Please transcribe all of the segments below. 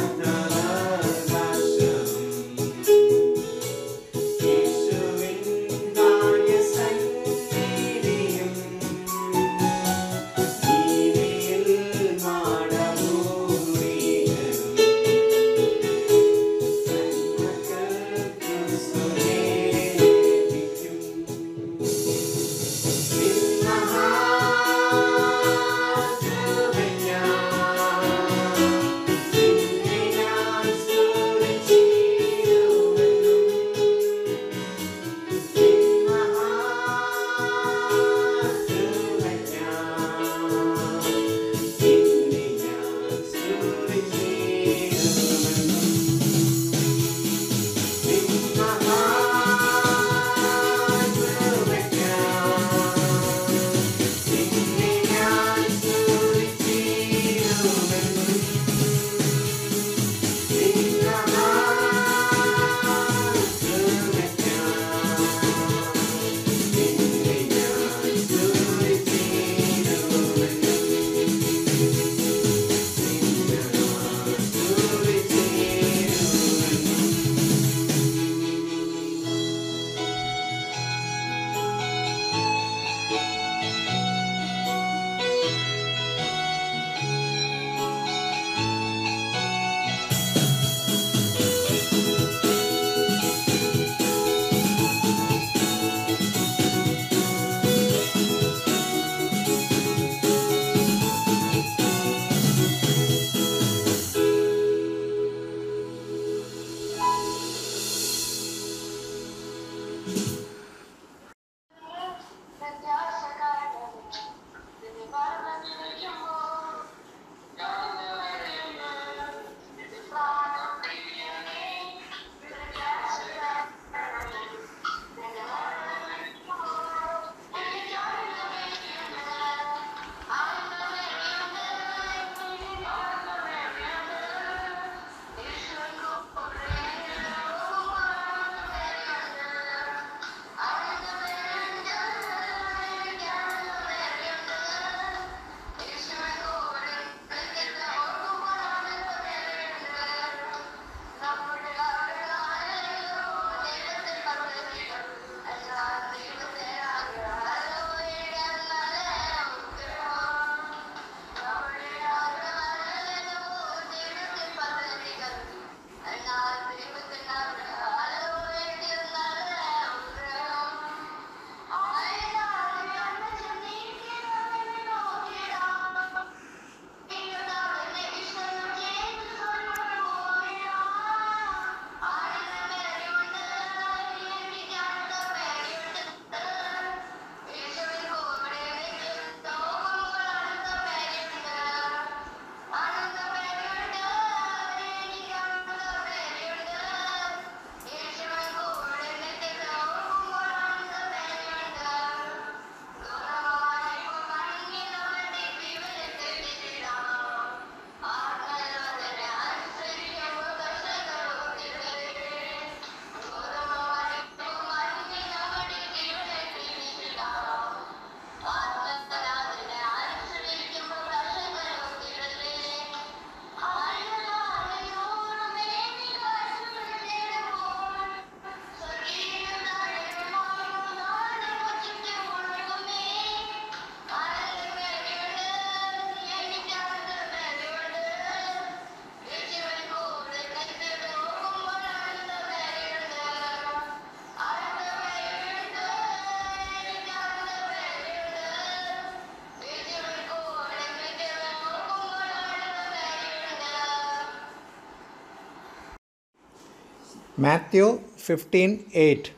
Mathew fifteen eight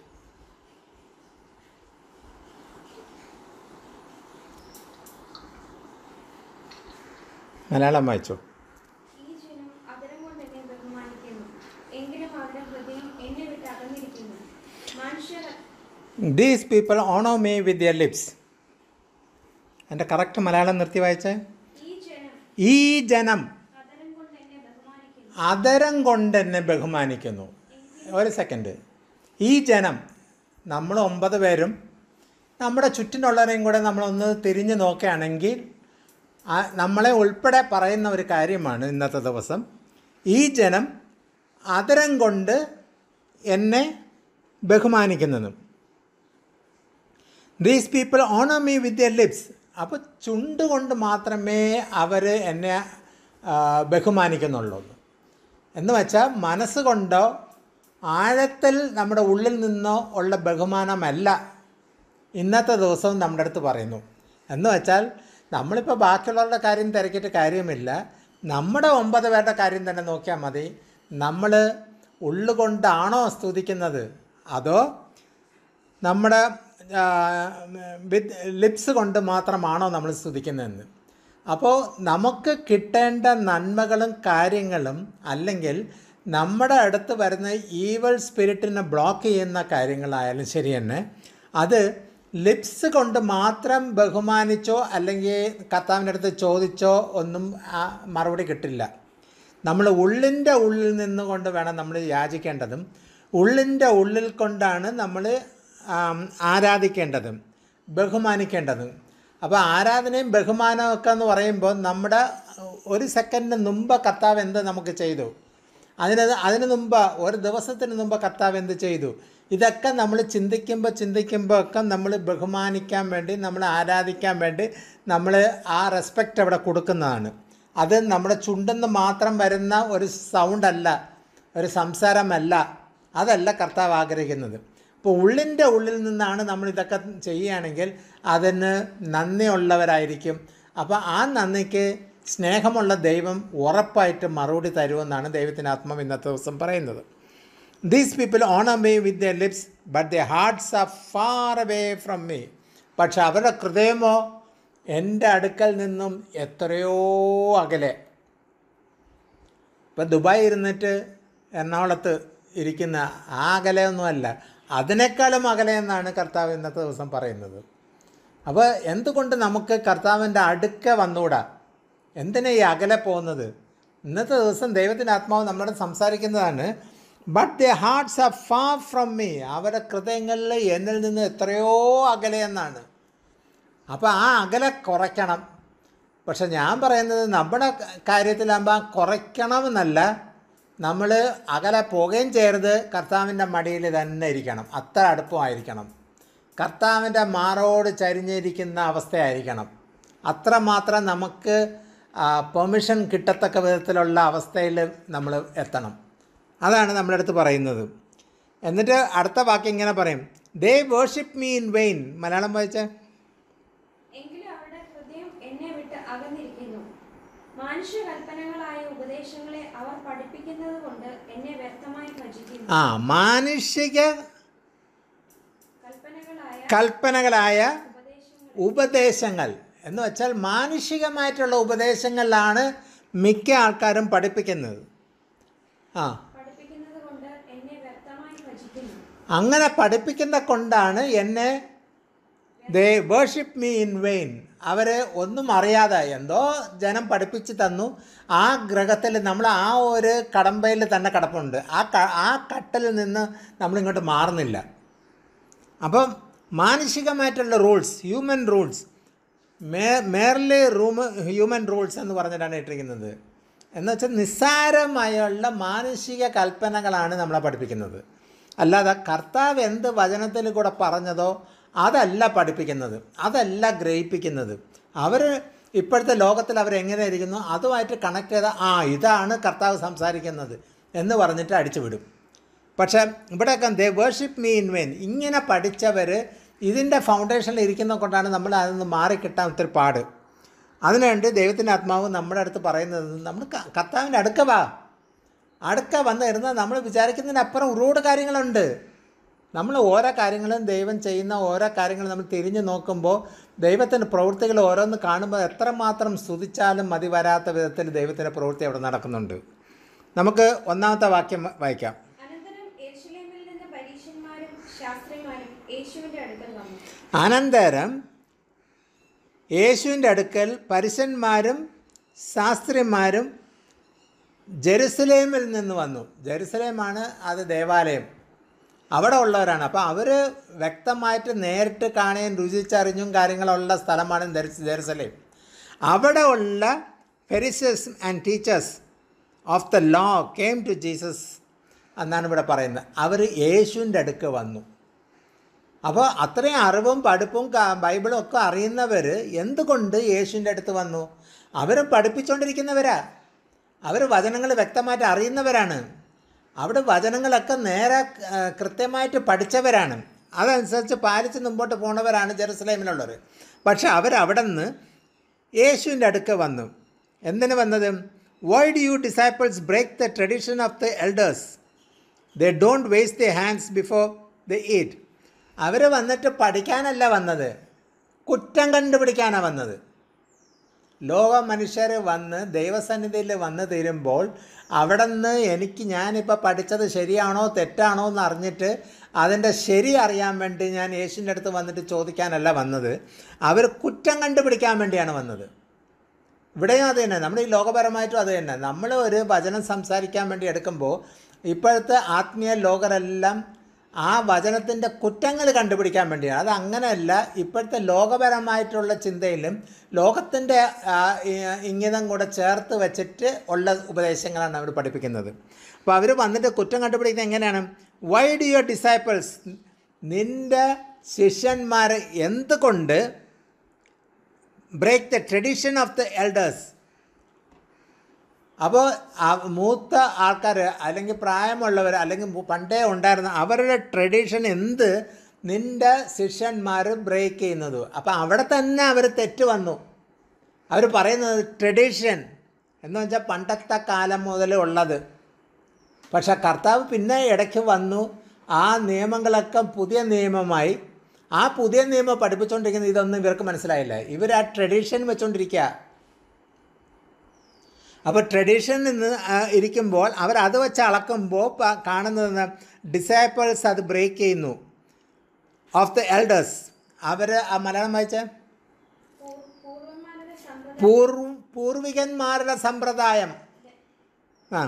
Malayalam വായിച്ചോ ഈ ജനം അതരം കൊണ്ട് എന്നെ ബഹുമാനിക്കുന്നു എങ്കിലും അവരുടെ ഹൃദയം എന്നെ വിട്ട് അകന്നിരിക്കുന്നു മനുഷ്യർ these people honour me with their lips എൻ്റെ കറക്റ്റ് മലയാളം നിർത്തി വായിച്ചേ ഈ ജനം ഈ ജനം അതരം കൊണ്ട് എന്നെ ബഹുമാനിക്കുന്നു അതരം കൊണ്ട് എന്നെ ബഹുമാനിക്കുന്നു ഒരു സെക്കൻഡ് ഈ ജനം നമ്മൾ ഒമ്പത് പേരും നമ്മുടെ ചുറ്റിനുള്ളവരെയും കൂടെ നമ്മളൊന്ന് തിരിഞ്ഞു നോക്കുകയാണെങ്കിൽ ആ- നമ്മളെ ഉൾപ്പെടെ പറയുന്ന ഒരു കാര്യമാണ് ഇന്നത്തെ ദിവസം ഈ ജനം അതരം കൊണ്ട് എന്നെ ബഹുമാനിക്കുന്നതും these people honour me with a lips അപ്പോൾ ചുണ്ട് കൊണ്ട് മാത്രമേ അവർ എന്നെ ആ, ബഹുമാനിക്കുന്നുള്ളൂ എന്ന് വെച്ചാൽ മനസ്സുകൊണ്ടോ ആഴത്തിൽ നമ്മുടെ ഉള്ളിൽ നിന്നോ ഉള്ള ബഹുമാനമല്ല ഇന്നത്തെ ദിവസവും നമ്മുടെ അടുത്ത് പറയുന്നു എന്ന് വെച്ചാൽ നമ്മളിപ്പോൾ ബാക്കിയുള്ളവരുടെ കാര്യം തിരക്കിയിട്ട് കാര്യമില്ല നമ്മുടെ ഒമ്പത് പേരുടെ കാര്യം തന്നെ നോക്കിയാൽ മതി നമ്മൾ ഉള്ളുകൊണ്ടാണോ സ്തുതിക്കുന്നത് അതോ നമ്മുടെ വിത്ത് ലിപ്സ് കൊണ്ട് മാത്രമാണോ നമ്മൾ സ്തുതിക്കുന്നതെന്ന് അപ്പോൾ നമുക്ക് കിട്ടേണ്ട നന്മകളും കാര്യങ്ങളും അല്ലെങ്കിൽ നമ്മുടെ അടുത്ത് വരുന്ന ഈവൽ സ്പിരിറ്റിനെ ബ്ലോക്ക് ചെയ്യുന്ന കാര്യങ്ങളായാലും ശരി തന്നെ അത് ലിപ്സ് കൊണ്ട് മാത്രം ബഹുമാനിച്ചോ അല്ലെങ്കിൽ കർത്താവിൻ്റെ അടുത്ത് ചോദിച്ചോ ഒന്നും ആ മറുപടി കിട്ടില്ല നമ്മൾ ഉള്ളിൻ്റെ ഉള്ളിൽ നിന്നുകൊണ്ട് വേണം നമ്മൾ യാചിക്കേണ്ടതും ഉള്ളിൻ്റെ ഉള്ളിൽ കൊണ്ടാണ് നമ്മൾ ആം, ആരാധിക്കേണ്ടതും ബഹുമാനിക്കേണ്ടതും അപ്പോൾ ആരാധനയും ബഹുമാനവും ഒക്കെ എന്ന് പറയുമ്പോൾ നമ്മുടെ ഒരു സെക്കൻഡിന് മുമ്പ് കർത്താവ് എന്ത് നമുക്ക് ചെയ്തു അതിന് അതിന് മുമ്പ് ഒരു ദിവസത്തിന് മുമ്പ് കർത്താവ് എന്ത് ചെയ്തു ഇതൊക്കെ നമ്മൾ ചിന്തിക്കുമ്പോൾ ചിന്തിക്കുമ്പോൾ ഒക്കെ നമ്മൾ ബഹുമാനിക്കാൻ വേണ്ടി നമ്മൾ ആരാധിക്കാൻ വേണ്ടി നമ്മൾ ആ റെസ്പെക്റ്റ് അവിടെ കൊടുക്കുന്നതാണ് അത് നമ്മുടെ ചുണ്ടെന്ന് മാത്രം വരുന്ന ഒരു സൗണ്ടല്ല ഒരു സംസാരമല്ല അതല്ല കർത്താവ് ആഗ്രഹിക്കുന്നത് ഇപ്പോൾ ഉള്ളിൻ്റെ ഉള്ളിൽ നിന്നാണ് നമ്മൾ ഇതൊക്കെ ചെയ്യുകയാണെങ്കിൽ അതിന് നന്ദിയുള്ളവരായിരിക്കും അപ്പോൾ ആ നന്ദിക്ക് സ്നേഹമുള്ള ദൈവം ഉറപ്പായിട്ട് മറുപടി തരുമെന്നാണ് ദൈവത്തിൻ്റെ ആത്മാവ് ഇന്നത്തെ ദിവസം പറയുന്നത് these people honour me with the lips but the hearts are far away from me പക്ഷെ അവരുടെ ഹൃദയമോ എൻ്റെ അടുക്കൽ നിന്നും എത്രയോ അകലെ ഇപ്പം ദുബായ് ഇരുന്നിട്ട് എറണാകുളത്ത് ഇരിക്കുന്ന ആ അകലെയൊന്നുമല്ല അതിനേക്കാളും അകലെ എന്നാണ് കർത്താവ് ഇന്നത്തെ ദിവസം പറയുന്നത് അപ്പോൾ എന്തുകൊണ്ട് നമുക്ക് കർത്താവിൻ്റെ അടുക്ക വന്നുകൂടാ എന്തിനാ ഈ അകലെ പോകുന്നത് ഇന്നത്തെ ദിവസം ദൈവത്തിൻ്റെ ആത്മാവ് നമ്മളോട് സംസാരിക്കുന്നതാണ് but the hearts are far from me അവരുടെ ഹൃദയങ്ങളിൽ എന്നിൽ നിന്ന് എത്രയോ അകലെ എന്നാണ് അപ്പോൾ ആ അകലെ കുറയ്ക്കണം പക്ഷെ ഞാൻ പറയുന്നത് നമ്മുടെ കാര്യത്തിലാകുമ്പോൾ കുറയ്ക്കണമെന്നല്ല നമ്മൾ അകലെ പോകുകയും ചെയ്യരുത് കർത്താവിൻ്റെ മടിയിൽ തന്നെ ഇരിക്കണം അത്ര അടുപ്പമായിരിക്കണം കർത്താവിൻ്റെ മാറോട് ചരിഞ്ഞിരിക്കുന്ന അവസ്ഥയായിരിക്കണം അത്രമാത്രം നമുക്ക് പെർമിഷൻ കിട്ടത്തക്ക വിധത്തിലുള്ള അവസ്ഥയിൽ നമ്മൾ എത്തണം അതാണ് നമ്മുടെ അടുത്ത് പറയുന്നത് എന്നിട്ട് അടുത്ത വാക്യം ഇങ്ങനെ പറയും they worship me in vain Malayalam വായിച്ചേ എങ്കിലും അവരുടെ ഹൃദയം എന്നെ വിട്ട് അകന്നിരിക്കുന്നു മാനുഷ്യ കൽപ്പനകളായ ഉപദേശങ്ങളെ അവർ പഠിപ്പിക്കുന്നത് കൊണ്ട് എന്നെ വ്യക്തമായി ഭജിക്കുന്നു ആ മാനുഷിക കൽപ്പനകളായ കൽപ്പനകളായ ഉപദേശങ്ങൾ ഉപദേശങ്ങൾ എന്ന് വെച്ചാൽ മാനുഷികമായിട്ടുള്ള ഉപദേശങ്ങളിലാണ് മിക്ക ആൾക്കാരും പഠിപ്പിക്കുന്നത് ആ പഠിപ്പിക്കുന്നത് കൊണ്ട് എന്നെ വ്യക്തമായി ഭജിക്കുന്നു അങ്ങനെ പഠിപ്പിക്കുന്ന കൊണ്ടാണ് എന്നെ they worship me in vain അവർ ഒന്നും അറിയാതെ എന്തോ ജനം പഠിപ്പിച്ച് തന്നു ആ ഗ്രഹത്തിൽ നമ്മൾ ആ ഒരു കടമ്പയിൽ തന്നെ കിടപ്പുണ്ട് ആ ക ആ കട്ടലിൽ നിന്ന് നമ്മളിങ്ങോട്ട് മാറുന്നില്ല അപ്പം മാനുഷികമായിട്ടുള്ള rules human rules may merely room human rules എന്ന് പറഞ്ഞിട്ടാണ് ഇട്ടിരിക്കുന്നത് എന്ന് വെച്ചാൽ നിസ്സാരമായുള്ള മാനുഷിക കൽപ്പനകളാണ് നമ്മളെ പഠിപ്പിക്കുന്നത് അല്ലാതെ കർത്താവ് എന്ത് വചനത്തിൽ കൂടെ പറഞ്ഞതോ അതല്ല പഠിപ്പിക്കുന്നത് അതല്ല ഗ്രഹിപ്പിക്കുന്നത് അവർ ഇപ്പോഴത്തെ ലോകത്തിൽ അവരെങ്ങനെ ഇരിക്കുന്നു അതുമായിട്ട് കണക്ട് ചെയ്ത ആ ഇതാണ് കർത്താവ് സംസാരിക്കുന്നത് എന്ന് പറഞ്ഞിട്ട് അടിച്ചു വിടും പക്ഷേ ഇവിടെയൊക്കെ they worship me in vain ഇങ്ങനെ പഠിച്ചവർ ഇതിൻ്റെ ഫൗണ്ടേഷനിൽ ഇരിക്കുന്ന കൊണ്ടാണ് നമ്മൾ അതിൽ നിന്ന് മാറിക്കിട്ടാൻ ഒത്തിരി പാട് അതിനുവേണ്ടി ദൈവത്തിൻ്റെ ആത്മാവ് നമ്മുടെ അടുത്ത് പറയുന്നത് നമ്മൾ ക- കർത്താവിൻ്റെ അടുക്ക വാ അടുക്ക വന്ന് ഇരുന്നാൽ നമ്മൾ വിചാരിക്കുന്നതിനപ്പുറം ഒരുപാട് കാര്യങ്ങളുണ്ട് നമ്മൾ ഓരോ കാര്യങ്ങളും ദൈവം ചെയ്യുന്ന ഓരോ കാര്യങ്ങളും നമ്മൾ തിരിഞ്ഞു നോക്കുമ്പോൾ ദൈവത്തിൻ്റെ പ്രവൃത്തികൾ ഓരോന്ന് കാണുമ്പോൾ എത്രമാത്രം സ്തുതിച്ചാലും മതി വരാത്ത വിധത്തിൽ ദൈവത്തിൻ്റെ പ്രവൃത്തി അവിടെ നടക്കുന്നുണ്ട് നമുക്ക് ഒന്നാമത്തെ വാക്യം വായിക്കാം അനന്തരം യെരൂശലേമിൽ നിന്ന് പരീശന്മാരും ശാസ്ത്രിമാരും യേശുവിന്റെ അടുക്കൽ വന്നു അനന്തരം യേശുവിൻ്റെ അടുക്കൽ പരുഷന്മാരും ശാസ്ത്രിമാരും ജെറുസലേമിൽ നിന്ന് വന്നു ജെറുസലേമാണ് അത് ദേവാലയം അവിടെ ഉള്ളവരാണ് അപ്പോൾ അവർ വ്യക്തമായിട്ട് നേരിട്ട് കാണുകയും രുചിച്ചറിഞ്ഞും കാര്യങ്ങളുള്ള സ്ഥലമാണ് ജെറുസ- ജെറുസലേം അവിടെ ഉള്ള Pharisees and teachers of the law came to Jesus എന്നാണ് ഇവിടെ പറയുന്നത് അവർ യേശുവിൻ്റെ അടുക്ക് വന്നു അപ്പോൾ അത്രയും അറിവും പഠിപ്പും ക- ബൈബിളും ഒക്കെ അറിയുന്നവർ എന്തുകൊണ്ട് യേശുവിൻ്റെ അടുത്ത് വന്നു അവരും പഠിപ്പിച്ചുകൊണ്ടിരിക്കുന്നവരാ അവർ വചനങ്ങൾ വ്യക്തമായിട്ട് അറിയുന്നവരാണ് അവിടെ വചനങ്ങളൊക്കെ നേരെ ആ, കൃത്യമായിട്ട് പഠിച്ചവരാണ് അതനുസരിച്ച് പാലിച്ച് മുമ്പോട്ട് പോണവരാണ് ജെറുസലേമിലുള്ളവർ പക്ഷെ അവരവിടെ നിന്ന് യേശുവിൻ്റെ അടുക്ക് വന്നു എന്തിനു വന്നത് why do you disciples break the tradition of the elders they don't waste the hands before the eat അവർ വന്നിട്ട് പഠിക്കാനല്ല വന്നത് കുറ്റം കണ്ടുപിടിക്കാനാണ് വന്നത് ലോക മനുഷ്യർ വന്ന് ദൈവസന്നിധിയിൽ വന്ന് തീരുമ്പോൾ അവിടെ നിന്ന് എനിക്ക് ഞാനിപ്പോൾ പഠിച്ചത് ശരിയാണോ തെറ്റാണോ എന്ന് അറിഞ്ഞിട്ട് അതിൻ്റെ ശരി അറിയാൻ വേണ്ടി ഞാൻ യേശുവിൻ്റെ അടുത്ത് വന്നിട്ട് ചോദിക്കാനല്ല വന്നത് അവർ കുറ്റം കണ്ടുപിടിക്കാൻ വേണ്ടിയാണ് വന്നത് ഇവിടെയും അത് തന്നെ നമ്മുടെ ഈ ലോകപരമായിട്ടും അത് തന്നെ നമ്മൾ ഒരു വചനം സംസാരിക്കാൻ വേണ്ടി എടുക്കുമ്പോൾ ഇപ്പോഴത്തെ ആത്മീയ ലോകരെല്ലാം ആ വചനത്തിൻ്റെ കുറ്റങ്ങൾ കണ്ടുപിടിക്കാൻ വേണ്ടിയാണ് അത് അങ്ങനെയല്ല ഇപ്പോഴത്തെ ലോകപരമായിട്ടുള്ള ചിന്തയിലും ലോകത്തിൻ്റെ ഇംഗിതം കൂടെ ചേർത്ത് വെച്ചിട്ട് ഉള്ള ഉപദേശങ്ങളാണ് അവർ പഠിപ്പിക്കുന്നത് അപ്പോൾ അവർ വന്നിട്ട് കുറ്റം കണ്ടുപിടിക്കുന്നത് എങ്ങനെയാണ് വൈ ഡു യുവർ ഡിസൈപ്പിൾസ് നിൻ്റെ ശിഷ്യന്മാർ എന്തുകൊണ്ട് break the tradition of the elders അപ്പോൾ മൂത്ത ആൾക്കാർ അല്ലെങ്കിൽ പ്രായമുള്ളവർ അല്ലെങ്കിൽ മു- പണ്ടേ ഉണ്ടായിരുന്ന അവരുടെ ട്രഡീഷൻ എന്ത് നിൻ്റെ ശിഷ്യന്മാർ ബ്രേക്ക് ചെയ്യുന്നത് അപ്പോൾ അവിടെ തന്നെ അവർ തെറ്റ് വന്നു അവർ പറയുന്നത് ട്രഡീഷൻ എന്ന് വെച്ചാൽ പണ്ടത്തെ കാലം മുതൽ ഉള്ളത് പക്ഷെ കർത്താവ് പിന്നെ ഇടയ്ക്ക് വന്നു ആ നിയമങ്ങളൊക്കെ പുതിയ നിയമമായി ആ പുതിയ നിയമം പഠിപ്പിച്ചുകൊണ്ടിരിക്കുന്ന ഇതൊന്നും ഇവർക്ക് മനസ്സിലായില്ല ഇവർ ആ ട്രഡീഷൻ വെച്ചുകൊണ്ടിരിക്കുക അപ്പോൾ ട്രഡീഷൻ നിന്ന് ആ, ഇരിക്കുമ്പോൾ അവർ അത് വെച്ച് അളക്കുമ്പോൾ പ- കാണുന്നത് ഡിസൈപ്പിൾസ് അത് ബ്രേക്ക് ചെയ്യുന്നു ഓഫ് ദ എൽഡേഴ്സ് അവർ ആ മലയാളം വായിച്ച പൂർ- പൂർവന്മാരുടെ സമ്പ്രദായം പൂർവ പൂർവികന്മാരുടെ സമ്പ്രദായം ആ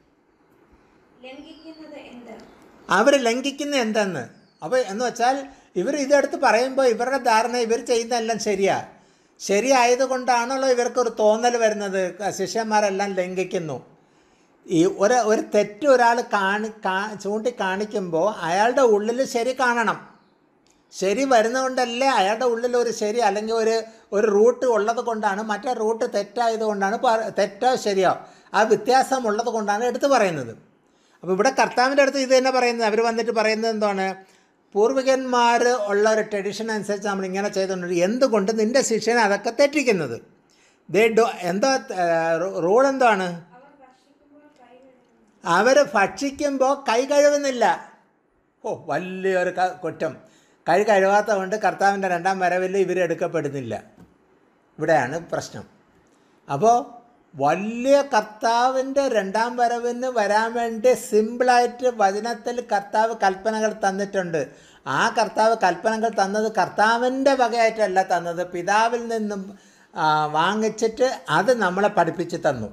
ലംഘിക്കുന്നത് എന്ത് അവർ ലംഘിക്കുന്ന എന്തെന്ന് അപ്പോൾ എന്ന് വെച്ചാൽ ഇവർ ഇതെടുത്ത് പറയുമ്പോൾ ഇവരുടെ ധാരണ ഇവർ ചെയ്യുന്നതെല്ലാം ശരിയാ ശരിയായതുകൊണ്ടാണല്ലോ ഇവർക്കൊരു തോന്നൽ വരുന്നത് ശിഷ്യന്മാരെല്ലാം ലംഘിക്കുന്നു ഈ ഒരു ഒരു തെറ്റ് ഒരാൾ കാണി കാ ചൂണ്ടി കാണിക്കുമ്പോൾ അയാളുടെ ഉള്ളിൽ ശരി കാണണം ശരി വരുന്നതുകൊണ്ടല്ലേ അയാളുടെ ഉള്ളിൽ ഒരു ശരി അല്ലെങ്കിൽ ഒരു ഒരു റൂട്ട് ഉള്ളത് കൊണ്ടാണ് മറ്റേ റൂട്ട് തെറ്റായത് കൊണ്ടാണ് പറ- തെറ്റോ ശരിയോ ആ വ്യത്യാസം ഉള്ളത് കൊണ്ടാണ് എടുത്തു പറയുന്നത് അപ്പോൾ ഇവിടെ കർത്താവിൻ്റെ അടുത്ത് ഇത് തന്നെ പറയുന്നത് അവർ വന്നിട്ട് പറയുന്നത് എന്താണ് പൂർവികന്മാർ ഉള്ള ഒരു ട്രഡീഷൻ അനുസരിച്ച് നമ്മൾ ഇങ്ങനെ ചെയ്തുകൊണ്ട് എന്തുകൊണ്ട് നിൻ്റെ ശിഷ്യനെ അതൊക്കെ തെറ്റിക്കുന്നത് ദേ ഡോ എന്തോ റൂൾ എന്താണ് അവർ ഭക്ഷിക്കുമ്പോൾ കൈ കഴുകുന്നു അവർ ഭക്ഷിക്കുമ്പോൾ കൈ കഴുകുന്നില്ല ഓ വലിയൊരു ക- കുറ്റം കൈ കഴുകാത്ത കൊണ്ട് കർത്താവിൻ്റെ രണ്ടാം വരവിൽ ഇവർ എടുക്കപ്പെടുന്നില്ല ഇവിടെയാണ് പ്രശ്നം അപ്പോൾ വലിയ കർത്താവിൻ്റെ രണ്ടാം വരവിന് വരാൻ വേണ്ടി സിമ്പിളായിട്ട് വചനത്തിൽ കർത്താവ് കൽപ്പനകൾ തന്നിട്ടുണ്ട് ആ കർത്താവ് കൽപ്പനകൾ തന്നത് കർത്താവിൻ്റെ വകയായിട്ടല്ല തന്നത് പിതാവിൽ നിന്നും ആ, വാങ്ങിച്ചിട്ട് അത് നമ്മളെ പഠിപ്പിച്ച് തന്നു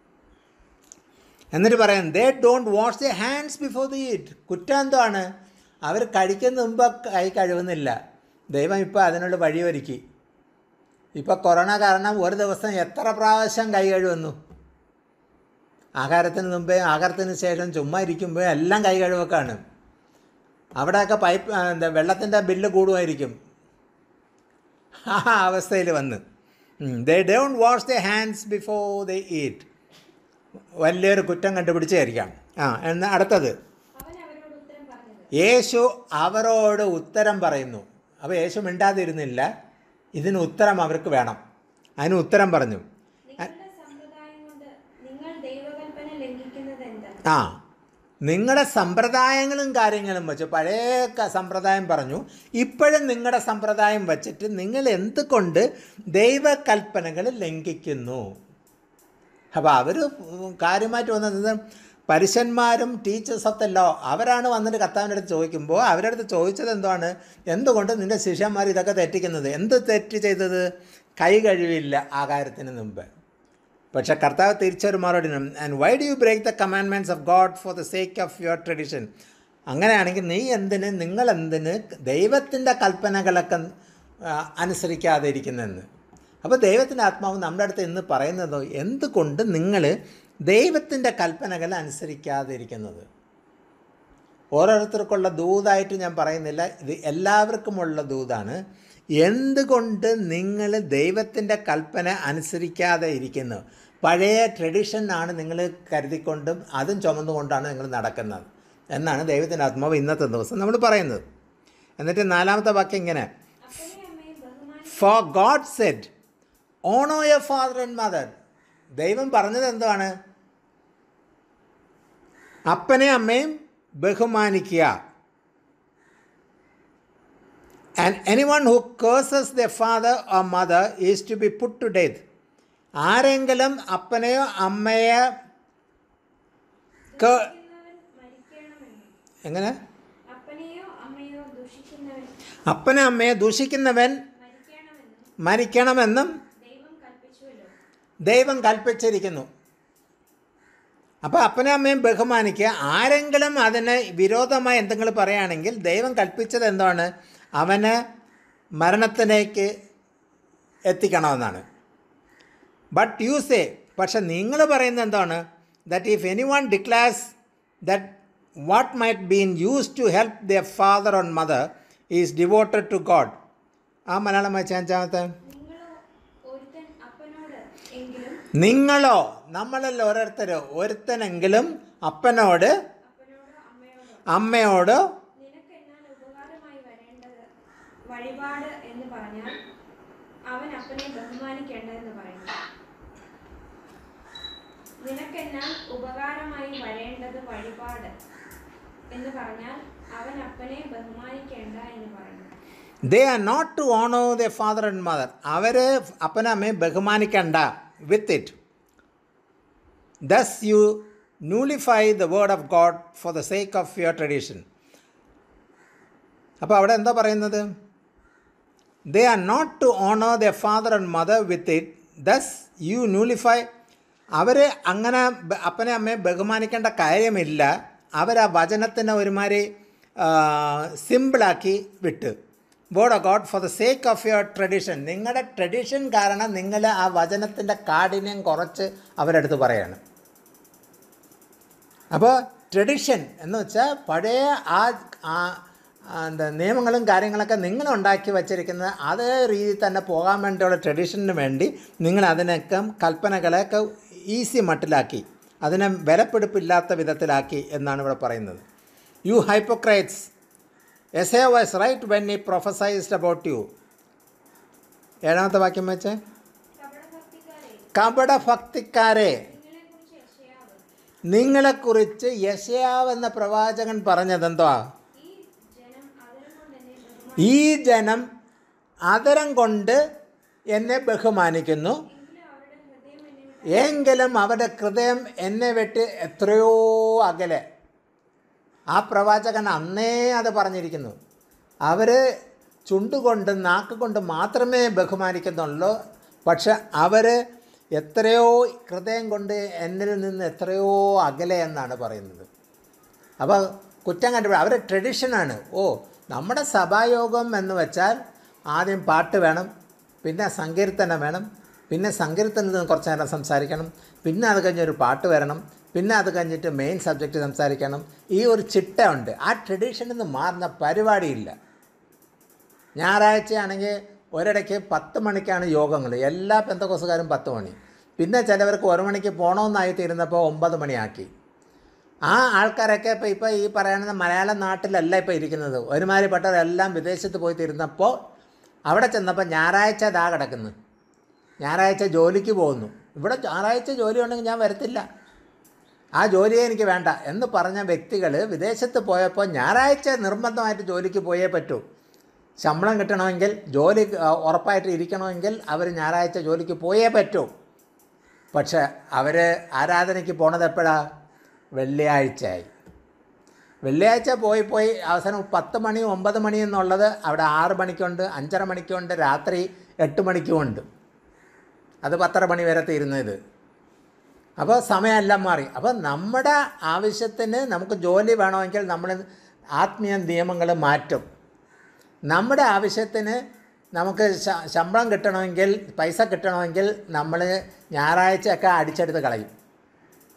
എന്നിട്ട് പറയാം they don't wash the hands before the eat കുറ്റം എന്താണ് അവർ കഴിക്കുന്ന മുമ്പ് കൈ കഴുകുന്നില്ല ദൈവം ഇപ്പോൾ അതിനുള്ള വഴിയൊരുക്കി ഇപ്പോൾ കൊറോണ കാരണം ഒരു ദിവസം എത്ര പ്രാവശ്യം കൈ കഴുകുന്നു ആഹാരത്തിന് മുമ്പേ ആഹാരത്തിന് ശേഷം ചുമ്മാ ഇരിക്കുമ്പോൾ എല്ലാം കൈ കഴുവൊക്കെയാണ് അവിടെയൊക്കെ പൈപ്പ് ആ, എന്താ വെള്ളത്തിൻ്റെ ബില്ല് കൂടുമായിരിക്കും ആ അവസ്ഥയിൽ വന്ന് they don't wash the hands before the eat വലിയൊരു കുറ്റം കണ്ടുപിടിച്ചായിരിക്കാം ആ എന്നാൽ അടുത്തത് അവൻ അവരോട് ഉത്തരം പറഞ്ഞത് യേശു അവരോട് ഉത്തരം പറയുന്നു അപ്പോൾ യേശു മിണ്ടാതിരുന്നില്ല ഇതിന് ഉത്തരം അവർക്ക് വേണം അതിന് ഉത്തരം പറഞ്ഞു നിങ്ങളുടെ സമ്പ്രദായം കൊണ്ട് നിങ്ങൾ ദൈവകൽപ്പന ലംഘിക്കുന്നത് എന്ത് ആ നിങ്ങളുടെ സമ്പ്രദായങ്ങളും കാര്യങ്ങളും വെച്ച് പഴയ ക- സമ്പ്രദായം പറഞ്ഞു ഇപ്പോഴും നിങ്ങളുടെ സമ്പ്രദായം വച്ചിട്ട് നിങ്ങൾ എന്തുകൊണ്ട് ദൈവകൽപ്പനകൾ ലംഘിക്കുന്നു അപ്പോൾ അവർ കാര്യമായിട്ട് വന്നത് പരുഷന്മാരും ടീച്ചേഴ്സ് ഓഫ് ദ ലോ അവരാണ് വന്നിട്ട് കർത്താവിൻ്റെ അടുത്ത് ചോദിക്കുമ്പോൾ അവരുടെ അടുത്ത് ചോദിച്ചത് എന്താണ് എന്തുകൊണ്ട് നിൻ്റെ ശിഷ്യന്മാർ ഇതൊക്കെ തെറ്റിക്കുന്നത് എന്ത് തെറ്റ് ചെയ്തത് കൈ കഴിവില്ല ആകാരത്തിന് മുമ്പ് പക്ഷെ കർത്താവ് തിരിച്ചൊരു മറുപടി and why do you break the commandments of God for the sake of your tradition അങ്ങനെയാണെങ്കിൽ നീ എന്തിന് നിങ്ങൾ എന്തിന് ദൈവത്തിൻ്റെ കൽപ്പനകളൊക്കെ ആ, അനുസരിക്കാതെ ഇരിക്കുന്നെന്ന് അപ്പോൾ ദൈവത്തിൻ്റെ ആത്മാവ് നമ്മുടെ അടുത്ത് ഇന്ന് പറയുന്നത് എന്തുകൊണ്ട് നിങ്ങൾ ദൈവത്തിൻ്റെ കൽപ്പനകൾ അനുസരിക്കാതിരിക്കുന്നത് ഓരോരുത്തർക്കുള്ള ദൂതായിട്ട് ഞാൻ പറയുന്നില്ല ഇത് എല്ലാവർക്കുമുള്ള ദൂതാണ് എന്തുകൊണ്ട് നിങ്ങൾ ദൈവത്തിൻ്റെ കൽപ്പന അനുസരിക്കാതെ ഇരിക്കുന്നു പഴയ ട്രഡീഷനാണ് നിങ്ങൾ കരുതിക്കൊണ്ടും അതും ചുമന്നുകൊണ്ടാണ് നിങ്ങൾ നടക്കുന്നത് എന്നാണ് ദൈവത്തിൻ്റെ ആത്മാവ് ഇന്നത്തെ ദിവസം നമ്മൾ പറയുന്നത് എന്നിട്ട് നാലാമത്തെ വാക്യം ഇങ്ങനെ അപ്പനെ അമ്മയെ ബഹുമാനി for God said honour your father and mother ദൈവം പറഞ്ഞത് എന്താണ് അപ്പനെ അമ്മയും ബഹുമാനിക്കുക and anyone who curses the father or mother is to be put to death ആരെങ്കിലും അപ്പനെയോ അമ്മയെ കേ- ദുഷിക്കുന്നവൻ മരിക്കണമെന്നും എങ്ങനെ അപ്പനെയോ അമ്മയോ ദുഷിക്കുന്നവൻ അപ്പനെ അമ്മയെ ദൂഷിക്കുന്നവൻ മരിക്കണമെന്നും മരിക്കണമെന്നും ദൈവം കൽപ്പിച്ചുവല്ലോ ദൈവം കൽപ്പിച്ചിരിക്കുന്നു അപ്പോൾ അപ്പനെ അമ്മയും ബഹുമാനിക്കുക ആരെങ്കിലും അതിന് വിരോധമായി എന്തെങ്കിലും പറയുകയാണെങ്കിൽ ദൈവം കൽപ്പിച്ചത് എന്താണ് അവന് മരണത്തിലേക്ക് എത്തിക്കണമെന്നാണ് ബട്ട് യു സേ പക്ഷെ നിങ്ങൾ പറയുന്നത് എന്താണ് that if anyone declares that what might been use to help the father on mother is devoted to God ആ മലയാളം വായിച്ച അഞ്ചാമത്തെ നിങ്ങളോ ഒരുത്തൻ അപ്പനോട് എങ്കിലും നിങ്ങളോ നമ്മളല്ല ഓരോരുത്തരോ ഒരുത്തനെങ്കിലും അപ്പനോട് അപ്പനോടോ അമ്മയോടോ അമ്മയോട് നിനക്ക് എന്നാൽ ഉപകാരമായി വരേണ്ടത് വഴിപാട് എന്ന് പറഞ്ഞാൽ അവൻ അപ്പനെ ബഹുമാനിക്കേണ്ടതെന്ന് പറയുന്നു നിനക്കെന്നാൽ ഉപകാരമായി വരേണ്ടത് വഴിപാട് എന്ന് പറഞ്ഞാൽ അവൻ അപ്പനെ ബഹുമാനിക്കേണ്ട എന്ന് പറയുന്നു they are not to honour the father and mother അവർ അപ്പനും അമ്മയും ബഹുമാനിക്കണ്ട with it thus you nullify the word of God for the sake of your tradition അപ്പോൾ അവിടെ എന്താ പറയുന്നത് they are not to honour the father and mother with it thus you nullify അവർ അങ്ങനെ ബ- അപ്പനെ അമ്മയെ ബഹുമാനിക്കേണ്ട കാര്യമില്ല അവർ ആ വചനത്തിനെ ഒരുമാതിരി സിമ്പിളാക്കി വിട്ട് word of God for the sake of your tradition നിങ്ങളുടെ ട്രഡീഷൻ കാരണം നിങ്ങൾ ആ വചനത്തിൻ്റെ കാഠിന്യം കുറച്ച് അവരെടുത്ത് പറയാണ് അപ്പോൾ ട്രഡിഷൻ എന്ന് വെച്ചാൽ പഴയ ആ ആ- ആ എന്താ നിയമങ്ങളും കാര്യങ്ങളൊക്കെ നിങ്ങൾ ഉണ്ടാക്കി വച്ചിരിക്കുന്നത് അതേ രീതിയിൽ തന്നെ പോകാൻ വേണ്ടിയുള്ള ട്രഡീഷന് വേണ്ടി നിങ്ങൾ അതിനൊക്കെ കൽപ്പനകളെയൊക്കെ ഈസി മട്ടിലാക്കി അതിനെ വിലപ്പിടിപ്പില്ലാത്ത വിധത്തിലാക്കി എന്നാണ് ഇവിടെ പറയുന്നത് you hypocrites Isaiah was right when he prophesied about you ഏഴാമത്തെ വാക്യം വെച്ച് കപടഭക്തിക്കാരെ കപടഭക്തിക്കാരെ നിങ്ങളെക്കുറിച്ച് യശയാവ് നിങ്ങളെക്കുറിച്ച് യശയാവ് എന്ന പ്രവാചകൻ പറഞ്ഞതെന്തുവാ ഈ ജനം അതിരം കൊണ്ട് എന്നെ ബഹുമാനിക്കുന്നു ഈ ജനം അതരം കൊണ്ട് എന്നെ ബഹുമാനിക്കുന്നു എങ്കിലും അവരുടെ ഹൃദയം എന്നെ വിട്ട് എങ്കിലും അവരുടെ ഹൃദയം എന്നെ വിട്ട് എത്രയോ അകലെ ആ പ്രവാചകൻ അന്നേ അത് പറഞ്ഞിരിക്കുന്നു അവർ ചുണ്ടുകൊണ്ട് നാക്കുകൊണ്ട് മാത്രമേ ബഹുമാനിക്കുന്നുള്ളൂ പക്ഷെ അവർ എത്രയോ ഹൃദയം കൊണ്ട് എന്നിൽ നിന്ന് എത്രയോ അകലെ എന്നാണ് പറയുന്നത് അപ്പോൾ കുറ്റം കണ്ടുപിടി അവരുടെ ട്രഡീഷനാണ് ഓ നമ്മുടെ സഭായോഗം എന്ന് വെച്ചാൽ ആദ്യം പാട്ട് വേണം പിന്നെ സങ്കീർത്തനം വേണം പിന്നെ സങ്കീർത്തനത്തിൽ നിന്ന് കുറച്ച് നേരം സംസാരിക്കണം പിന്നെ അത് കഴിഞ്ഞൊരു പാട്ട് വരണം പിന്നെ അത് കഴിഞ്ഞിട്ട് മെയിൻ സബ്ജക്റ്റ് സംസാരിക്കണം ഈ ഒരു ചിട്ട ഉണ്ട് ആ ട്രഡീഷനിൽ നിന്ന് മാറുന്ന പരിപാടിയില്ല ഞായറാഴ്ചയാണെങ്കിൽ ഒരിടയ്ക്ക് പത്ത് മണിക്കാണ് യോഗങ്ങൾ എല്ലാ പെന്തക്കോസുകാരും പത്ത് മണി പിന്നെ ചിലവർക്ക് ഒരു മണിക്ക് പോകണമെന്നായി തീരുന്നപ്പോൾ ഒമ്പത് മണിയാക്കി ആ ആൾക്കാരൊക്കെ ഇപ്പോൾ ഇപ്പോൾ ഈ പറയുന്ന മലയാളം നാട്ടിലല്ല ഇപ്പോൾ ഇരിക്കുന്നത് ഒരുമാതിരിപ്പെട്ടവരെല്ലാം വിദേശത്ത് പോയി തീരുന്നപ്പോൾ അവിടെ ചെന്നപ്പോൾ ഞായറാഴ്ച ഇതാ കിടക്കുന്നു ഞായറാഴ്ച ജോലിക്ക് പോകുന്നു ഇവിടെ ഞായറാഴ്ച ജോലി ഉണ്ടെങ്കിൽ ഞാൻ വരത്തില്ല ആ ജോലിയെ എനിക്ക് വേണ്ട എന്ന് പറഞ്ഞ വ്യക്തികൾ വിദേശത്ത് പോയപ്പോൾ ഞായറാഴ്ച നിർബന്ധമായിട്ട് ജോലിക്ക് പോയേ പറ്റൂ ശമ്പളം കിട്ടണമെങ്കിൽ ജോലി ആ, ഉറപ്പായിട്ട് ഇരിക്കണമെങ്കിൽ അവർ ഞായറാഴ്ച ജോലിക്ക് പോയേ പറ്റൂ പക്ഷെ അവർ ആരാധനയ്ക്ക് പോണത് എപ്പോഴാണ് വെള്ളിയാഴ്ചയായി വെള്ളിയാഴ്ച പോയി പോയി അവസാനം പത്ത് മണി ഒമ്പത് മണി എന്നുള്ളത് അവിടെ ആറ് മണിക്കുണ്ട് അഞ്ചര മണിക്കുണ്ട് രാത്രി എട്ട് മണിക്കുമുണ്ട് അത് പത്തര മണി വരെ തീരുന്നത് അപ്പോൾ സമയമെല്ലാം മാറി അപ്പോൾ നമ്മുടെ ആവശ്യത്തിന് നമുക്ക് ജോലി വേണമെങ്കിൽ നമ്മൾ ആത്മീയ നിയമങ്ങൾ മാറ്റും നമ്മുടെ ആവശ്യത്തിന് നമുക്ക് ശ- ശമ്പളം കിട്ടണമെങ്കിൽ പൈസ കിട്ടണമെങ്കിൽ നമ്മൾ ഞായറാഴ്ചയൊക്കെ അടിച്ചെടുത്ത് കളയും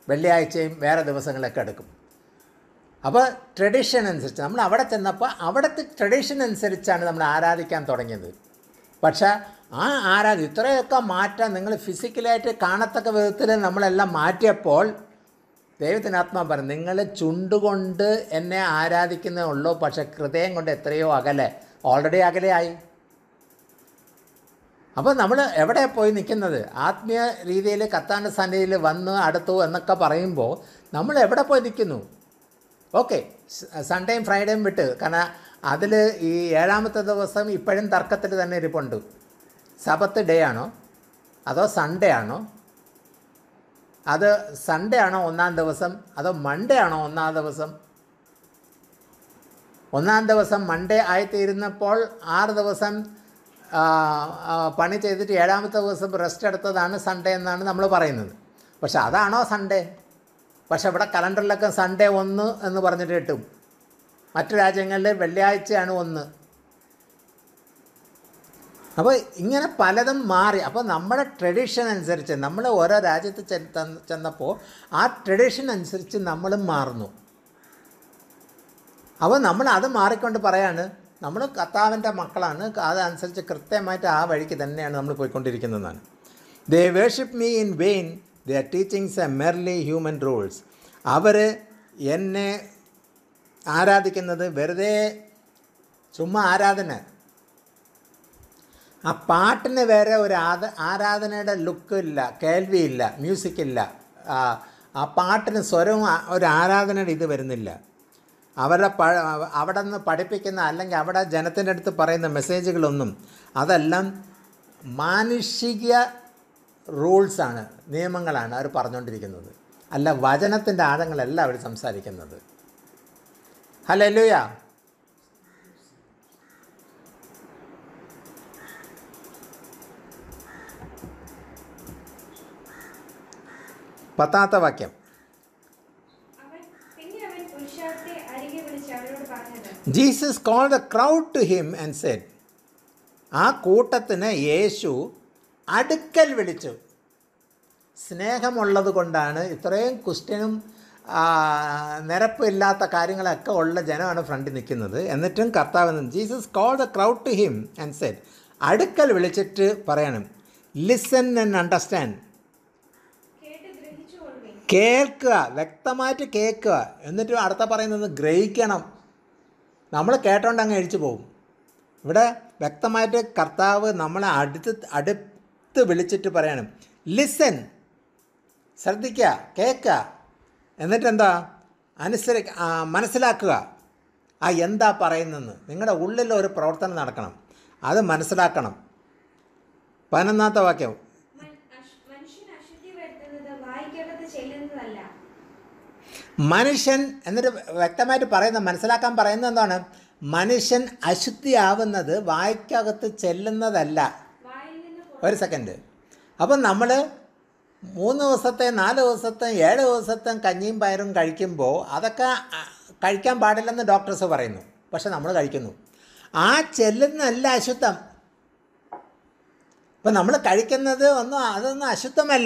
വെള്ളിയാഴ്ചയും വേറെ ദിവസങ്ങളൊക്കെ എടുക്കും അപ്പോൾ ട്രഡീഷൻ അനുസരിച്ച് നമ്മൾ അവിടെ ചെന്നപ്പോൾ അവിടുത്തെ ട്രഡീഷൻ അനുസരിച്ചാണ് നമ്മൾ ആരാധിക്കാൻ തുടങ്ങിയത് പക്ഷേ ആ ആരാധന ഇത്രയൊക്കെ മാറ്റാൻ നിങ്ങൾ ഫിസിക്കലായിട്ട് കാണത്തക്ക വിധത്തിൽ നമ്മളെല്ലാം മാറ്റിയപ്പോൾ ദൈവത്തിന് ആത്മാ പറഞ്ഞു നിങ്ങൾ ചുണ്ടുകൊണ്ട് എന്നെ ആരാധിക്കുന്നേ ഉള്ളൂ പക്ഷേ ഹൃദയം കൊണ്ട് എത്രയോ അകലെ ഓൾറെഡി അകലെയായി അപ്പോൾ നമ്മൾ എവിടെ പോയി നിൽക്കുന്നത് ആത്മീയ രീതിയിൽ കത്താൻ്റെ സന്നിധിയിൽ വന്ന് അടുത്തു എന്നൊക്കെ പറയുമ്പോൾ നമ്മൾ എവിടെ പോയി നിൽക്കുന്നു ഓക്കെ സൺഡേയും ഫ്രൈഡേയും വിട്ട് കാരണം അതിൽ ഈ ഏഴാമത്തെ ദിവസം ഇപ്പോഴും തർക്കത്തിൽ തന്നെ ഇരിപ്പുണ്ട് സബത്ത് ഡേ ആണോ അതോ സൺഡേ ആണോ അത് സൺഡേ ആണോ ഒന്നാം ദിവസം അതോ മൺഡേ ആണോ ഒന്നാം ദിവസം ഒന്നാം ദിവസം മൺഡേ ആയിത്തീരുന്നപ്പോൾ ആറ് ദിവസം ആ, ആ, പണി ചെയ്തിട്ട് ഏഴാമത്തെ ദിവസം റെസ്റ്റ് എടുത്തതാണ് സൺഡേ എന്നാണ് നമ്മൾ പറയുന്നത് പക്ഷെ അതാണോ സൺഡേ പക്ഷെ ഇവിടെ കലണ്ടറിലൊക്കെ സൺഡേ ഒന്ന് എന്ന് പറഞ്ഞിട്ട് കിട്ടും മറ്റു രാജ്യങ്ങളിൽ വെള്ളിയാഴ്ചയാണ് ഒന്ന് അപ്പോൾ ഇങ്ങനെ പലതും മാറി അപ്പോൾ നമ്മുടെ ട്രഡീഷൻ അനുസരിച്ച് നമ്മൾ ഓരോ രാജ്യത്ത് ചെ- തന്ന് ചെന്നപ്പോൾ ആ ട്രഡീഷൻ അനുസരിച്ച് നമ്മളും മാറുന്നു അപ്പോൾ നമ്മൾ അത് മാറിക്കൊണ്ട് പറയാണ് നമ്മൾ കർത്താവിൻ്റെ മക്കളാണ് അതനുസരിച്ച് കൃത്യമായിട്ട് ആ വഴിക്ക് തന്നെയാണ് നമ്മൾ പോയിക്കൊണ്ടിരിക്കുന്നതെന്നാണ് they worship me in vain the teachings a merely human rules അവർ എന്നെ ആരാധിക്കുന്നത് വെറുതെ ചുമ്മാ ആരാധന ആ പാട്ടിന് വേറെ ഒരു ആദ ആരാധനയുടെ ലുക്ക് ഇല്ല കേൾവിയില്ല മ്യൂസിക് ഇല്ല ആ, ആ പാട്ടിന് സ്വരവും ആ- ഒരു ആരാധനയുടെ ഇത് വരുന്നില്ല അവരുടെ പ അവിടെ നിന്ന് പഠിപ്പിക്കുന്ന അല്ലെങ്കിൽ അവിടെ ജനത്തിൻ്റെ അടുത്ത് പറയുന്ന മെസ്സേജുകളൊന്നും അതെല്ലാം മാനുഷിക റൂൾസാണ് നിയമങ്ങളാണ് അവർ പറഞ്ഞുകൊണ്ടിരിക്കുന്നത് അല്ല വചനത്തിൻ്റെ ആഴങ്ങളല്ല അവർ സംസാരിക്കുന്നത് ഹലോ ലൂയ പത്താമത്തെ വാക്യം അവൻ പിന്നെ അവൻ പുരുഷാരത്തെ അരികെ വിളിച്ച് അവരോട് പറഞ്ഞത് Jesus call the crowd to him and said ആ കൂട്ടത്തിന് യേശു അടുക്കൽ വിളിച്ചു സ്നേഹമുള്ളത് കൊണ്ടാണ് ഇത്രയും ക്രിസ്ത്യനും ആ, നിരപ്പില്ലാത്ത കാര്യങ്ങളൊക്കെ ഉള്ള ജനമാണ് ഫ്രണ്ടിൽ നിൽക്കുന്നത് എന്നിട്ടും കർത്താവ് Jesus call the crowd to him and said അടുക്കൽ വിളിച്ചിട്ട് പറയണം ലിസൺ ആൻഡ് അണ്ടർസ്റ്റാൻഡ് കേട്ട് ഗ്രഹിച്ചു കൊള്ളുവിൻ കേൾക്കുക വ്യക്തമായിട്ട് കേൾക്കുക എന്നിട്ട് അടുത്ത പറയുന്നത് ഗ്രഹിക്കണം നമ്മൾ കേട്ടോണ്ട് അങ്ങ് അഴിച്ചു പോകും ഇവിടെ വ്യക്തമായിട്ട് കർത്താവ് നമ്മളെ അടുത്ത് അടുത്ത് വിളിച്ചിട്ട് പറയണം ലിസൺ ശ്രദ്ധിക്കുക കേൾക്കുക എന്നിട്ടെന്താ അനുസരി ആ, മനസ്സിലാക്കുക ആ എന്താ പറയുന്നതെന്ന് നിങ്ങളുടെ ഉള്ളിൽ ഒരു പ്രവർത്തനം നടക്കണം അത് മനസ്സിലാക്കണം പതിനൊന്നാമത്തെ വാക്യം മൻ- അശ്- മനുഷ്യൻ അശുദ്ധി വരുത്തുന്നത് വായിക്കകത്ത് ചെല്ലുന്നതല്ല മനുഷ്യൻ എന്നിട്ട് വ്യക്തമായിട്ട് പറയുന്ന മനസ്സിലാക്കാൻ പറയുന്നത് എന്താണ് മനുഷ്യൻ അശുദ്ധിയാവുന്നത് വായ്ക്കകത്ത് ചെല്ലുന്നതല്ല വായിൽ നിന്ന് ഒരു സെക്കൻഡ് അപ്പം നമ്മൾ മൂന്ന് ദിവസത്തെ നാല് ദിവസത്തെ ഏഴ് ദിവസത്തെ കഞ്ഞിയും പയറും കഴിക്കുമ്പോൾ അതൊക്കെ ആ, കഴിക്കാൻ പാടില്ലെന്ന് ഡോക്ടേഴ്സ് പറയുന്നു പക്ഷെ നമ്മൾ കഴിക്കുന്നു ആ ചെല്ലുന്നതല്ല അശുദ്ധം ഇപ്പം നമ്മൾ കഴിക്കുന്നത് ഒന്നും അതൊന്നും അശുദ്ധമല്ല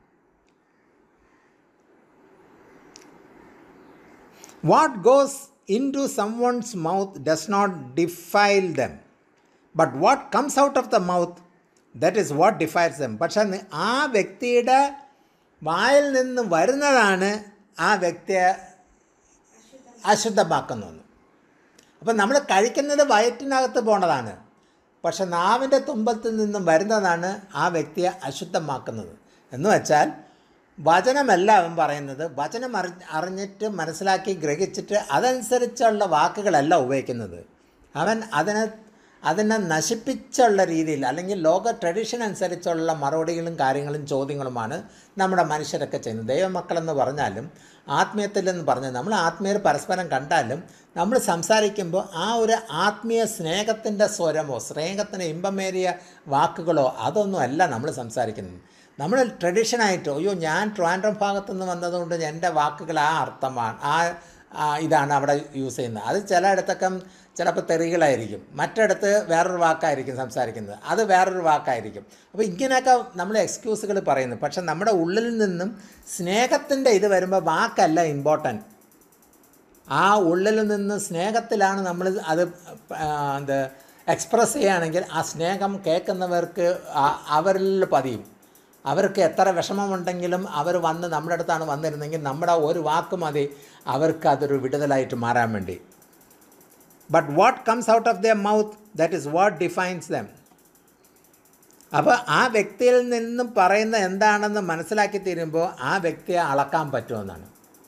What goes into someone's mouth does not defile them. But what comes out of the mouth, that is what defiles them. പക്ഷെ നി- ആ വ്യക്തിയുടെ വായിൽ നിന്ന് വരുന്നതാണ് ആ വ്യക്തിയെ അശുദ്ധമാക്കുന്നത് അപ്പം നമ്മൾ കഴിക്കുന്നത് വയറ്റിനകത്ത് പോണതാണ് പക്ഷെ നാവിൻ്റെ തുമ്പത്തിൽ നിന്നും വരുന്നതാണ് ആ വ്യക്തിയെ അശുദ്ധമാക്കുന്നത് എന്ന് വെച്ചാൽ വചനമല്ല അവൻ പറയുന്നത് വചനം അറി അറിഞ്ഞിട്ട് മനസ്സിലാക്കി ഗ്രഹിച്ചിട്ട് അതനുസരിച്ചുള്ള വാക്കുകളല്ല ഉപയോഗിക്കുന്നത് അവൻ അതിനെ അതിനെ നശിപ്പിച്ചുള്ള രീതിയിൽ അല്ലെങ്കിൽ ലോക ട്രഡീഷൻ അനുസരിച്ചുള്ള മറുപടികളും കാര്യങ്ങളും ചോദ്യങ്ങളുമാണ് നമ്മുടെ മനുഷ്യരൊക്കെ ചെയ്യുന്നത് ദൈവമക്കളെന്ന് പറഞ്ഞാലും ആത്മീയത്തിലെന്ന് പറഞ്ഞാൽ നമ്മൾ ആത്മീയർ പരസ്പരം കണ്ടാലും നമ്മൾ സംസാരിക്കുമ്പോൾ ആ ഒരു ആത്മീയ സ്നേഹത്തിൻ്റെ സ്വരമോ സ്നേഹത്തിന് ഇമ്പമേറിയ വാക്കുകളോ അതൊന്നും അല്ല നമ്മൾ സംസാരിക്കുന്നത് നമ്മൾ ട്രഡീഷനായിട്ട് അയ്യോ ഞാൻ ട്രിവാൻഡ്രം ഭാഗത്തു നിന്ന് വന്നതുകൊണ്ട് എൻ്റെ വാക്കുകൾ ആ അർത്ഥമാണ് ആ ആ, ഇതാണ് അവിടെ യൂസ് ചെയ്യുന്നത് അത് ചിലയിടത്തൊക്കെ ചിലപ്പോൾ തെറികളായിരിക്കും മറ്റിടത്ത് വേറൊരു വാക്കായിരിക്കും സംസാരിക്കുന്നത് അത് വേറൊരു വാക്കായിരിക്കും അപ്പോൾ ഇങ്ങനെയൊക്കെ നമ്മൾ എക്സ്ക്യൂസുകൾ പറയുന്നു പക്ഷെ നമ്മുടെ ഉള്ളിൽ നിന്നും സ്നേഹത്തിൻ്റെ ഇത് വരുമ്പോൾ വാക്കല്ല ഇമ്പോർട്ടൻറ്റ് ആ ഉള്ളിൽ നിന്ന് സ്നേഹത്തിലാണ് നമ്മൾ അത് ആ, എന്ത് എക്സ്പ്രസ് ചെയ്യുകയാണെങ്കിൽ ആ സ്നേഹം കേൾക്കുന്നവർക്ക് ആ- അവരിൽ പതിയും അവർക്ക് എത്ര വിഷമമുണ്ടെങ്കിലും അവർ വന്ന് നമ്മുടെ അടുത്താണ് വന്നിരുന്നെങ്കിൽ നമ്മുടെ ഒരു വാക്ക് മതി അവർക്ക് അതൊരു വിടുതലായിട്ട് മാറാൻ വേണ്ടി but what comes out of the mouth that is what defines them അപ്പോൾ ആ വ്യക്തിയിൽ നിന്നും പറയുന്ന എന്താണെന്ന് മനസ്സിലാക്കി തീരുമ്പോൾ ആ വ്യക്തിയെ അളക്കാൻ പറ്റുമെന്നാണ്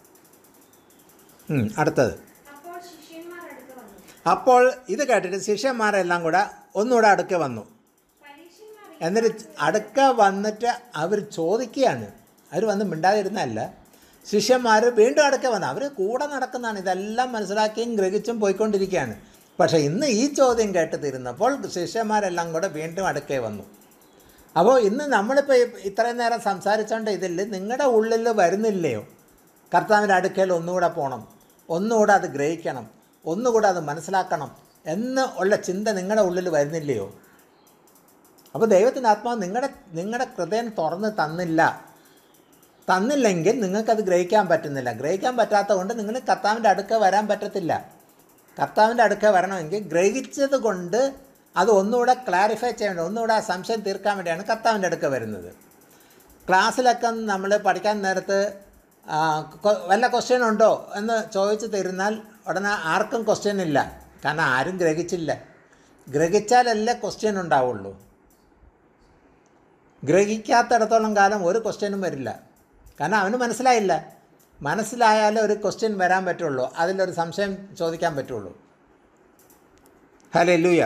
ഉം, അടുത്തത് അപ്പോൾ ശിഷ്യന്മാർ അടുത്ത് വന്നു അപ്പോൾ ഇത് കേട്ടിട്ട് ശിഷ്യന്മാരെല്ലാം കൂടെ ഒന്നുകൂടെ അടുക്കെ വന്നു പരീക്ഷന്മാർ എന്നിട്ട് അടുക്ക വന്നിട്ട് അവർ ചോദിക്കുകയാണ് അവർ വന്ന് മിണ്ടാതിരുന്നല്ല ശിഷ്യന്മാർ വീണ്ടും അടുക്ക വന്നു അവർ കൂടെ നടക്കുന്നതാണ് ഇതെല്ലാം മനസ്സിലാക്കിയും ഗ്രഹിച്ചും പോയിക്കൊണ്ടിരിക്കുകയാണ് പക്ഷേ ഇന്ന് ഈ ചോദ്യം കേട്ട് തീരുന്നപ്പോൾ ശിഷ്യന്മാരെല്ലാം കൂടെ വീണ്ടും അടുക്കേ വന്നു അപ്പോൾ ഇന്ന് നമ്മളിപ്പോൾ ഇത്രയും നേരം സംസാരിച്ചുകൊണ്ട് ഇതിൽ നിങ്ങളുടെ ഉള്ളിൽ വരുന്നില്ലയോ കർത്താവിൻ്റെ അടുക്കൽ ഒന്നുകൂടെ പോകണം ഒന്നുകൂടെ അത് ഗ്രഹിക്കണം ഒന്നുകൂടെ അത് മനസ്സിലാക്കണം എന്ന് ഉള്ള ചിന്ത നിങ്ങളുടെ ഉള്ളിൽ വരുന്നില്ലയോ അപ്പോൾ ദൈവത്തിൻ്റെ ആത്മാവ് നിങ്ങളുടെ നിങ്ങളുടെ ഹൃദയം തുറന്ന് തന്നില്ല തന്നില്ലെങ്കിൽ നിങ്ങൾക്കത് ഗ്രഹിക്കാൻ പറ്റുന്നില്ല ഗ്രഹിക്കാൻ പറ്റാത്തത് കൊണ്ട് നിങ്ങൾ കർത്താവിൻ്റെ അടുക്ക വരാൻ പറ്റത്തില്ല കർത്താവിൻ്റെ അടുക്ക വരണമെങ്കിൽ ഗ്രഹിച്ചത് കൊണ്ട് അത് ഒന്നുകൂടെ ക്ലാരിഫൈ ചെയ്യാൻ വേണ്ടി ഒന്നുകൂടെ ആ സംശയം തീർക്കാൻ വേണ്ടിയാണ് കർത്താവിൻ്റെ അടുക്ക വരുന്നത് ക്ലാസ്സിലൊക്കെ നമ്മൾ പഠിക്കാൻ നേരത്ത് ആ, കൊ- വല്ല ക്വസ്റ്റ്യൻ ഉണ്ടോ എന്ന് ചോദിച്ചു തരുന്നാൽ ഉടനെ ആർക്കും ക്വസ്റ്റ്യൻ ഇല്ല കാരണം ആരും ഗ്രഹിച്ചില്ല ഗ്രഹിച്ചാലല്ലേ ക്വസ്റ്റ്യൻ ഉണ്ടാവുള്ളൂ ഗ്രഹിക്കാത്തിടത്തോളം കാലം ഒരു ക്വസ്റ്റ്യനും വരില്ല കാരണം അവന് മനസ്സിലായില്ല മനസ്സിലായാലേ ഒരു ക്വസ്റ്റ്യൻ വരാൻ പറ്റുള്ളൂ അതിലൊരു സംശയം ചോദിക്കാൻ പറ്റുള്ളൂ hallelujah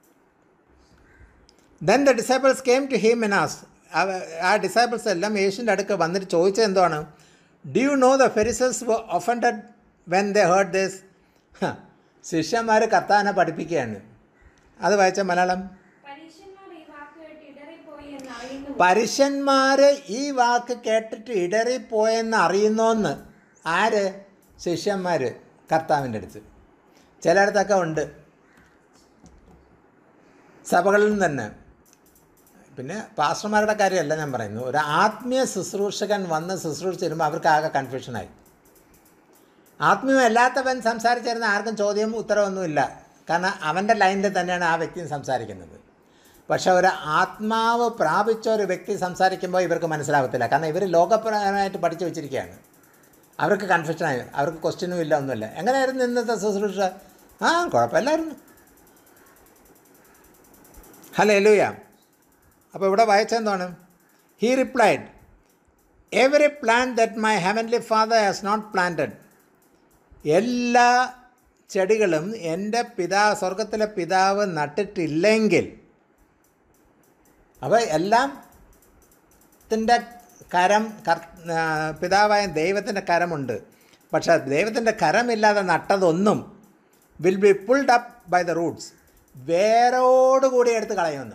then the disciples came to him in as ആ ഡിസൈബിൾസ് എല്ലാം യേശുവിൻ്റെ അടുക്ക് വന്നിട്ട് ചോദിച്ചത് എന്താണ് do you know the Pharisees offended when the heard this ശിഷ്യന്മാർ കർത്താവിനെ പഠിപ്പിക്കുകയാണ് അത് വായിച്ച മലയാളം പരീക്ഷന്മാർ ഈ വാക്ക് കേട്ട് ഇടറിപ്പോയി എന്ന് അറിയുന്നു പരുഷന്മാർ ഈ വാക്ക് കേട്ടിട്ട് ഇടറിപ്പോയെന്ന് അറിയുന്നോന്ന് ആര് ശിഷ്യന്മാർ കർത്താവിൻ്റെ അടുത്ത് ചിലയിടത്തൊക്കെ ഉണ്ട് സഭകളിൽ നിന്ന് തന്നെ പിന്നെ പാസ്റ്റർമാരുടെ കാര്യമല്ല ഞാൻ പറയുന്നു ഒരു ആത്മീയ ശുശ്രൂഷകൻ വന്ന് ശുശ്രൂഷിച്ച് വരുമ്പോൾ അവർക്ക് ആകെ കൺഫ്യൂഷനായി ആത്മീയമല്ലാത്തവൻ സംസാരിച്ചിരുന്ന ആർക്കും ചോദ്യം ഉത്തരവൊന്നുമില്ല കാരണം അവൻ്റെ ലൈനിൽ തന്നെയാണ് ആ വ്യക്തി സംസാരിക്കുന്നത് പക്ഷേ ഒരു ആത്മാവ് പ്രാപിച്ച ഒരു വ്യക്തി സംസാരിക്കുമ്പോൾ ഇവർക്ക് മനസ്സിലാകത്തില്ല കാരണം ഇവർ ലോകപരമായിട്ട് പഠിച്ചു വെച്ചിരിക്കുകയാണ് അവർക്ക് കൺഫ്യൂഷനായി അവർക്ക് ക്വസ്റ്റ്യനും ഇല്ല ഒന്നുമില്ല എങ്ങനെയായിരുന്നു ഇന്നത്തെ ശുശ്രൂഷ ആ കുഴപ്പമില്ലായിരുന്നു ഹലോ ലൂയ അപ്പോൾ ഇവിടെ വായിച്ചെന്താണ് he replied every plan that my heavenly father has not planted എല്ലാ ചെടികളും എൻ്റെ പിതാ സ്വർഗത്തിലെ പിതാവ് നട്ടിട്ടില്ലെങ്കിൽ അപ്പോൾ എല്ലാം ത്തിൻ്റെ കരം കർ ആ, പിതാവായ ദൈവത്തിൻ്റെ കരമുണ്ട് പക്ഷേ ദൈവത്തിൻ്റെ കരമില്ലാതെ നട്ടതൊന്നും will be pulled up by the roots വേരോടുകൂടി എടുത്ത് കളയുമെന്ന്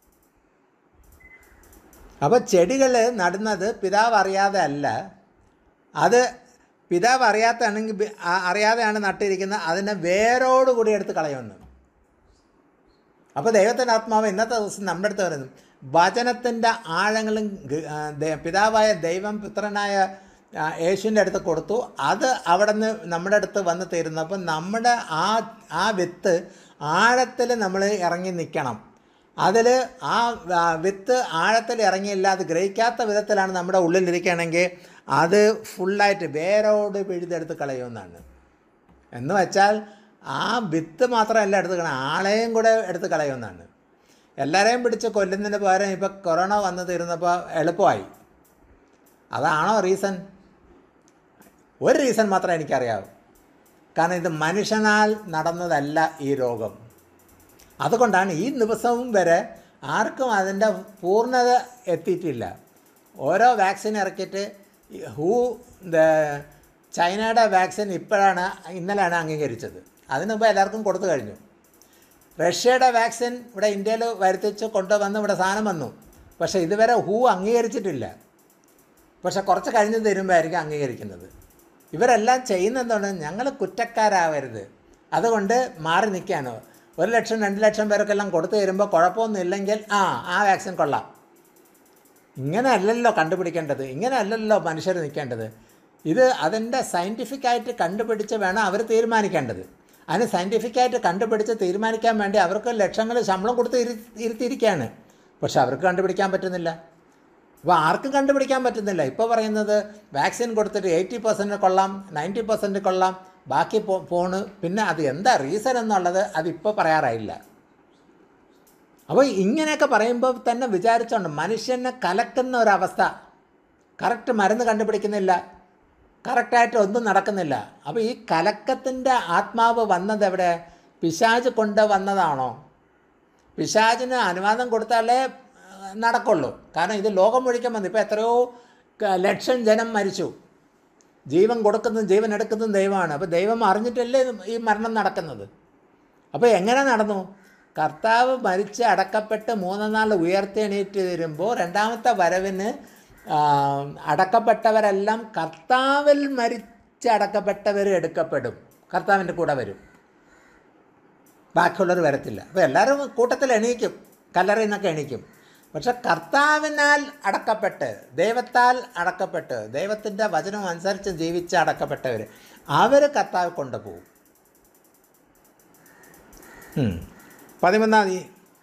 അപ്പോൾ ചെടികൾ നടുന്നത് പിതാവ് അറിയാതെ അല്ല അത് പിതാവ് അറിയാത്തതാണെങ്കിൽ ബി- ആ- അറിയാതെയാണ് നട്ടിരിക്കുന്നത് അതിനെ വേരോടുകൂടി എടുത്ത് കളയുമെന്ന് അപ്പോൾ ദൈവത്തിൻ്റെ ആത്മാവ് ഇന്നത്തെ ദിവസം നമ്മുടെ അടുത്ത് വരുന്നു വചനത്തിൻ്റെ ആഴങ്ങളും ഗ- ആ, ദേ- പിതാവായ ദൈവം പുത്രനായ ആ, യേശുവിൻ്റെ അടുത്ത് കൊടുത്തു അത് അവിടെ നിന്ന് നമ്മുടെ അടുത്ത് വന്ന് തരുന്നപ്പോൾ നമ്മുടെ ആ ആ വിത്ത് ആഴത്തിൽ നമ്മൾ ഇറങ്ങി നിൽക്കണം അതിൽ ആ ആ, വിത്ത് ആഴത്തിൽ ഇറങ്ങിയില്ല അത് ഗ്രഹിക്കാത്ത വിധത്തിലാണ് നമ്മുടെ ഉള്ളിലിരിക്കുകയാണെങ്കിൽ അത് ഫുള്ളായിട്ട് വേരോട് പിഴുതെടുത്ത് കളയുമെന്നാണ് എന്ന് വെച്ചാൽ ആ വിത്ത് മാത്രമല്ല എടുത്ത് കളയാം ആളെയും കൂടെ എടുത്ത് കളയുമെന്നാണ് എല്ലാവരെയും പിടിച്ച് കൊല്ലുന്നതിന് പകരം ഇപ്പോൾ കൊറോണ വന്ന് തീർന്നപ്പോൾ എളുപ്പമായി അതാണോ റീസൺ ഒരു റീസൺ മാത്രമേ എനിക്കറിയാവൂ കാരണം ഇത് മനുഷ്യനാൽ നടന്നതല്ല ഈ രോഗം അതുകൊണ്ടാണ് ഈ ദിവസവും വരെ ആർക്കും അതിൻ്റെ പൂർണ്ണത എത്തിയിട്ടില്ല ഓരോ വാക്സിൻ ഇറക്കിയിട്ട് ഈ ഹൂ ദ ചൈനയുടെ വാക്സിൻ ഇപ്പോഴാണ് ഇന്നലെയാണ് അംഗീകരിച്ചത് അതിന് മുമ്പ് എല്ലാവർക്കും കൊടുത്തു കഴിഞ്ഞു റഷ്യയുടെ വാക്സിൻ ഇവിടെ ഇന്ത്യയിൽ വരുത്തിച്ച് കൊണ്ടുവന്ന് ഇവിടെ സാധനം വന്നു പക്ഷേ ഇതുവരെ ഹൂ അംഗീകരിച്ചിട്ടില്ല പക്ഷേ കുറച്ച് കഴിഞ്ഞ് തരുമ്പോഴായിരിക്കും അംഗീകരിക്കുന്നത് ഇവരെല്ലാം ചെയ്യുന്നതാണ് ഞങ്ങൾ കുറ്റക്കാരാവരുത് അതുകൊണ്ട് മാറി നിൽക്കാനോ ഒരു ലക്ഷം രണ്ട് ലക്ഷം പേർക്കെല്ലാം കൊടുത്തു തരുമ്പോൾ കുഴപ്പമൊന്നും ഇല്ലെങ്കിൽ ആ ആ വാക്സിൻ കൊള്ളാം ഇങ്ങനെ അല്ലല്ലോ കണ്ടുപിടിക്കേണ്ടത് ഇങ്ങനെ അല്ലല്ലോ മനുഷ്യർ നിൽക്കേണ്ടത് ഇത് അതിൻ്റെ സയൻറ്റിഫിക്കായിട്ട് കണ്ടുപിടിച്ച് വേണം അവർ തീരുമാനിക്കേണ്ടത് അതിന് സയൻറ്റിഫിക്കായിട്ട് കണ്ടുപിടിച്ച് തീരുമാനിക്കാൻ വേണ്ടി അവർക്ക് ലക്ഷങ്ങൾ ശമ്പളം കൊടുത്ത് ഇരു ഇരുത്തിയിരിക്കുകയാണ് പക്ഷെ അവർക്ക് കണ്ടുപിടിക്കാൻ പറ്റുന്നില്ല അപ്പോൾ ആർക്കും കണ്ടുപിടിക്കാൻ പറ്റുന്നില്ല ഇപ്പോൾ പറയുന്നത് വാക്സിൻ കൊടുത്തിട്ട് എയ്റ്റി പെർസെൻറ്റ് കൊള്ളാം നയൻറ്റി പെർസെൻറ്റ് കൊള്ളാം ബാക്കി പോ പോണ് പിന്നെ അത് എന്താ റീസൺ എന്നുള്ളത് അതിപ്പോൾ പറയാറായില്ല അപ്പോൾ ഇങ്ങനെയൊക്കെ പറയുമ്പോൾ തന്നെ വിചാരിച്ചോണ്ട് മനുഷ്യനെ കലക്കുന്ന ഒരവസ്ഥ കറക്റ്റ് മരുന്ന് കണ്ടുപിടിക്കുന്നില്ല കറക്റ്റായിട്ട് ഒന്നും നടക്കുന്നില്ല അപ്പോൾ ഈ കലക്കത്തിൻ്റെ ആത്മാവ് വന്നത് എവിടെ പിശാജ് കൊണ്ട് വന്നതാണോ പിശാജിന് അനുവാദം കൊടുത്താലേ ആ, നടക്കുള്ളൂ കാരണം ഇത് ലോകം മുഴുക്കാൻ വന്നു ഇപ്പോൾ എത്രയോ ക- ലക്ഷം ജനം മരിച്ചു ജീവൻ കൊടുക്കുന്നതും ജീവൻ എടുക്കുന്നതും ദൈവമാണ് അപ്പോൾ ദൈവം അറിഞ്ഞിട്ടല്ലേ ഇത് ഈ മരണം നടക്കുന്നത് അപ്പോൾ എങ്ങനെ നടന്നു കർത്താവ് മരിച്ച് അടക്കപ്പെട്ട് മൂന്നാം നാൾ ഉയർത്തെണീറ്റ് വരുമ്പോൾ രണ്ടാമത്തെ വരവിന് ആ, അടക്കപ്പെട്ടവരെല്ലാം കർത്താവിൽ മരിച്ച് അടക്കപ്പെട്ടവർ എടുക്കപ്പെടും കർത്താവിൻ്റെ കൂടെ വരും ബാക്കിയുള്ളവർ വരത്തില്ല അപ്പോൾ എല്ലാവരും കൂട്ടത്തിൽ എണീക്കും കല്ലറയിൽ നിന്നൊക്കെ എണീക്കും പക്ഷെ കർത്താവിനാൽ അടക്കപ്പെട്ട് ദൈവത്താൽ അടക്കപ്പെട്ട് ദൈവത്തിൻ്റെ വചനം അനുസരിച്ച് ജീവിച്ച് അടക്കപ്പെട്ടവർ അവർ കർത്താവ് കൊണ്ടുപോകും ഉം. പതിമൂന്നാം തീയതി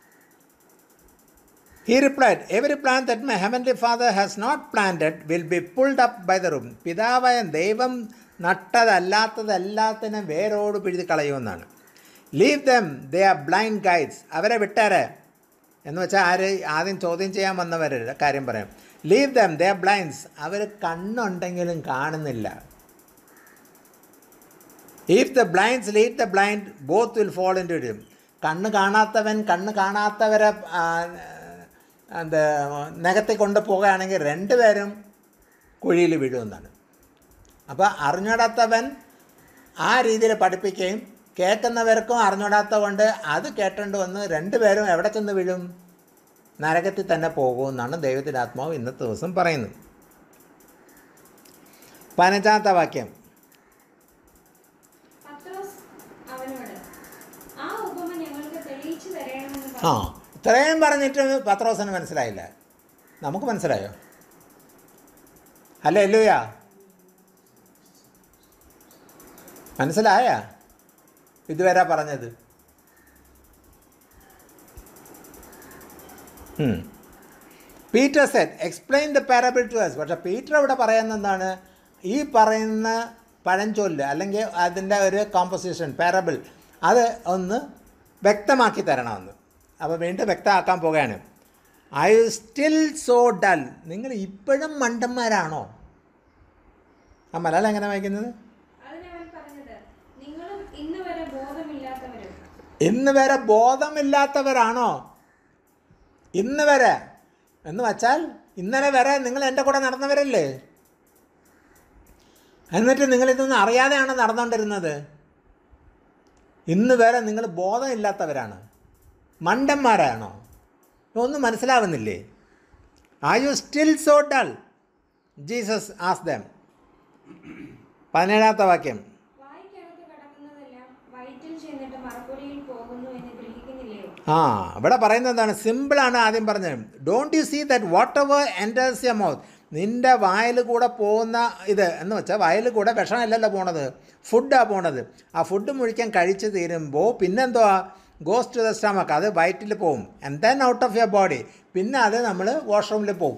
He replied, Every plant that my heavenly Father has not planted will be pulled up by the root. പിതാവായ ദൈവം നട്ടതല്ലാത്തതെല്ലാത്തിനും വേരോട് പിഴുതി കളയുമെന്നാണ് leave them they are blind guides അവരെ വിട്ടേരെ എന്ന് വെച്ചാൽ ആര് ആദ്യം ചോദ്യം ചെയ്യാൻ വന്നവരുടെ കാര്യം പറയാം leave them they are blinds അവർ കണ്ണുണ്ടെങ്കിലും കാണുന്നില്ല if the blinds lead the blind both will fall into ഇടും കണ്ണ് കാണാത്തവൻ കണ്ണ് കാണാത്തവരെ ആ, എന്ത് നഖത്തിൽ കൊണ്ട് പോകുകയാണെങ്കിൽ രണ്ടുപേരും കുഴിയിൽ വീഴുമെന്നാണ് അപ്പോൾ അറിഞ്ഞൂടാത്തവൻ ആ രീതിയിൽ പഠിപ്പിക്കുകയും കേൾക്കുന്നവർക്കും അറിഞ്ഞൂടാത്ത കൊണ്ട് അത് കേട്ടോണ്ട് വന്ന് രണ്ടുപേരും എവിടെ ചെന്ന് വീഴും നരകത്തിൽ തന്നെ പോകുമെന്നാണ് ദൈവത്തിൻ്റെ ആത്മാവ് ഇന്നത്തെ ദിവസം പറയുന്നത് പതിനഞ്ചാമത്തെ വാക്യം പത്രോസ് അവനോട് ആ ഉപമ ഞങ്ങൾക്ക് തെളിയിച്ചു തരണമെന്ന് ആ പറഞ്ഞു ഇത്രയും പറഞ്ഞിട്ട് പത്രോസിന് മനസ്സിലായില്ല നമുക്ക് മനസ്സിലായോ അല്ല എല്ലുയാ മനസ്സിലായ ഇതുവരെ പറഞ്ഞത് Peter set explain the parable to us പക്ഷേ പീറ്റർ ഇവിടെ പറയുന്ന എന്താണ് ഈ പറയുന്ന പഴഞ്ചൊല്ല് അല്ലെങ്കിൽ അതിൻ്റെ ഒരു കോമ്പസിഷൻ പാരബിൾ അത് ഒന്ന് വ്യക്തമാക്കി തരണമെന്ന് അപ്പോൾ വീണ്ടും വ്യക്തമാക്കാൻ പോകുകയാണ് ഐ സ്റ്റിൽ സോ ഡൽ നിങ്ങൾ ഇപ്പോഴും മണ്ടന്മാരാണോ ആ മലയാളം എങ്ങനെ വായിക്കുന്നത് അതിനവൻ പറഞ്ഞത് നിങ്ങളും ഇന്ന് വരെ ബോധമില്ലാത്തവരും ഇന്ന് വരെ ബോധമില്ലാത്തവരാണോ ഇന്ന് വരെ എന്ന് വച്ചാൽ ഇന്നലെ വരെ നിങ്ങൾ എൻ്റെ കൂടെ നടന്നവരല്ലേ എന്നിട്ട് നിങ്ങളിതൊന്നും അറിയാതെയാണ് നടന്നുകൊണ്ടിരുന്നത് ഇന്ന് വരെ നിങ്ങൾ ബോധമില്ലാത്തവരാണ് മണ്ടന്മാരാണോ ഒന്നും മനസ്സിലാവുന്നില്ലേ are you still so dull Jesus as them പതിനേഴാമത്തെ വാക്യം വായിക്കകത്ത് കിടക്കുന്നതെല്ലാം വയറ്റിൽ ചെന്നിട്ട് മറപ്പൊലിയിൽ പോകുന്നു എന്ന് ഗ്രഹിക്കുന്നില്ലയോ ആ ഇവിടെ പറയുന്നത് എന്താണ് സിമ്പിളാണ് ആദ്യം പറഞ്ഞത് don't you see that whatever enters your mouth നിൻ്റെ വായിൽ കൂടെ പോകുന്ന ഇത് എന്ന് വെച്ചാൽ വായിൽ കൂടെ വിഷമല്ലല്ലോ പോണത് ഫുഡാണ് പോണത് ആ ഫുഡ് മുഴിക്കാൻ കഴിച്ച് തീരുമ്പോൾ പിന്നെന്തോ ഗോസ് ടു ദ സ്റ്റമക്ക് അത് വയറ്റിൽ പോവും and then out of your body പിന്നെ അത് നമ്മൾ വാഷ്റൂമിൽ പോവും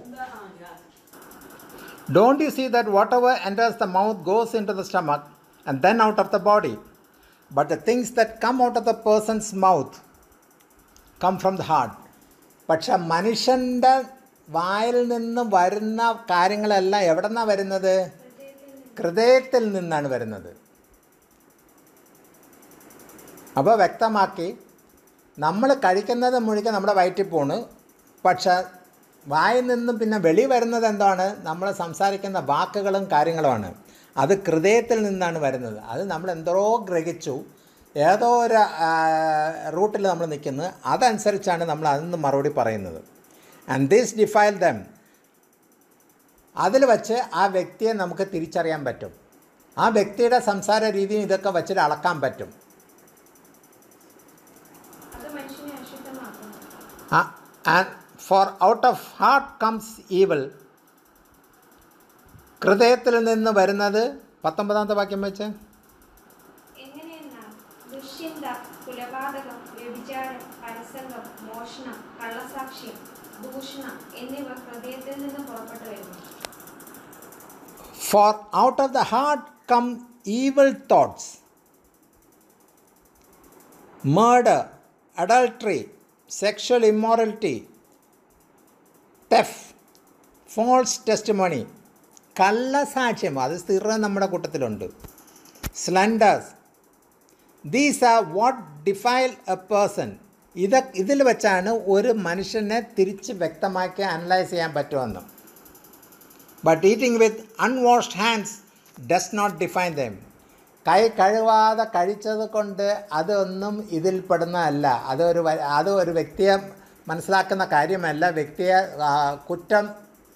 Don't you see that whatever enters the mouth goes into the stomach and then out of the body? But the things that come out of the person's mouth come from the heart. പക്ഷെ മനുഷ്യൻ്റെ വായിൽ നിന്ന് വരുന്ന കാര്യങ്ങളെല്ലാം എവിടെ നിന്നാണ് വരുന്നത് ഹൃദയത്തിൽ നിന്നാണ് വരുന്നത് അപ്പോൾ വ്യക്തമാക്കി നമ്മൾ കഴിക്കുന്നത് മുഴുവൻ നമ്മുടെ വയറ്റിൽ പോണ് പക്ഷെ വായിൽ നിന്നും പിന്നെ വെളി വരുന്നത് എന്താണ് നമ്മൾ സംസാരിക്കുന്ന വാക്കുകളും കാര്യങ്ങളുമാണ് അത് ഹൃദയത്തിൽ നിന്നാണ് വരുന്നത് അത് നമ്മൾ എന്തോ ഗ്രഹിച്ചു ഏതോ ഒരു റൂട്ടിൽ നമ്മൾ നിൽക്കുന്നത് അതനുസരിച്ചാണ് നമ്മൾ അതിൽ നിന്ന് മറുപടി പറയുന്നത് ആൻഡ് ദിസ് ഡിഫൈൽ ദം അതിൽ വച്ച് ആ വ്യക്തിയെ നമുക്ക് തിരിച്ചറിയാൻ പറ്റും ആ വ്യക്തിയുടെ സംസാര രീതിയും ഇതൊക്കെ വച്ചിട്ട് അളക്കാൻ പറ്റും അത് മനുഷ്യനെ അശുദ്ധമാക്കുന്നു and for out of heart comes evil ഹൃദയത്തിൽ നിന്ന് വരുന്നത് പത്തൊമ്പതാമത്തെ വാക്യം വെച്ച് എങ്ങനെയെന്നാൽ ദുശ്ചിന്ത കുലപാതകം വ്യഭിചാരം പരസംഗം മോഷണം കള്ളസാക്ഷ്യം ദൂഷണം എന്നിവ ഹൃദയത്തിൽ നിന്ന് പുറപ്പെട്ടു വരുന്നു for out of the heart come evil thoughts murder, adultery, sexual immorality, theft, false testimony, കള്ളസാക്ഷ്യം അത് സ്ഥിരം നമ്മുടെ കൂട്ടത്തിലുണ്ട് slanders these are what defile a person ഇത് ഇതിൽ വെച്ചാണ് ഒരു മനുഷ്യനെ തിരിച്ച് വ്യക്തമാക്കി അനലൈസ് ചെയ്യാൻ പറ്റുമെന്ന് but eating with unwashed hands does not defile them കൈ കഴുകാതെ കഴിച്ചത് കൊണ്ട് അതൊന്നും ഇതിൽ പെടുന്നതല്ല അതൊരു വ- അത് ഒരു വ്യക്തിയെ മനസ്സിലാക്കുന്ന കാര്യമല്ല വ്യക്തിയെ ആ, കുറ്റം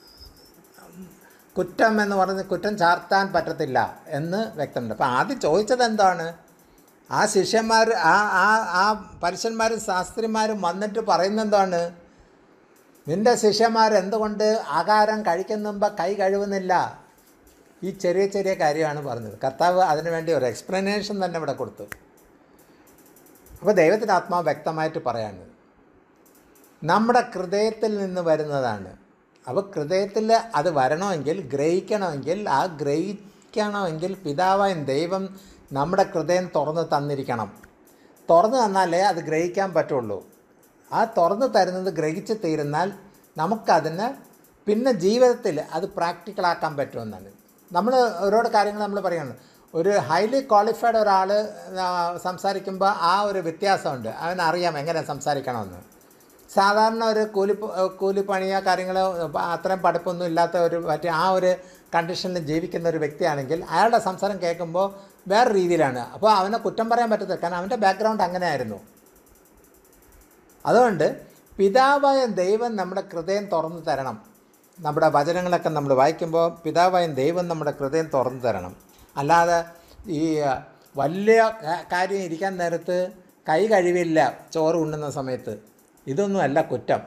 കുറ്റം എന്ന് പറഞ്ഞ് കുറ്റം ചാർത്താൻ പറ്റത്തില്ല എന്ന് വ്യക്തമുണ്ട് അപ്പം ആദ്യം ചോദിച്ചത് എന്താണ് ആ ശിഷ്യന്മാർ ആ ആ ആ പരുഷന്മാരും ശാസ്ത്രിമാരും വന്നിട്ട് പറയുന്നത് എന്താണ് നിന്റെ ശിഷ്യന്മാർ എന്തുകൊണ്ട് ആഹാരം കഴിക്കുന്ന മുമ്പ് കൈ കഴുകുന്നില്ല ഈ ചെറിയ ചെറിയ കാര്യമാണ് പറഞ്ഞത് കർത്താവ് അതിനു വേണ്ടി ഒരു എക്സ്പ്ലനേഷൻ തന്നെ ഇവിടെ കൊടുത്തു അപ്പോൾ ദൈവത്തിൻ്റെ ആത്മാവ് വ്യക്തമായിട്ട് പറയാണ് നമ്മുടെ ഹൃദയത്തിൽ നിന്ന് വരുന്നതാണ് അപ്പോൾ ഹൃദയത്തിൽ അത് വരണമെങ്കിൽ ഗ്രഹിക്കണമെങ്കിൽ ആ ഗ്രഹിക്കണമെങ്കിൽ പിതാവായ ദൈവം നമ്മുടെ ഹൃദയം തുറന്ന് തന്നിരിക്കണം തുറന്നു തന്നാലേ അത് ഗ്രഹിക്കാൻ പറ്റുള്ളൂ ആ തുറന്നു തരുന്നത് ഗ്രഹിച്ച് തീരുന്നാൽ നമുക്കതിന് പിന്നെ ജീവിതത്തിൽ അത് പ്രാക്ടിക്കലാക്കാൻ പറ്റുമെന്നാണ് നമ്മൾ ഓരോരോ കാര്യങ്ങൾ നമ്മൾ പറയുന്നത് ഒരു ഹൈലി ക്വാളിഫൈഡ് ഒരാൾ സംസാരിക്കുമ്പോൾ ആ ഒരു വ്യത്യാസമുണ്ട് അവനറിയാം എങ്ങനെ സംസാരിക്കണമെന്ന് സാധാരണ ഒരു കൂലി കൂലിപ്പണിയോ കാര്യങ്ങളോ അത്രയും പഠിപ്പൊന്നും ഇല്ലാത്ത ഒരു മറ്റേ ആ ഒരു കണ്ടീഷനിൽ ജീവിക്കുന്ന ഒരു വ്യക്തിയാണെങ്കിൽ അയാളുടെ സംസാരം കേൾക്കുമ്പോൾ വേറെ രീതിയിലാണ് അപ്പോൾ അവനെ കുറ്റം പറയാൻ പറ്റത്തില്ല കാരണം അവൻ്റെ ബാക്ക്ഗ്രൗണ്ട് അങ്ങനെയായിരുന്നു അതുകൊണ്ട് പിതാവായ ദൈവം നമ്മുടെ ഹൃദയം തുറന്നു തരണം നമ്മുടെ വചനങ്ങളൊക്കെ നമ്മൾ വായിക്കുമ്പോൾ പിതാവായ ദൈവം നമ്മുടെ ഹൃദയം തുറന്നു തരണം അല്ലാതെ ഈ വലിയ കാ- കാര്യം ഇരിക്കാൻ നേരത്ത് കൈ കഴിവില്ല ചോറ് ഉണ്ണുന്ന സമയത്ത് ഇതൊന്നും അല്ല കുറ്റം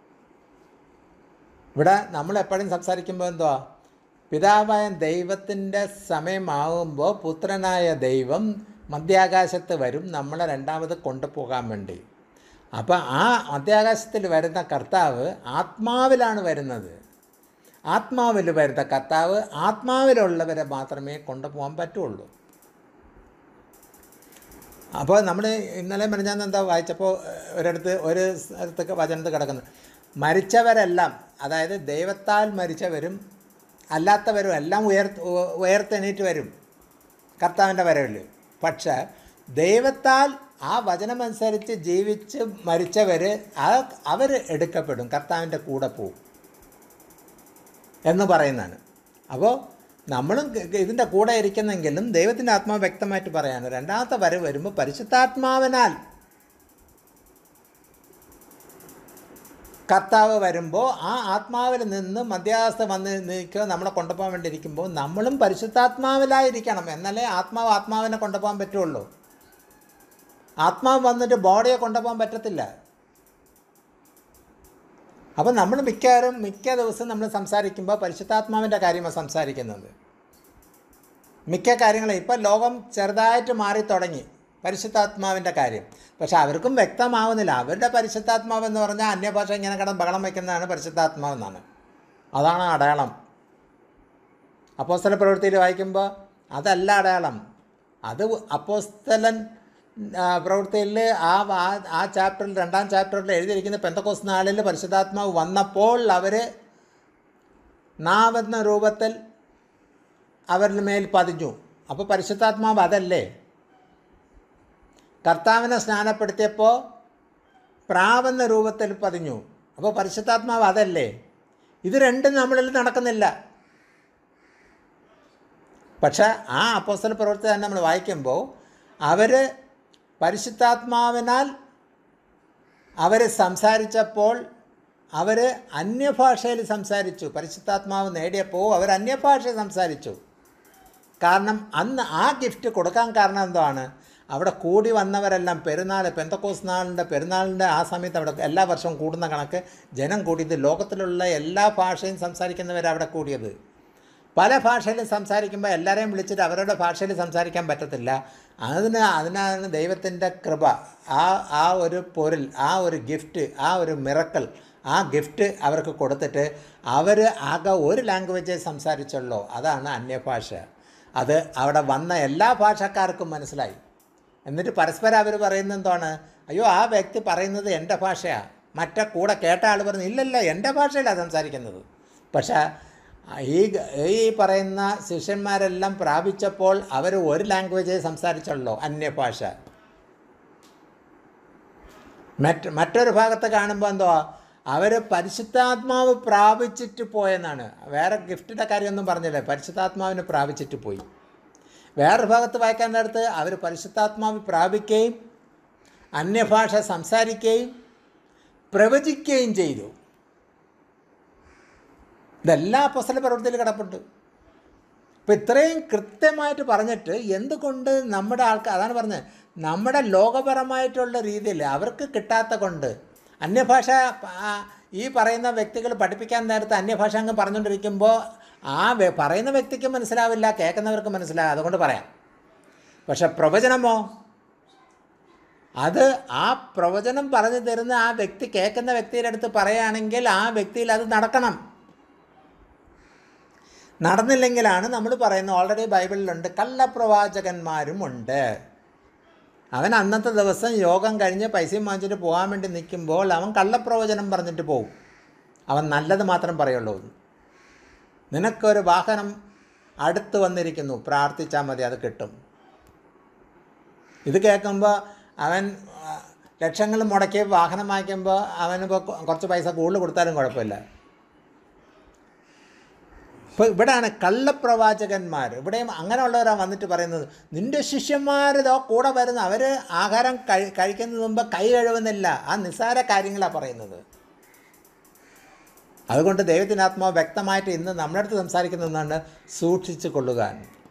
ഇവിടെ നമ്മൾ എപ്പോഴും സംസാരിക്കുമ്പോൾ എന്തുവാ പിതാവായ ദൈവത്തിൻ്റെ സമയമാകുമ്പോൾ പുത്രനായ ദൈവം മധ്യാകാശത്ത് വരും നമ്മളെ രണ്ടാമത് കൊണ്ടുപോകാൻ വേണ്ടി അപ്പോൾ ആ മധ്യാകാശത്തിൽ വരുന്ന കർത്താവ് ആത്മാവിലാണ് വരുന്നത് ആത്മാവിൽ വരുന്ന കർത്താവ് ആത്മാവിലുള്ളവരെ മാത്രമേ കൊണ്ടുപോകാൻ പറ്റുള്ളൂ അപ്പോൾ നമ്മൾ ഇന്നലെ മെനഞ്ഞാന്ന് എന്താ വായിച്ചപ്പോൾ ഒരിടത്ത് ഒരു സ്ഥലത്തൊക്കെ വചനത്ത് കിടക്കുന്നു മരിച്ചവരെല്ലാം അതായത് ദൈവത്താൽ മരിച്ചവരും അല്ലാത്തവരും എല്ലാം ഉയർ ഉയർത്തെണീറ്റ് വരും കർത്താവിൻ്റെ വരവിൽ പക്ഷേ ദൈവത്താൽ ആ വചനമനുസരിച്ച് ജീവിച്ച് മരിച്ചവർ ആ അവർ എടുക്കപ്പെടും കർത്താവിൻ്റെ കൂടെ പോവും എന്ന് പറയുന്നതാണ് അപ്പോൾ നമ്മളും ഇതിൻ്റെ കൂടെ ഇരിക്കുന്നെങ്കിലും ദൈവത്തിൻ്റെ ആത്മാവ് വ്യക്തമായിട്ട് പറയാണ് രണ്ടാമത്തെ വരവ് വരുമ്പോൾ പരിശുദ്ധാത്മാവിനാൽ കർത്താവ് വരുമ്പോൾ ആ ആത്മാവിൽ നിന്ന് മധ്യാവസ്ഥ വന്ന് നിൽക്കുക നമ്മളെ കൊണ്ടുപോകാൻ വേണ്ടി ഇരിക്കുമ്പോൾ നമ്മളും പരിശുദ്ധാത്മാവിലായിരിക്കണം എന്നാലേ ആത്മാവ് ആത്മാവിനെ കൊണ്ടുപോകാൻ പറ്റുള്ളൂ ആത്മാവ് വന്നിട്ട് ബോഡിയെ കൊണ്ടുപോകാൻ പറ്റത്തില്ല അപ്പം നമ്മൾ മിക്കവാറും മിക്ക ദിവസം നമ്മൾ സംസാരിക്കുമ്പോൾ പരിശുദ്ധാത്മാവിൻ്റെ കാര്യമാണ് സംസാരിക്കുന്നത് മിക്ക കാര്യങ്ങളും ഇപ്പം ലോകം ചെറുതായിട്ട് മാറി തുടങ്ങി പരിശുദ്ധാത്മാവിൻ്റെ കാര്യം പക്ഷെ അവർക്കും വ്യക്തമാവുന്നില്ല അവരുടെ പരിശുദ്ധാത്മാവ് എന്ന് പറഞ്ഞാൽ അന്യഭാഷ ഇങ്ങനെ കിടന്ന് ബഹളം വയ്ക്കുന്നതാണ് പരിശുദ്ധാത്മാവെന്നാണ് അതാണ് അടയാളം അപ്പോസ്തല പ്രവൃത്തിയിൽ വായിക്കുമ്പോൾ അതല്ല അടയാളം അത് അപ്പോസ്തലൻ ആ, പ്രവൃത്തിയിൽ ആ ആ- ആ ചാപ്റ്ററിൽ രണ്ടാം ചാപ്റ്ററിൽ എഴുതിയിരിക്കുന്ന പെന്തക്കോസ് നാളിൽ പരിശുദ്ധാത്മാവ് വന്നപ്പോൾ അവർ നാവെന്ന രൂപത്തിൽ അവരുടെ മേൽ പതിഞ്ഞു അപ്പോൾ പരിശുദ്ധാത്മാവ് അതല്ലേ കർത്താവിനെ സ്നാനപ്പെടുത്തിയപ്പോൾ പ്രാവെന്ന രൂപത്തിൽ പതിഞ്ഞു അപ്പോൾ പരിശുദ്ധാത്മാവ് അതല്ലേ ഇത് രണ്ടും നമ്മളിൽ നടക്കുന്നില്ല പക്ഷേ ആ അപ്പോസ്തല പ്രവൃത്തി തന്നെ നമ്മൾ വായിക്കുമ്പോൾ അവർ പരിശുദ്ധാത്മാവിനാൽ അവർ സംസാരിച്ചപ്പോൾ അവർ അന്യഭാഷയിൽ സംസാരിച്ചു പരിശുദ്ധാത്മാവ് നേടിയപ്പോൾ അവർ അന്യഭാഷ സംസാരിച്ചു കാരണം അന്ന് ആ ഗിഫ്റ്റ് കൊടുക്കാൻ കാരണം എന്താണ് അവിടെ കൂടി വന്നവരെല്ലാം പെരുന്നാൾ പെന്തക്കോസ് നാളിൻ്റെ പെരുന്നാളിൻ്റെ ആ സമയത്ത് അവിടെ എല്ലാ വർഷവും കൂടുന്ന കണക്ക് ജനം കൂടിയത് ലോകത്തിലുള്ള എല്ലാ ഭാഷയും സംസാരിക്കുന്നവർ അവിടെ കൂടിയത് പല ഭാഷയിലും സംസാരിക്കുമ്പോൾ എല്ലാവരെയും വിളിച്ചിട്ട് അവരുടെ ഭാഷയിൽ സംസാരിക്കാൻ പറ്റത്തില്ല അതിന് അതിനാണ് ദൈവത്തിൻ്റെ കൃപ ആ ആ ഒരു പൊരുൾ ആ ഒരു ഗിഫ്റ്റ് ആ ഒരു മിറക്കൽ ആ ഗിഫ്റ്റ് അവർക്ക് കൊടുത്തിട്ട് അവർ ആകെ ഒരു ലാംഗ്വേജേ സംസാരിച്ചുള്ളൂ അതാണ് അന്യഭാഷ അത് അവിടെ വന്ന എല്ലാ ഭാഷക്കാർക്കും മനസ്സിലായി എന്നിട്ട് പരസ്പരം അവർ പറയുന്നത് എന്താണ് അയ്യോ ആ വ്യക്തി പറയുന്നത് എൻ്റെ ഭാഷയാണ് മറ്റേ കൂടെ കേട്ട ആൾ പറഞ്ഞു ഇല്ലല്ല എൻ്റെ ഭാഷയിലാണ് സംസാരിക്കുന്നത് പക്ഷേ ഈ ഈ പറയുന്ന ശിഷ്യന്മാരെല്ലാം പ്രാപിച്ചപ്പോൾ അവർ ഒരു ലാംഗ്വേജേ സംസാരിച്ചുള്ളൂ അന്യഭാഷ മറ്റ് മറ്റൊരു ഭാഗത്ത് കാണുമ്പോൾ എന്തോ അവർ പരിശുദ്ധാത്മാവ് പ്രാപിച്ചിട്ട് പോയെന്നാണ് വേറെ ഗിഫ്റ്റിൻ്റെ കാര്യമൊന്നും പറഞ്ഞില്ല പരിശുദ്ധാത്മാവിനെ പ്രാപിച്ചിട്ട് പോയി വേറൊരു ഭാഗത്ത് വായിക്കാൻ നേരത്ത് അവർ പരിശുദ്ധാത്മാവ് പ്രാപിക്കുകയും അന്യഭാഷ സംസാരിക്കുകയും പ്രവചിക്കുകയും ചെയ്തു ഇതെല്ലാം അപ്പസ്തല പ്രവൃത്തിയിൽ കിടപ്പുണ്ട് അപ്പം ഇത്രയും കൃത്യമായിട്ട് പറഞ്ഞിട്ട് എന്തുകൊണ്ട് നമ്മുടെ ആൾക്കാർ അതാണ് പറഞ്ഞത് നമ്മുടെ ലോകപരമായിട്ടുള്ള രീതിയിൽ അവർക്ക് കിട്ടാത്ത കൊണ്ട് അന്യഭാഷ ആ, ഈ പറയുന്ന വ്യക്തികൾ പഠിപ്പിക്കാൻ നേരത്ത് അന്യഭാഷ അങ്ങ് പറഞ്ഞുകൊണ്ടിരിക്കുമ്പോൾ ആ വ്യ- പറയുന്ന വ്യക്തിക്ക് മനസ്സിലാവില്ല കേൾക്കുന്നവർക്ക് മനസ്സിലാവും അതുകൊണ്ട് പറയാം പക്ഷെ പ്രവചനമോ അത് ആ പ്രവചനം പറഞ്ഞു തരുന്ന ആ വ്യക്തി കേൾക്കുന്ന വ്യക്തിയുടെ അടുത്ത് പറയുകയാണെങ്കിൽ ആ വ്യക്തിയിൽ അത് നടക്കണം നടന്നില്ലെങ്കിലാണ് നമ്മൾ പറയുന്നത് ഓൾറെഡി ബൈബിളിലുണ്ട് കള്ളപ്രവാചകന്മാരും ഉണ്ട് അവൻ അന്നത്തെ ദിവസം യോഗം കഴിഞ്ഞ് പൈസയും വാങ്ങിച്ചിട്ട് പോകാൻ വേണ്ടി നിൽക്കുമ്പോൾ അവൻ കള്ളപ്രവചനം പറഞ്ഞിട്ട് പോകും അവൻ നല്ലത് മാത്രം പറയുള്ളൂ നിനക്കൊരു വാഹനം അടുത്ത് വന്നിരിക്കുന്നു പ്രാർത്ഥിച്ചാൽ മതി അത് കിട്ടും ഇത് കേൾക്കുമ്പോൾ അവൻ ആ, ലക്ഷങ്ങൾ മുടക്കി വാഹനം വാങ്ങിക്കുമ്പോൾ അവനിപ്പോൾ കുറച്ച് പൈസ കൂടുതൽ കൊടുത്താലും കുഴപ്പമില്ല ഇപ്പോൾ ഇവിടെയാണ് കള്ളപ്രവാചകന്മാർ ഇവിടെയും അങ്ങനെയുള്ളവരാണ് വന്നിട്ട് പറയുന്നത് നിൻ്റെ ശിഷ്യന്മാരിതോ കൂടെ വരുന്ന അവർ ആഹാരം കഴി കഴിക്കുന്നതിന് മുമ്പ് കൈ കഴുകുന്നില്ല ആ നിസ്സാര കാര്യങ്ങളാണ് പറയുന്നത് അതുകൊണ്ട് ദൈവത്തിൻ്റെ ആത്മാവ് വ്യക്തമായിട്ട് ഇന്ന് നമ്മുടെ അടുത്ത് സംസാരിക്കുന്നതാണ് സൂക്ഷിച്ചു കൊള്ളുക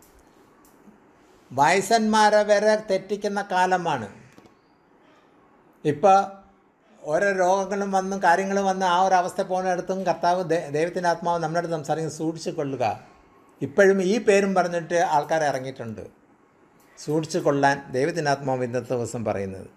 വയസ്സന്മാരെ വരെ തെറ്റിക്കുന്ന കാലമാണ് ഇപ്പോൾ ഓരോ രോഗങ്ങളും വന്നും കാര്യങ്ങളും വന്ന് ആ ഒരു അവസ്ഥ പോകുന്നിടത്തും കർത്താവ് ദേ- ദൈവത്തിൻ്റെ ആത്മാവ് നമ്മുടെ അടുത്ത് സംസാരിക്കുന്നത് സൂക്ഷിച്ചു കൊള്ളുക ഇപ്പോഴും ഈ പേരും പറഞ്ഞിട്ട് ആൾക്കാർ ഇറങ്ങിയിട്ടുണ്ട് സൂക്ഷിച്ചു കൊള്ളാൻ ദൈവത്തിൻ്റെ ആത്മാവ് ഇന്നത്തെ ദിവസം പറയുന്നത്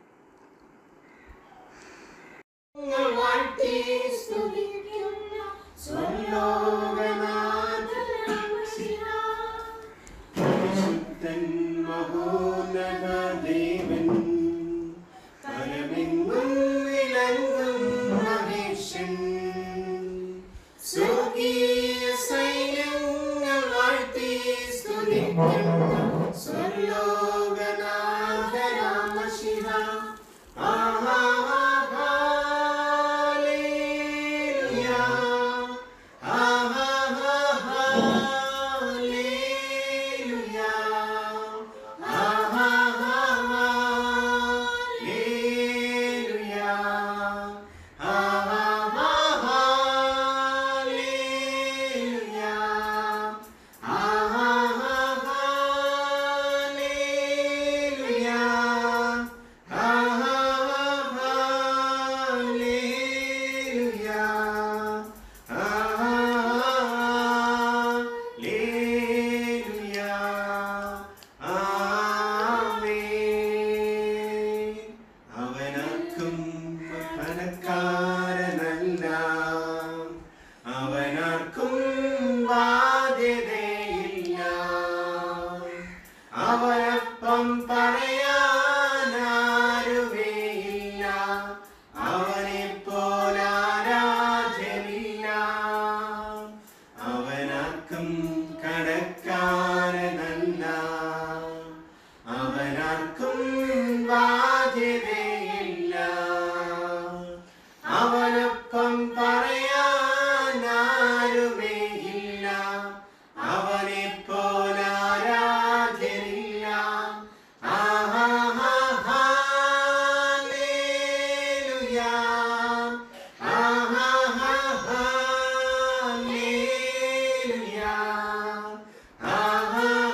പരിശുദ്ധൻ മഹോന്നതദേവൻ പരമെങ്ങും വിളങ്ങും മഹേശൻ സ്വർഗീയ സൈന്യങ്ങൾ വാഴ്ത്തി സ്തുതിക്കുന്ന സ്വർലോകനാഥരാമശിഹ ആഹാ ഹാലേലുയ ആഹാ ഹാലേലുയ ആഹാ ഹാലേലുയ ആഹാ ഹാലേലുയ ആഹാ ഹാലേലുയ ആഹാ ഹാലേലുയ ഹല്ലേലൂയ ആമേൻ അവനർക്കും പണക്കാരനല്ല അവനർക്കും ബാധ്യതയില്ല അവനൊപ്പം പറയാനാരുവേയില്ല അവനെ പോലാരാധനില്ല അവനാർക്കും കടക്കാരനല്ല അവനാർക്കും ബാധ്യതയില്ല അവനൊപ്പം പറയാനാരുമേയില്ല അവനെ പോലാരാധനില്ല ആഹാ ഹാലേലുയ ആഹാ ഹാലേലുയ ആഹാ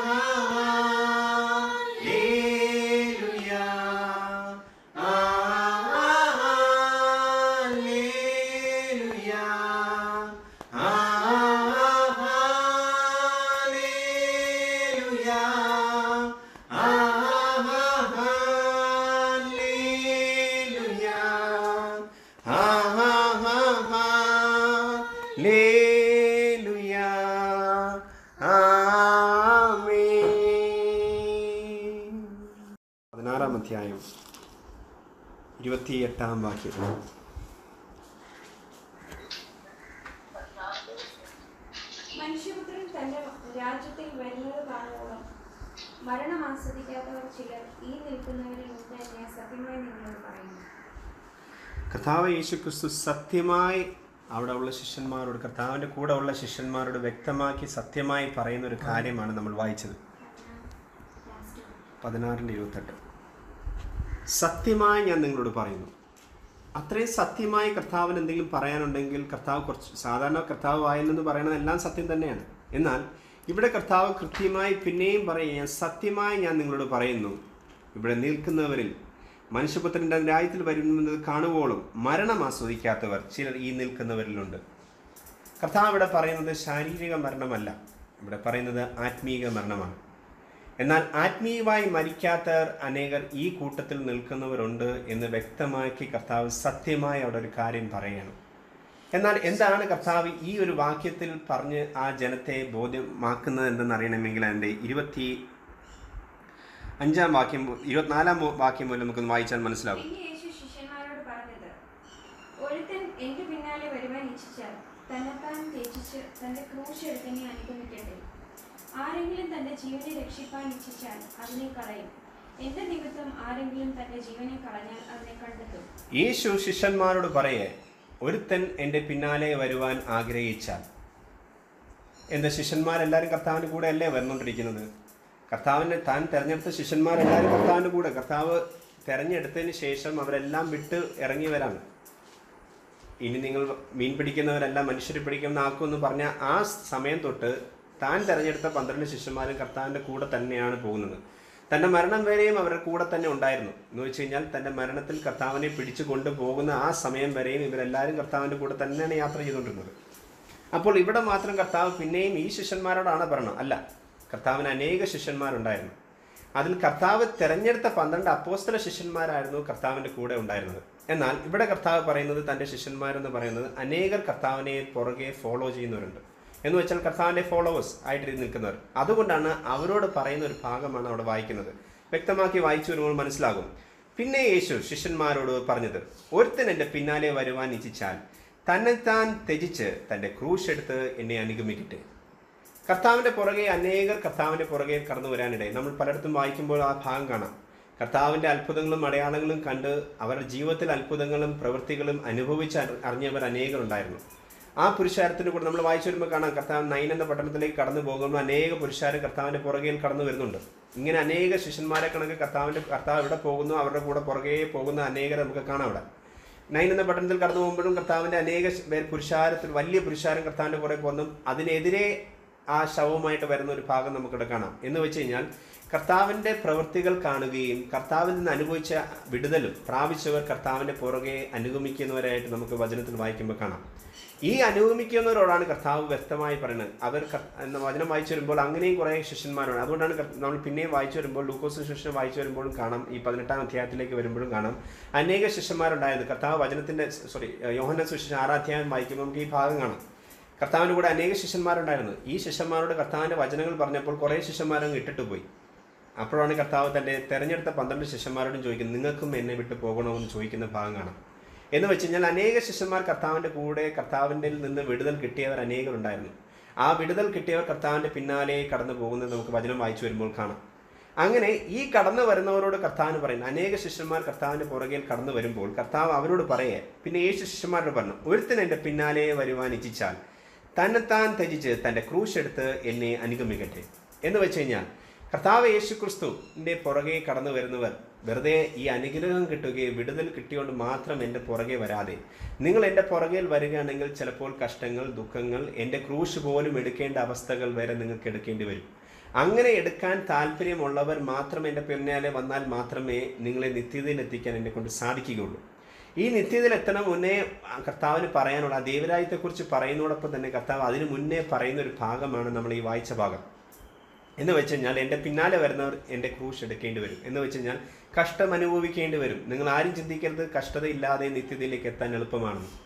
പതിനാറാം അധ്യായം ഇരുപത്തിയെട്ടാം വാക്യം മനുഷ്യപുത്രൻ തന്റെ രാജ്യത്തിൽ വരുന്നത് കാണുവോളം മരണം ആസ്വദിക്കാത്തവർ ചിലർ ഈ നിൽക്കുന്നവരിൽ ഉണ്ട് എന്ന് ഞാൻ സത്യമായി നിങ്ങളോട് പറയുന്നു കർത്താവ് യേശു ക്രിസ്തു സത്യമായി അവിടെ ഉള്ള ശിഷ്യന്മാരോട് കർത്താവിൻ്റെ കൂടെ ഉള്ള ശിഷ്യന്മാരോട് വ്യക്തമാക്കി സത്യമായി പറയുന്ന ഒരു കാര്യമാണ് നമ്മൾ വായിച്ചത് പതിനാറിൻ്റെ ഇരുപത്തെട്ട് സത്യമായി ഞാൻ നിങ്ങളോട് പറയുന്നു അത്രയും സത്യമായി കർത്താവിന് എന്തെങ്കിലും പറയാനുണ്ടെങ്കിൽ കർത്താവ് കുറച്ച് സാധാരണ കർത്താവ് വായിൽ നിന്ന് പറയുന്നത് എല്ലാം സത്യം തന്നെയാണ് എന്നാൽ ഇവിടെ കർത്താവ് കൃത്യമായി പിന്നെയും പറയുക സത്യമായി ഞാൻ നിങ്ങളോട് പറയുന്നു ഇവിടെ നിൽക്കുന്നവരിൽ മനുഷ്യപുത്രൻ്റെ രാജ്യത്തിൽ വരുന്നത് കാണുവോളും മരണം ആസ്വദിക്കാത്തവർ ചിലർ ഈ നിൽക്കുന്നവരിലുണ്ട് കർത്താവ് ഇവിടെ പറയുന്നത് ശാരീരിക മരണമല്ല ഇവിടെ പറയുന്നത് ആത്മീക മരണമാണ് എന്നാൽ ആത്മീയമായി മരിക്കാത്തവർ അനേകർ ഈ കൂട്ടത്തിൽ നിൽക്കുന്നവരുണ്ട് എന്ന് വ്യക്തമാക്കി കർത്താവ് സത്യമായി അവിടെ ഒരു കാര്യം പറയണം എന്നാൽ എന്താണ് കർത്താവ് ഈ ഒരു വാക്യത്തിൽ പറഞ്ഞ് ആ ജനത്തെ ബോധ്യമാക്കുന്നത് എന്തെന്ന് അറിയണമെങ്കിൽ അതിൻ്റെ ഇരുപത്തി അഞ്ചാം വാക്യം മു- ഇരുപത്തിനാലാം മു- വാക്യം പോലും നമുക്കൊന്ന് വായിച്ചാൽ മനസ്സിലാകും പിന്നെ യേശു ശിഷ്യന്മാരോട് പറഞ്ഞത് ഒരുത്തൻ എന്റെ പിന്നാലെ വരുവാൻ ഇച്ഛിച്ചാൽ തന്നെത്താൻ ത്യജിച്ച് തന്റെ ക്രൂശ് എടുത്തന്നെ അനുഗമിക്കട്ടെ ആരെങ്കിലും തന്റെ ജീവനെ രക്ഷിപ്പാൻ ഇച്ഛിച്ചാൽ അതിനെ കളയും എന്റെ നിമിത്തം ആരെങ്കിലും തന്റെ ജീവനെ കളഞ്ഞാൽ അതിനെ കണ്ടെത്തും യേശു ശിഷ്യന്മാരോട് പറയേ ഒരുത്തൻ എൻ്റെ പിന്നാലെ വരുവാൻ ആഗ്രഹിച്ചാൽ എന്താ ശിഷ്യന്മാരെല്ലാവരും കർത്താവിൻ്റെ കൂടെ അല്ലേ വന്നുകൊണ്ടിരിക്കുന്നത് കർത്താവിൻ്റെ താൻ തിരഞ്ഞെടുത്ത ശിഷ്യന്മാരെല്ലാവരും കർത്താവിൻ്റെ കൂടെ കർത്താവ് തിരഞ്ഞെടുത്തതിന് ശേഷം അവരെല്ലാം വിട്ട് ഇറങ്ങി വരാണ് ഇനി നിങ്ങൾ മീൻ പിടിക്കുന്നവരെല്ലാം മനുഷ്യരെ പിടിക്കുന്ന ആക്കുമെന്ന് പറഞ്ഞ ആ സമയം തൊട്ട് താൻ തിരഞ്ഞെടുത്ത പന്ത്രണ്ട് ശിഷ്യന്മാരും കർത്താവിൻ്റെ കൂടെ തന്നെയാണ് പോകുന്നത് തൻ്റെ മരണം വരെയും അവരുടെ കൂടെ തന്നെ ഉണ്ടായിരുന്നു എന്ന് വെച്ച് കഴിഞ്ഞാൽ തൻ്റെ മരണത്തിൽ കർത്താവിനെ പിടിച്ചു കൊണ്ടുപോകുന്ന ആ സമയം വരെയും ഇവരെല്ലാവരും കർത്താവിൻ്റെ കൂടെ തന്നെയാണ് യാത്ര ചെയ്തുകൊണ്ടിരുന്നത് അപ്പോൾ ഇവിടെ മാത്രം കർത്താവ് പിന്നെയും ഈ ശിഷ്യന്മാരോടാണ് പറയണം അല്ല കർത്താവിന് അനേക ശിഷ്യന്മാരുണ്ടായിരുന്നു അതിൽ കർത്താവ് തിരഞ്ഞെടുത്ത പന്ത്രണ്ട് അപ്പോസ്തല ശിഷ്യന്മാരായിരുന്നു കർത്താവിൻ്റെ കൂടെ ഉണ്ടായിരുന്നത് എന്നാൽ ഇവിടെ കർത്താവ് പറയുന്നത് തൻ്റെ ശിഷ്യന്മാരെന്ന് പറയുന്നത് അനേകർ കർത്താവിനെ പുറകെ ഫോളോ ചെയ്യുന്നവരുണ്ട് എന്ന് വെച്ചാൽ കർത്താവിൻ്റെ ഫോളോവേഴ്സ് ആയിട്ട് നിൽക്കുന്നവർ അതുകൊണ്ടാണ് അവരോട് പറയുന്ന ഒരു ഭാഗമാണ് അവിടെ വായിക്കുന്നത് വ്യക്തമാക്കി വായിച്ചു വരുമ്പോൾ മനസ്സിലാകും പിന്നെ യേശു ശിഷ്യന്മാരോട് പറഞ്ഞത് ഒരുത്തൻ എൻ്റെ പിന്നാലെ വരുവാൻ ഇച്ഛിച്ചാൽ തന്നെത്താൻ ത്യജിച്ച് തൻ്റെ ക്രൂശ് എടുത്ത് എന്നെ അനുഗമിക്കട്ടെ കർത്താവിൻ്റെ പുറകെ അനേകർ കർത്താവിൻ്റെ പുറകെ കടന്നു വരാനിടയിൽ നമ്മൾ പലയിടത്തും വായിക്കുമ്പോൾ ആ ഭാഗം കാണാം കർത്താവിൻ്റെ അത്ഭുതങ്ങളും അടയാളങ്ങളും കണ്ട് അവരുടെ ജീവിതത്തിൽ അത്ഭുതങ്ങളും പ്രവൃത്തികളും അനുഭവിച്ച് അറി- അറിഞ്ഞവർ അനേകരുണ്ടായിരുന്നു ആ പുരുഷാരത്തിൻ്റെ കൂടെ നമ്മൾ വായിച്ചു വരുമ്പോൾ കാണാം കർത്താവ് നൈൻ എന്ന പട്ടണത്തിലേക്ക് കടന്നു പോകുമ്പോൾ അനേക പുരുഷാരം കർത്താവിൻ്റെ പുറകെ കടന്നു വരുന്നുണ്ട് ഇങ്ങനെ അനേക ശിഷ്യന്മാരെ കണക്ക് കർത്താവിൻ്റെ കർത്താവ് എവിടെ പോകുന്നു അവരുടെ കൂടെ പുറകെ പോകുന്ന അനേകരെ നമുക്ക് കാണാം അവിടെ നൈൻ എന്ന പട്ടണത്തിൽ കടന്നു പോകുമ്പോഴും കർത്താവിൻ്റെ അനേക ശ- പേർ പുരുഷാരത്തിൽ വലിയ പുരുഷാരം കർത്താവിൻ്റെ പുറകെ പോകുന്നു അതിനെതിരെ ആ ശവമായിട്ട് വരുന്ന ഒരു ഭാഗം നമുക്കിവിടെ കാണാം എന്ന് വെച്ച് കഴിഞ്ഞാൽ കർത്താവിൻ്റെ പ്രവൃത്തികൾ കാണുകയും കർത്താവിൽ നിന്ന് അനുഭവിച്ച വിടുതലും പ്രാപിച്ചവർ കർത്താവിൻ്റെ പുറകെ അനുഗമിക്കുന്നവരായിട്ട് നമുക്ക് വചനത്തിൽ വായിക്കുമ്പോൾ കാണാം ഈ അനുഗമിക്കുന്നവരോടാണ് കർത്താവ് വ്യക്തമായി പറയുന്നത് അവർ കർ- എന്ന വചനം വായിച്ചു വരുമ്പോൾ അങ്ങനെയും കുറേ ശിഷ്യന്മാരാണ് അതുകൊണ്ടാണ് കർ- നമ്മൾ പിന്നെയും വായിച്ചു വരുമ്പോൾ ലൂക്കോസ് ശിഷ്യനെ വായിച്ചു വരുമ്പോഴും കാണാം ഈ പതിനെട്ടാം അധ്യായത്തിലേക്ക് വരുമ്പോഴും കാണാം അനേക ശിഷ്യന്മാരുണ്ടായിരുന്നു കർത്താവ് വചനത്തിൻ്റെ സോറി യോഹന സുശേഷൻ ആറാം അധ്യായം വായിക്കുമ്പോൾ നമുക്ക് ഈ ഭാഗം കാണാം കർത്താവിൻ്റെ കൂടെ അനേക ശിഷ്യന്മാരുണ്ടായിരുന്നു ഈ ശിഷ്യന്മാരോട് കർത്താവിൻ്റെ വചനങ്ങൾ പറഞ്ഞപ്പോൾ കുറേ ശിഷ്യന്മാരങ്ങ് ഇട്ടിട്ട് പോയി അപ്പോഴാണ് കർത്താവ് തൻ്റെ തെരഞ്ഞെടുത്ത പന്ത്രണ്ട് ശിഷ്യന്മാരോടും ചോദിക്കുന്നത് നിങ്ങൾക്കും എന്നെ വിട്ട് പോകണമെന്ന് ചോദിക്കുന്ന ഭാഗം കാണാം എന്ന് വെച്ച് കഴിഞ്ഞാൽ അനേക ശിഷ്യന്മാർ കർത്താവിൻ്റെ കൂടെ കർത്താവിൻ്റെ നിന്ന് വിടുതൽ കിട്ടിയവർ അനേകരുണ്ടായിരുന്നു ആ വിടുതൽ കിട്ടിയവർ കർത്താവിൻ്റെ പിന്നാലെ കടന്നു പോകുന്നത് നമുക്ക് വചനം വായിച്ചു വരുമ്പോൾ കാണാം അങ്ങനെ ഈ കടന്നു വരുന്നവരോട് കർത്താവിന് പറയുന്നു അനേക ശിഷ്യന്മാർ കർത്താവിൻ്റെ പുറകിൽ കടന്നു വരുമ്പോൾ കർത്താവ് അവരോട് പറയേ പിന്നെ യേശു ശിഷ്യന്മാരോട് പറഞ്ഞു ഒരുത്തൻ എൻ്റെ പിന്നാലെ വരുവാൻ ഇച്ഛിച്ചാൽ തന്നെത്താൻ ത്യജിച്ച് തൻ്റെ ക്രൂശ് എടുത്ത് എന്നെ അനുഗമിക്കട്ടെ എന്ന് വെച്ച് കഴിഞ്ഞാൽ കർത്താവ് യേശു ക്രിസ്തുവിൻ്റെ പുറകെ കടന്നു വരുന്നവർ വെറുതെ ഈ അനുഗ്രഹം കിട്ടുകയും വിടുതൽ കിട്ടിയോണ്ട് മാത്രം എൻ്റെ പുറകെ വരാതെ നിങ്ങൾ എൻ്റെ പുറകിൽ വരികയാണെങ്കിൽ ചിലപ്പോൾ കഷ്ടങ്ങൾ ദുഃഖങ്ങൾ എൻ്റെ ക്രൂശ് പോലും എടുക്കേണ്ട അവസ്ഥകൾ വരെ നിങ്ങൾക്ക് എടുക്കേണ്ടി വരും അങ്ങനെ എടുക്കാൻ താല്പര്യമുള്ളവർ മാത്രം എൻ്റെ പിന്നാലെ വന്നാൽ മാത്രമേ നിങ്ങളെ നിത്യതയിൽ എത്തിക്കാൻ എന്നെ കൊണ്ട് സാധിക്കുകയുള്ളൂ ഈ നിത്യതയിൽ എത്തണം മുന്നേ ആ കർത്താവിന് പറയാനുള്ള ആ ദൈവരാജ്യത്തെക്കുറിച്ച് പറയുന്നതോടൊപ്പം തന്നെ കർത്താവ് അതിന് മുന്നേ പറയുന്ന ഒരു ഭാഗമാണ് നമ്മൾ ഈ വായിച്ച ഭാഗം എന്ന് വെച്ച് കഴിഞ്ഞാൽ എൻ്റെ പിന്നാലെ വരുന്നവർ എൻ്റെ ക്രൂശ് എടുക്കേണ്ടി വരും എന്ന് വെച്ച് കഴിഞ്ഞാൽ കഷ്ടം അനുഭവിക്കേണ്ടി വരും നിങ്ങൾ ആരും ചിന്തിക്കരുത് കഷ്ടതയില്ലാതെ നിത്യതയിലേക്ക് എത്താൻ എളുപ്പമാണെന്ന്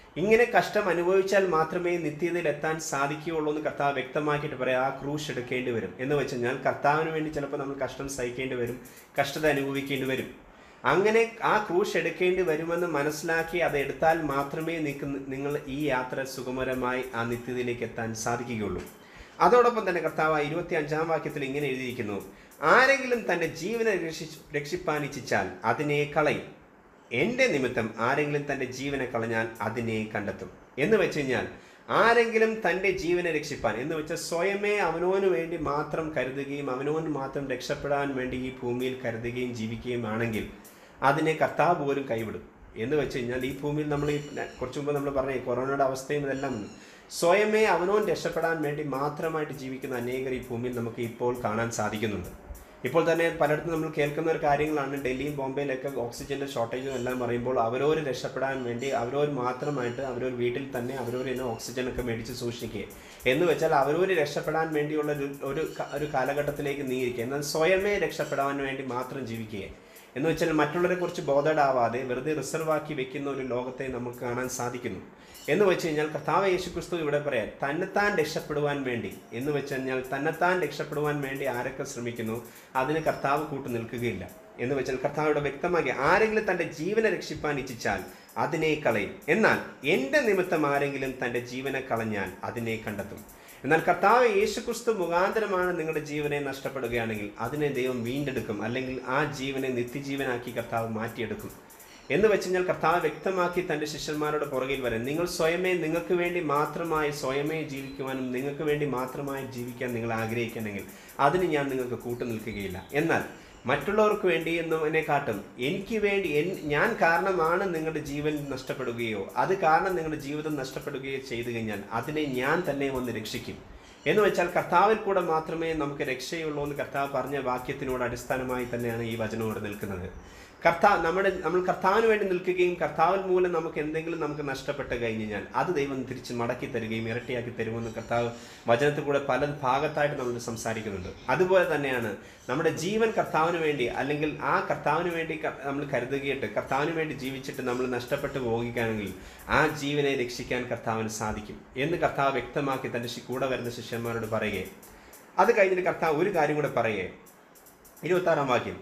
ഇങ്ങനെ കഷ്ടം അനുഭവിച്ചാൽ മാത്രമേ നിത്യതയിൽ എത്താൻ സാധിക്കുകയുള്ളൂ എന്ന് കർത്താവ് വ്യക്തമാക്കിയിട്ട് പറയാം ആ ക്രൂശ് എടുക്കേണ്ടി വരും എന്ന് വെച്ച് കഴിഞ്ഞാൽ കർത്താവിന് വേണ്ടി ചിലപ്പോൾ നമ്മൾ കഷ്ടം സഹിക്കേണ്ടി വരും കഷ്ടത അനുഭവിക്കേണ്ടി വരും അങ്ങനെ ആ ക്രൂശ് എടുക്കേണ്ടി വരുമെന്ന് മനസ്സിലാക്കി അത് എടുത്താൽ മാത്രമേ നിക്ക് നിങ്ങൾ ഈ യാത്ര സുഗമരമായി ആ നിത്യതയിലേക്ക് എത്താൻ സാധിക്കുകയുള്ളൂ അതോടൊപ്പം തന്നെ കർത്താവ് ഇരുപത്തി അഞ്ചാം വാക്യത്തിൽ ഇങ്ങനെ എഴുതിയിരിക്കുന്നു ആരെങ്കിലും തന്റെ ജീവനെ രക്ഷിച്ച് രക്ഷിപ്പാൻ ഇച്ഛിച്ചാൽ അതിനെ കളയും എൻ്റെ നിമിത്തം ആരെങ്കിലും തൻ്റെ ജീവനെ കളഞ്ഞാൽ അതിനെ കണ്ടെത്തും എന്ന് വെച്ച് കഴിഞ്ഞാൽ ആരെങ്കിലും തൻ്റെ ജീവനെ രക്ഷിപ്പാൻ എന്ന് വെച്ചാൽ സ്വയമേ അവനോന് വേണ്ടി മാത്രം കരുതുകയും അവനോന് മാത്രം രക്ഷപ്പെടാൻ വേണ്ടി ഈ ഭൂമിയിൽ കരുതുകയും ജീവിക്കുകയും ആണെങ്കിൽ അതിനെ കർത്താവ് പോലും കൈവിടും എന്ന് വെച്ച് കഴിഞ്ഞാൽ ഈ ഭൂമിയിൽ നമ്മൾ ഈ കുറച്ച് മുമ്പ് നമ്മൾ പറഞ്ഞ ഈ കൊറോണയുടെ അവസ്ഥയും ഇതെല്ലാം സ്വയമേ അവനോൻ രക്ഷപ്പെടാൻ വേണ്ടി മാത്രമായിട്ട് ജീവിക്കുന്ന അനേകർ ഈ ഭൂമിയിൽ നമുക്ക് ഇപ്പോൾ കാണാൻ സാധിക്കുന്നുണ്ട് ഇപ്പോൾ തന്നെ പലയിടത്തും നമ്മൾ കേൾക്കുന്ന ഒരു കാര്യങ്ങളാണ് ഡൽഹിയും ബോംബെയിലൊക്കെ ഓക്സിജന്റെ ഷോർട്ടേജും എല്ലാം പറയുമ്പോൾ അവരോര് രക്ഷപ്പെടാൻ വേണ്ടി അവരോര് മാത്രമായിട്ട് അവരൊരു വീട്ടിൽ തന്നെ അവരോര് തന്നെ ഓക്സിജൻ ഒക്കെ മേടിച്ച് സൂക്ഷിക്കുക എന്ന് വെച്ചാൽ അവരോര് രക്ഷപ്പെടാൻ വേണ്ടിയുള്ള ഒരു ഒരു ക- ഒരു കാലഘട്ടത്തിലേക്ക് നീങ്ങിയിരിക്കുക എന്നാൽ സ്വയമേ രക്ഷപ്പെടാൻ വേണ്ടി മാത്രം ജീവിക്കുക എന്ന് വെച്ചാൽ മറ്റുള്ളവരെ കുറിച്ച് ബോധടാവാതെ വെറുതെ റിസർവ് ആക്കി വെക്കുന്ന ഒരു ലോകത്തെ നമുക്ക് കാണാൻ സാധിക്കുന്നു എന്ന് വെച്ച് കഴിഞ്ഞാൽ കർത്താവ് യേശുക്രിസ്തു ഇവിടെ പറയാം തന്നെത്താൻ രക്ഷപ്പെടുവാൻ വേണ്ടി എന്ന് വെച്ച് കഴിഞ്ഞാൽ തന്നെത്താൻ രക്ഷപ്പെടുവാൻ വേണ്ടി ആരൊക്കെ ശ്രമിക്കുന്നു അതിന് കർത്താവ് കൂട്ടു നിൽക്കുകയില്ല എന്ന് വെച്ചാൽ കർത്താവ് ഇവിടെ വ്യക്തമാക്കി ആരെങ്കിലും തന്റെ ജീവനെ രക്ഷിപ്പാൻ ഇച്ഛിച്ചാൽ അതിനെ കളയും എന്നാൽ എൻ്റെ നിമിത്തം ആരെങ്കിലും തന്റെ ജീവനെ കളഞ്ഞാൽ അതിനെ കണ്ടെത്തും എന്നാൽ കർത്താവ് യേശുക്രിസ്തു മുഖാന്തരമാണ് നിങ്ങളുടെ ജീവനെ നഷ്ടപ്പെടുകയാണെങ്കിൽ അതിനെ ദൈവം വീണ്ടെടുക്കും അല്ലെങ്കിൽ ആ ജീവനെ നിത്യജീവനാക്കി കർത്താവ് മാറ്റിയെടുക്കും എന്ന് വെച്ച് കഴിഞ്ഞാൽ കർത്താവ് വ്യക്തമാക്കി തന്റെ ശിഷ്യന്മാരുടെ പുറകിൽ വരാൻ നിങ്ങൾ സ്വയമേ നിങ്ങൾക്ക് വേണ്ടി മാത്രമായി സ്വയമേ ജീവിക്കുവാനും നിങ്ങൾക്ക് വേണ്ടി മാത്രമായി ജീവിക്കാൻ നിങ്ങൾ ആഗ്രഹിക്കണമെങ്കിൽ അതിന് ഞാൻ നിങ്ങൾക്ക് കൂട്ടു നിൽക്കുകയില്ല എന്നാൽ മറ്റുള്ളവർക്ക് വേണ്ടി എന്നതിനെക്കാട്ടും എനിക്ക് വേണ്ടി എൻ- ഞാൻ കാരണമാണ് നിങ്ങളുടെ ജീവൻ നഷ്ടപ്പെടുകയോ അത് കാരണം നിങ്ങളുടെ ജീവിതം നഷ്ടപ്പെടുകയോ ചെയ്തു കഴിഞ്ഞാൽ അതിനെ ഞാൻ തന്നെ വന്ന് രക്ഷിക്കും എന്ന് വെച്ചാൽ കർത്താവിൽ കൂടെ മാത്രമേ നമുക്ക് രക്ഷയുള്ളൂ എന്ന് കർത്താവ് പറഞ്ഞ വാക്യത്തിനോട് അടിസ്ഥാനമായി തന്നെയാണ് ഈ വചനോട് നിൽക്കുന്നത് കർത്താവ് നമ്മുടെ നമ്മൾ കർത്താവിന് വേണ്ടി നിൽക്കുകയും കർത്താവിൽ മൂലം നമുക്ക് എന്തെങ്കിലും നമുക്ക് നഷ്ടപ്പെട്ട് കഴിഞ്ഞ് കഴിഞ്ഞാൽ അത് ദൈവം തിരിച്ച് മടക്കി തരികയും ഇരട്ടിയാക്കി തരുമെന്ന് കർത്താവ് വചനത്തിൽ കൂടെ പല ഭാഗത്തായിട്ട് നമ്മൾ സംസാരിക്കുന്നുണ്ട് അതുപോലെ തന്നെയാണ് നമ്മുടെ ജീവൻ കർത്താവിന് വേണ്ടി അല്ലെങ്കിൽ ആ കർത്താവിന് വേണ്ടി ക- നമ്മൾ കരുതുകയിട്ട് കർത്താവിന് വേണ്ടി ജീവിച്ചിട്ട് നമ്മൾ നഷ്ടപ്പെട്ടു പോകുകയാണെങ്കിൽ ആ ജീവനെ രക്ഷിക്കാൻ കർത്താവിന് സാധിക്കും എന്ന് കർത്താവ് വ്യക്തമാക്കി തൻ്റെ ശി- കൂടെ വരുന്ന ശിഷ്യന്മാരോട് പറയുകയെ അത് കഴിഞ്ഞിട്ട് കർത്താവ് ഒരു കാര്യം കൂടെ പറയുകയെ ഇരുപത്താറാം വാക്യം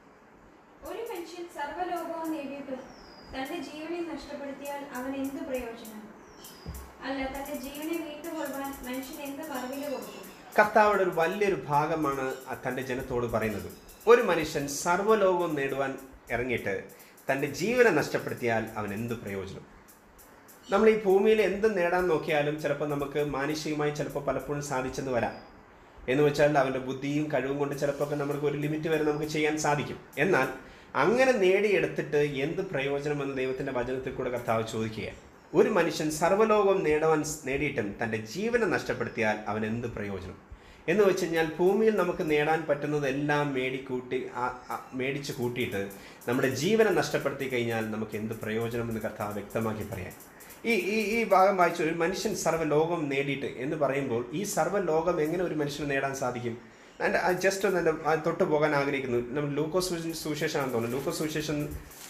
ഒരു മനുഷ്യൻ സർവ്വലോകവും നേടിയിട്ടും തന്റെ ജീവനെ നഷ്ടപ്പെടുത്തിയാൽ അവൻ എന്ത് പ്രയോജനം അല്ല തന്റെ ജീവനെ വീട്ടുകൊള്ളുവാൻ മനുഷ്യൻ എന്ത് മറുവില കൊടുക്കും കർത്താവിടെ ഒരു വലിയൊരു ഭാഗമാണ് ആ തൻ്റെ ജനത്തോട് പറയുന്നത് ഒരു മനുഷ്യൻ സർവ്വലോകവും നേടുവാൻ ഇറങ്ങിയിട്ട് തൻ്റെ ജീവനെ നഷ്ടപ്പെടുത്തിയാൽ അവൻ എന്ത് പ്രയോജനം നമ്മൾ ഈ ഭൂമിയിൽ എന്ത് നേടാൻ നോക്കിയാലും ചിലപ്പോൾ നമുക്ക് മാനുഷികമായി ചിലപ്പോൾ പലപ്പോഴും സാധിച്ചെന്ന് വരാം എന്ന് വെച്ചാൽ അവൻ്റെ ബുദ്ധിയും കഴിവും കൊണ്ട് ചിലപ്പോൾ ഒക്കെ നമുക്ക് ഒരു ലിമിറ്റ് വരെ നമുക്ക് ചെയ്യാൻ സാധിക്കും എന്നാൽ അങ്ങനെ നേടിയെടുത്തിട്ട് എന്ത് പ്രയോജനമെന്ന് ദൈവത്തിൻ്റെ വചനത്തിൽ കൂടെ കർത്താവ് ചോദിക്കുകയാണ് ഒരു മനുഷ്യൻ സർവ്വലോകം നേടുവാൻ സ് നേടിയിട്ടും തൻ്റെ ജീവനെ നഷ്ടപ്പെടുത്തിയാൽ അവൻ എന്ത് പ്രയോജനം എന്ന് വെച്ച് കഴിഞ്ഞാൽ ഭൂമിയിൽ നമുക്ക് നേടാൻ പറ്റുന്നതെല്ലാം മേടിക്കൂട്ടി ആ- ആ- മേടിച്ച് കൂട്ടിയിട്ട് നമ്മുടെ ജീവനെ നഷ്ടപ്പെടുത്തി കഴിഞ്ഞാൽ നമുക്ക് എന്ത് പ്രയോജനമെന്ന് കർത്താവ് വ്യക്തമാക്കി പറയാൻ ഈ ഈ ഈ ഭാഗം വായിച്ചു ഒരു മനുഷ്യൻ സർവ്വലോകം നേടിയിട്ട് എന്ന് പറയുമ്പോൾ ഈ സർവ്വലോകം എങ്ങനെ ഒരു മനുഷ്യന് നേടാൻ സാധിക്കും എൻ്റെ ജസ്റ്റ് ഒന്ന് എൻ്റെ ആ തൊട്ട് പോകാൻ ആഗ്രഹിക്കുന്നു നമ്മൾ ലൂക്കോസ് സുവി- സുവിശേഷമാണെന്ന് തോന്നുന്നു ലൂക്കോസ് സുവിശേഷം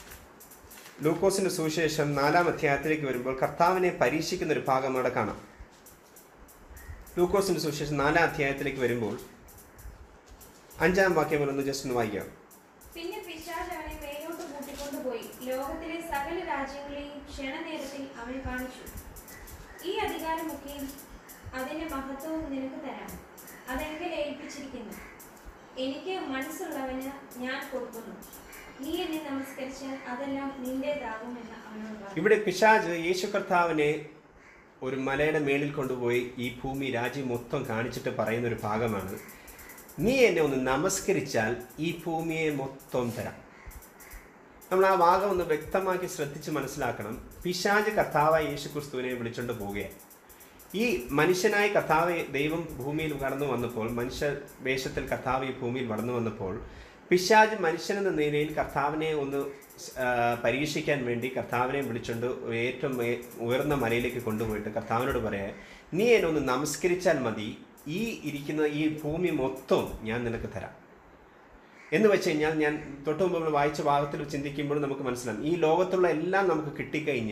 ലൂക്കോസിന്റെ സുവിശേഷം നാലാം അധ്യായത്തിലേക്ക് വരുമ്പോൾ കർത്താവിനെ പരീക്ഷിക്കുന്ന ഒരു ഭാഗം അവിടെ കാണാം ലൂക്കോസിന്റെ സുവിശേഷം നാലാം അധ്യായത്തിലേക്ക് വരുമ്പോൾ അഞ്ചാം വാക്യം ഒന്ന് ജസ്റ്റ് ഒന്ന് വായിക്കാം പിന്നെ പിശാച് അവനെ മേലോട്ട് കൂട്ടിക്കൊണ്ടുപോയി ലോകത്തിലെ സകല രാജ്യങ്ങളെയും ക്ഷണനേരത്തിൽ അവൻ കാണിച്ചു ഈ അധികാരമൊക്കെയും അതിന്റെ മഹത്വവും നിനക്ക് തരാം അതെങ്കിൽ ഏൽപ്പിച്ചിരിക്കുന്നു എനിക്ക് മനസ്സുള്ളവന് ഞാൻ കൊടുക്കുന്നു നീ എന്നെ നമസ്കരിച്ചാൽ അതെല്ലാം നിന്റേതാകുമെന്ന് അവനോട് പറഞ്ഞു ഇവിടെ പിശാജ് യേശു കർത്താവിനെ ഒരു മലയുടെ മേളിൽ കൊണ്ടുപോയി ഈ ഭൂമി രാജ്യം മൊത്തം കാണിച്ചിട്ട് പറയുന്ന ഒരു ഭാഗമാണ് നീ എന്നെ ഒന്ന് നമസ്കരിച്ചാൽ ഈ ഭൂമിയെ മൊത്തം തരാം നമ്മൾ ആ ഭാഗം ഒന്ന് വ്യക്തമാക്കി ശ്രദ്ധിച്ച് മനസ്സിലാക്കണം പിശാജ് കർത്താവായ യേശു ക്രിസ്തുവിനെ വിളിച്ചുകൊണ്ട് പോവുകയാണ് ഈ മനുഷ്യനായി കർത്താവ് ദൈവം ഭൂമിയിൽ കടന്നു വന്നപ്പോൾ മനുഷ്യ വേഷത്തിൽ കർത്താവ് ഈ ഭൂമിയിൽ വളർന്നു വന്നപ്പോൾ പിശാജ് മനുഷ്യനെന്ന നിലയിൽ കർത്താവിനെ ഒന്ന് ആ, പരീക്ഷിക്കാൻ വേണ്ടി കർത്താവിനെ വിളിച്ചുകൊണ്ട് ഏറ്റവും മേ- ഉയർന്ന മലയിലേക്ക് കൊണ്ടുപോയിട്ട് കർത്താവിനോട് പറയാ നീ എന്നെ ഒന്ന് നമസ്കരിച്ചാൽ മതി ഈ ഇരിക്കുന്ന ഈ ഭൂമി മൊത്തം ഞാൻ നിനക്ക് തരാം എന്ന് വെച്ച് കഴിഞ്ഞാൽ ഞാൻ തൊട്ട് മുമ്പ് നമ്മൾ വായിച്ച ഭാഗത്തിൽ ചിന്തിക്കുമ്പോൾ നമുക്ക് മനസ്സിലാവും ഈ ലോകത്തുള്ള എല്ലാം നമുക്ക് കിട്ടിക്കഴിഞ്ഞാൽ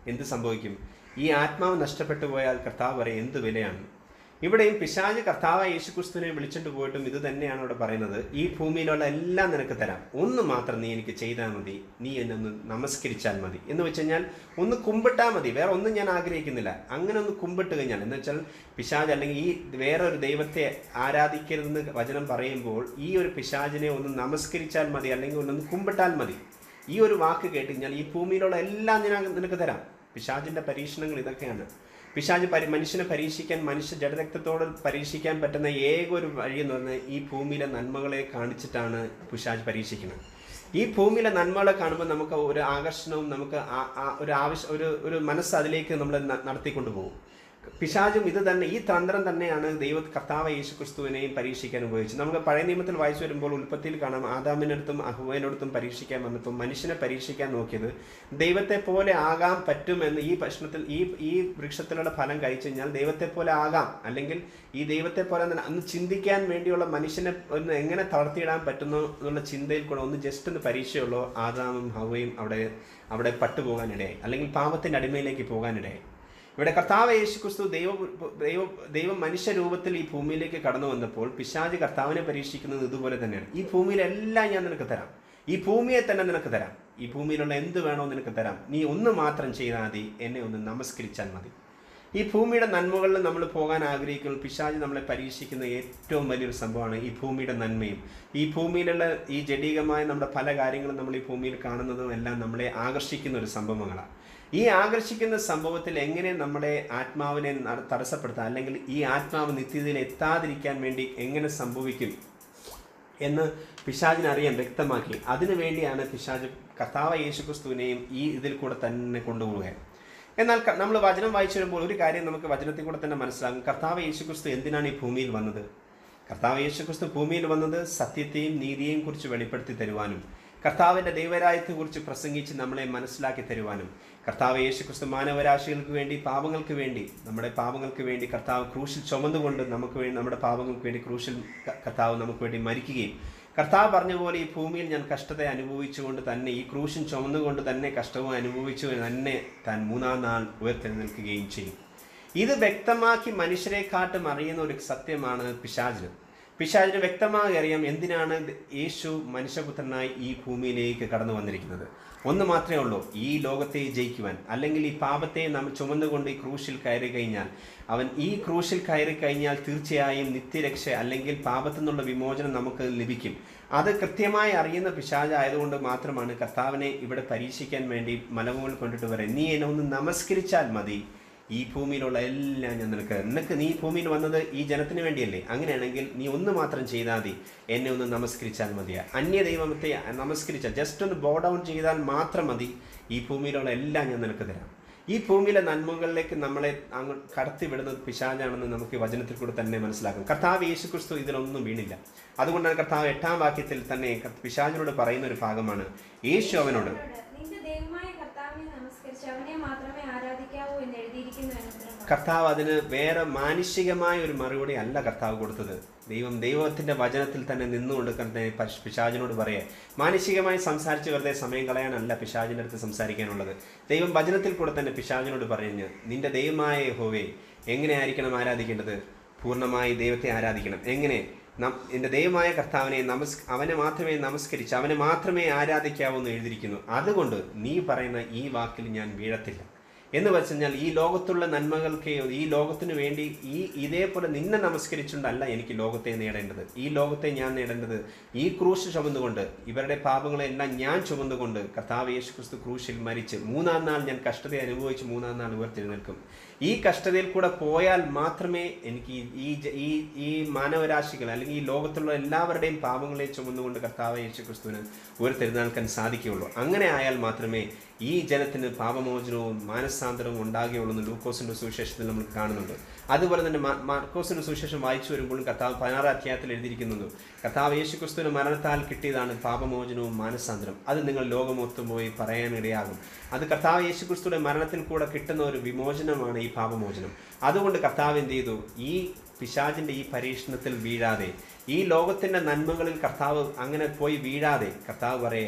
എന്ത് സംഭവിക്കും ഈ ആത്മാവ് നഷ്ടപ്പെട്ടു പോയാൽ കർത്താവ് പറയും എന്ത് വിലയാണ് ഇവിടെയും പിശാജ് കർത്താവ് യേശുക്രിസ്തുവിനെ വിളിച്ചിട്ട് പോയിട്ടും ഇത് തന്നെയാണ് ഇവിടെ പറയുന്നത് ഈ ഭൂമിയിലുള്ള എല്ലാം നിനക്ക് തരാം ഒന്ന് മാത്രം നീ എനിക്ക് ചെയ്താൽ മതി നീ എന്നെ ഒന്ന് നമസ്കരിച്ചാൽ മതി എന്ന് വെച്ച് കഴിഞ്ഞാൽ ഒന്ന് കുമ്പിട്ടാൽ മതി വേറെ ഒന്നും ഞാൻ ആഗ്രഹിക്കുന്നില്ല അങ്ങനെ ഒന്ന് കുമ്പിട്ട് കഴിഞ്ഞാൽ എന്ന് വെച്ചാൽ പിശാജ് അല്ലെങ്കിൽ ഈ വേറെ ഒരു ദൈവത്തെ ആരാധിക്കരുതെന്ന് വചനം പറയുമ്പോൾ ഈ ഒരു പിശാജിനെ ഒന്ന് നമസ്കരിച്ചാൽ മതി അല്ലെങ്കിൽ ഒന്നൊന്ന് കുമ്പിട്ടാൽ മതി ഈ ഒരു വാക്ക് കേട്ട് കഴിഞ്ഞാൽ ഈ ഭൂമിയിലുള്ള എല്ലാം ഞാൻ നിനക്ക് തരാം പിശാജിന്റെ പരീക്ഷണങ്ങൾ ഇതൊക്കെയാണ് പിശാജ് പരി മനുഷ്യനെ പരീക്ഷിക്കാൻ മനുഷ്യ ജഡരക്തത്തോട് പരീക്ഷിക്കാൻ പറ്റുന്ന ഏക ഒരു വഴി എന്ന് പറഞ്ഞാൽ ഈ ഭൂമിയിലെ നന്മകളെ കാണിച്ചിട്ടാണ് പിശാജ് പരീക്ഷിക്കുന്നത് ഈ ഭൂമിയിലെ നന്മകളെ കാണുമ്പോൾ നമുക്ക് ഒരു ആകർഷണവും നമുക്ക് ആ- ആ- ഒരു ആവശ്യം ഒരു ഒരു മനസ്സ് അതിലേക്ക് നമ്മൾ ന- നടത്തിക്കൊണ്ടു പോകും പിശാചും ഇത് തന്നെ ഈ തന്ത്രം തന്നെയാണ് ദൈവ കർത്താവ് യേശു ക്രിസ്തുവിനെയും പരീക്ഷിക്കാൻ ഉപയോഗിച്ചത് നമുക്ക് പഴയ നിയമത്തിൽ വായിച്ചു വരുമ്പോൾ ഉൽപ്പത്തിയിൽ കാണാം ആദാമിനടുത്തും അഹുവിനടുത്തും പരീക്ഷിക്കാൻ വന്നപ്പോൾ മനുഷ്യനെ പരീക്ഷിക്കാൻ നോക്കിയത് ദൈവത്തെ പോലെ ആകാൻ പറ്റുമെന്ന് ഈ പ്രശ്നത്തിൽ ഈ ഈ വൃക്ഷത്തിലുള്ള ഫലം കഴിച്ചു കഴിഞ്ഞാൽ ദൈവത്തെ പോലെ ആകാം അല്ലെങ്കിൽ ഈ ദൈവത്തെ പോലെ തന്നെ അന്ന് ചിന്തിക്കാൻ വേണ്ടിയുള്ള മനുഷ്യനെ ഒന്ന് എങ്ങനെ തളർത്തിയിടാൻ പറ്റുന്നു എന്നുള്ള ചിന്തയിൽ കൂടെ ഒന്ന് ജസ്റ്റ് ഒന്ന് പരീക്ഷയുള്ളൂ ആദാമും ഹവയും അവിടെ അവിടെ പട്ടുപോകാനിടയായി അല്ലെങ്കിൽ പാപത്തിന്റെ അടിമയിലേക്ക് പോകാനിടയായി ഇവിടെ കർത്താവ് യേശു ക്രിസ്തു ദൈവ ദൈവ ദൈവം മനുഷ്യ രൂപത്തിൽ ഈ ഭൂമിയിലേക്ക് കടന്നു വന്നപ്പോൾ പിശാജ് കർത്താവിനെ പരീക്ഷിക്കുന്നത് ഇതുപോലെ തന്നെയാണ് ഈ ഭൂമിയിലെല്ലാം ഞാൻ നിനക്ക് തരാം ഈ ഭൂമിയെ തന്നെ നിനക്ക് തരാം ഈ ഭൂമിയിലുള്ള എന്ത് വേണോ നിനക്ക് തരാം നീ ഒന്ന് മാത്രം ചെയ്താൽ മതി എന്നെ ഒന്ന് നമസ്കരിച്ചാൽ മതി ഈ ഭൂമിയുടെ നന്മകളിൽ നമ്മൾ പോകാൻ ആഗ്രഹിക്കുന്ന പിശാജ് നമ്മളെ പരീക്ഷിക്കുന്ന ഏറ്റവും വലിയൊരു സംഭവമാണ് ഈ ഭൂമിയുടെ നന്മയും ഈ ഭൂമിയിലുള്ള ഈ ജഡീകമായ നമ്മുടെ പല കാര്യങ്ങളും നമ്മൾ ഈ ഭൂമിയിൽ കാണുന്നതും എല്ലാം നമ്മളെ ആകർഷിക്കുന്ന ഒരു സംഭവങ്ങളാണ് ഈ ആകർഷിക്കുന്ന സംഭവത്തിൽ എങ്ങനെ നമ്മുടെ ആത്മാവിനെ നട- തടസ്സപ്പെടുത്താം അല്ലെങ്കിൽ ഈ ആത്മാവ് നിത്യതയിൽ എത്താതിരിക്കാൻ വേണ്ടി എങ്ങനെ സംഭവിക്കും എന്ന് പിശാചിന് അറിയാൻ വ്യക്തമാക്കി അതിനു വേണ്ടിയാണ് പിശാജ് കർത്താവ് യേശുക്രിസ്തുവിനെയും ഈ ഇതിൽ കൂടെ തന്നെ കൊണ്ടുപോവുക എന്നാൽ നമ്മൾ വചനം വായിച്ചു വരുമ്പോൾ ഒരു കാര്യം നമുക്ക് വചനത്തിൽ കൂടെ തന്നെ മനസ്സിലാകും കർത്താവ് യേശുക്രിസ്തു എന്തിനാണ് ഈ ഭൂമിയിൽ വന്നത് കർത്താവ് യേശുക്രിസ്തു ഭൂമിയിൽ വന്നത് സത്യത്തെയും നീതിയെയും കുറിച്ച് വെളിപ്പെടുത്തി തരുവാനും കർത്താവിന്റെ ദൈവരായത്തെ കുറിച്ച് പ്രസംഗിച്ച് നമ്മളെ മനസ്സിലാക്കി തരുവാനും കർത്താവ് യേശുക്രിസ്തു മാനവരാശികൾക്ക് വേണ്ടി പാപങ്ങൾക്ക് വേണ്ടി നമ്മുടെ പാപങ്ങൾക്ക് വേണ്ടി കർത്താവ് ക്രൂശിൽ ചുമന്നുകൊണ്ട് നമുക്ക് വേണ്ടി നമ്മുടെ പാപങ്ങൾക്ക് വേണ്ടി ക്രൂശിൽ ക- കർത്താവ് നമുക്ക് വേണ്ടി മരിക്കുകയും കർത്താവ് പറഞ്ഞ പോലെ ഈ ഭൂമിയിൽ ഞാൻ കഷ്ടത അനുഭവിച്ചുകൊണ്ട് തന്നെ ഈ ക്രൂശിൻ ചുമന്നുകൊണ്ട് തന്നെ കഷ്ടവും അനുഭവിച്ചു തന്നെ താൻ മൂന്നാം നാൾ ഉയർത്തെഴുന്നേൽക്കുകയും ചെയ്യും ഇത് വ്യക്തമാക്കി മനുഷ്യരെക്കാട്ടും അറിയുന്ന ഒരു സത്യമാണ് പിശാചിന് പിശാചിന് വ്യക്തമായി അറിയാം എന്തിനാണ് യേശു മനുഷ്യപുത്രനായി ഈ ഭൂമിയിലേക്ക് കടന്നു വന്നിരിക്കുന്നത് ഒന്ന് മാത്രമേ ഉള്ളൂ ഈ ലോകത്തെ ജയിക്കുവാൻ അല്ലെങ്കിൽ ഈ പാപത്തെ നമ്മൾ ചുമന്നുകൊണ്ട് ഈ ക്രൂശിൽ കയറി കഴിഞ്ഞാൽ അവൻ ഈ ക്രൂശിൽ കയറി കഴിഞ്ഞാൽ തീർച്ചയായും നിത്യരക്ഷ അല്ലെങ്കിൽ പാപത്തിൽ നിന്നുള്ള വിമോചനം നമുക്ക് ലഭിക്കും അത് കൃത്യമായി അറിയുന്ന പിശാചായതുകൊണ്ട് മാത്രമാണ് കർത്താവിനെ ഇവിടെ പരീക്ഷിക്കാൻ വേണ്ടി മലമുകൾ കൊണ്ടിട്ട് വരാൻ നീ എന്നെ ഒന്ന് നമസ്കരിച്ചാൽ മതി ഈ ഭൂമിയിലുള്ള എല്ലാം ഞാൻ നിനക്ക് നിനക്ക് നീ ഈ ഭൂമിയിൽ വന്നത് ഈ ജനത്തിന് വേണ്ടിയല്ലേ അങ്ങനെയാണെങ്കിൽ നീ ഒന്ന് മാത്രം ചെയ്താൽ മതി എന്നെ ഒന്ന് നമസ്കരിച്ചാൽ മതിയാ അന്യ ദൈവത്തെ നമസ്കരിച്ചാൽ ജസ്റ്റ് ഒന്ന് ബോ ഡൗൺ ചെയ്താൽ മാത്രം മതി ഈ ഭൂമിയിലുള്ള എല്ലാം ഞാൻ നിനക്ക് തരാം ഈ ഭൂമിയിലെ നന്മകളിലേക്ക് നമ്മളെ അങ്ങ് കടത്തി വിടുന്നത് പിശാചാണെന്ന് നമുക്ക് ഈ വചനത്തിൽ കൂടെ തന്നെ മനസ്സിലാക്കും കർത്താവ് യേശു ക്രിസ്തു ഇതിലൊന്നും വീണില്ല അതുകൊണ്ടാണ് കർത്താവ് എട്ടാം വാക്യത്തിൽ തന്നെ പിശാചിനോട് പറയുന്ന ഒരു ഭാഗമാണ് യേശു അവനോട് നിന്റെ ദൈവമായ കർത്താവിനെ നമസ്കരിച്ച് അവനെ മാത്രമേ ആരാധിക്കാവൂ എന്ന് എഴുതിയിരിക്കുന്നു എന്ന് ഉത്തരം പറഞ്ഞു. കർത്താവ് അതിന് വേറെ മാനുഷികമായ ഒരു മറുപടി അല്ല കർത്താവ് കൊടുത്തത് ദൈവം ദൈവത്തിന്റെ വചനത്തിൽ തന്നെ നിന്നുകൊണ്ട് തന്നെ പശ്- പിശാചിനോട് പറയേ മാനുഷികമായി സംസാരിച്ച് വെറുതെ സമയം കളയാനല്ല പിശാചിന്റെ അടുത്ത് സംസാരിക്കാനുള്ളത് ദൈവം വചനത്തിൽ കൂടെ തന്നെ പിശാചിനോട് പറഞ്ഞു നിന്റെ ദൈവമായ ഹോവേ എങ്ങനെയായിരിക്കണം ആരാധിക്കേണ്ടത് പൂർണ്ണമായി ദൈവത്തെ ആരാധിക്കണം എങ്ങനെ നം- എൻ്റെ ദൈവമായ കർത്താവിനെ നമസ് അവനെ മാത്രമേ നമസ്കരിച്ച് അവനെ മാത്രമേ ആരാധിക്കാവൂ എന്ന് എഴുതിയിരിക്കുന്നു അതുകൊണ്ട് നീ പറയുന്ന ഈ വാക്കിൽ ഞാൻ വീഴത്തില്ല എന്ന് വെച്ചുകഴിഞ്ഞാൽ ഈ ലോകത്തുള്ള നന്മകൾക്ക് ഈ ലോകത്തിന് വേണ്ടി ഈ ഇതേപോലെ നിന്നെ നമസ്കരിച്ചുകൊണ്ടല്ല എനിക്ക് ലോകത്തെ നേടേണ്ടത് ഈ ലോകത്തെ ഞാൻ നേടേണ്ടത് ഈ ക്രൂശ് ചുമന്നുകൊണ്ട് ഇവരുടെ പാപങ്ങളെല്ലാം ഞാൻ ചുമന്നുകൊണ്ട് കർത്താവ് യേശു ക്രിസ്തു ക്രൂശിൽ മരിച്ച് മൂന്നാം നാൾ ഞാൻ കഷ്ടത അനുഭവിച്ച് മൂന്നാം നാൾ ഉയർത്തെഴുന്നേൽക്കും ഈ കഷ്ടതയിൽ കൂടെ പോയാൽ മാത്രമേ എനിക്ക് ഈ- ഈ ജ- ഈ ഈ മാനവരാശികൾ അല്ലെങ്കിൽ ഈ ലോകത്തുള്ള എല്ലാവരുടെയും പാപങ്ങളെ ചുമന്നുകൊണ്ട് കർത്താവ് യേശു ക്രിസ്തുവിന് ഉയർത്തെഴുന്നേൽക്കാൻ സാധിക്കുകയുള്ളൂ അങ്ങനെ ആയാൽ മാത്രമേ ഈ ജനത്തിന് പാപമോചനവും മാനസാന്തരവും ഉണ്ടാകുകയുള്ളൂ എന്ന് ലൂക്കോസിന്റെ സുവിശേഷത്തിൽ നമ്മൾ കാണുന്നുണ്ട് അതുപോലെ തന്നെ മാ- മാർക്കോസിന്റെ സുവിശേഷം വായിച്ചു വരുമ്പോഴും കർത്താവ് പതിനാറാം അധ്യായത്തിൽ എഴുതിയിരിക്കുന്നത് കർത്താവ് യേശു ക്രിസ്തുവിന് മരണത്താൽ കിട്ടിയതാണ് പാപമോചനവും മാനസാന്തരം അത് നിങ്ങൾ ലോകമൊത്തും പോയി പറയാനിടയാകും അത് കർത്താവ് യേശു ക്രിസ്തുയുടെ മരണത്തിൽ കൂടെ കിട്ടുന്ന ഒരു വിമോചനമാണ് ഈ പാപമോചനം അതുകൊണ്ട് കർത്താവ് എന്ത് ചെയ്തു ഈ പിശാചിന്റെ ഈ പരീക്ഷണത്തിൽ വീഴാതെ ഈ ലോകത്തിന്റെ നന്മകളിൽ കർത്താവ് അങ്ങനെ പോയി വീഴാതെ കർത്താവ് പറയേ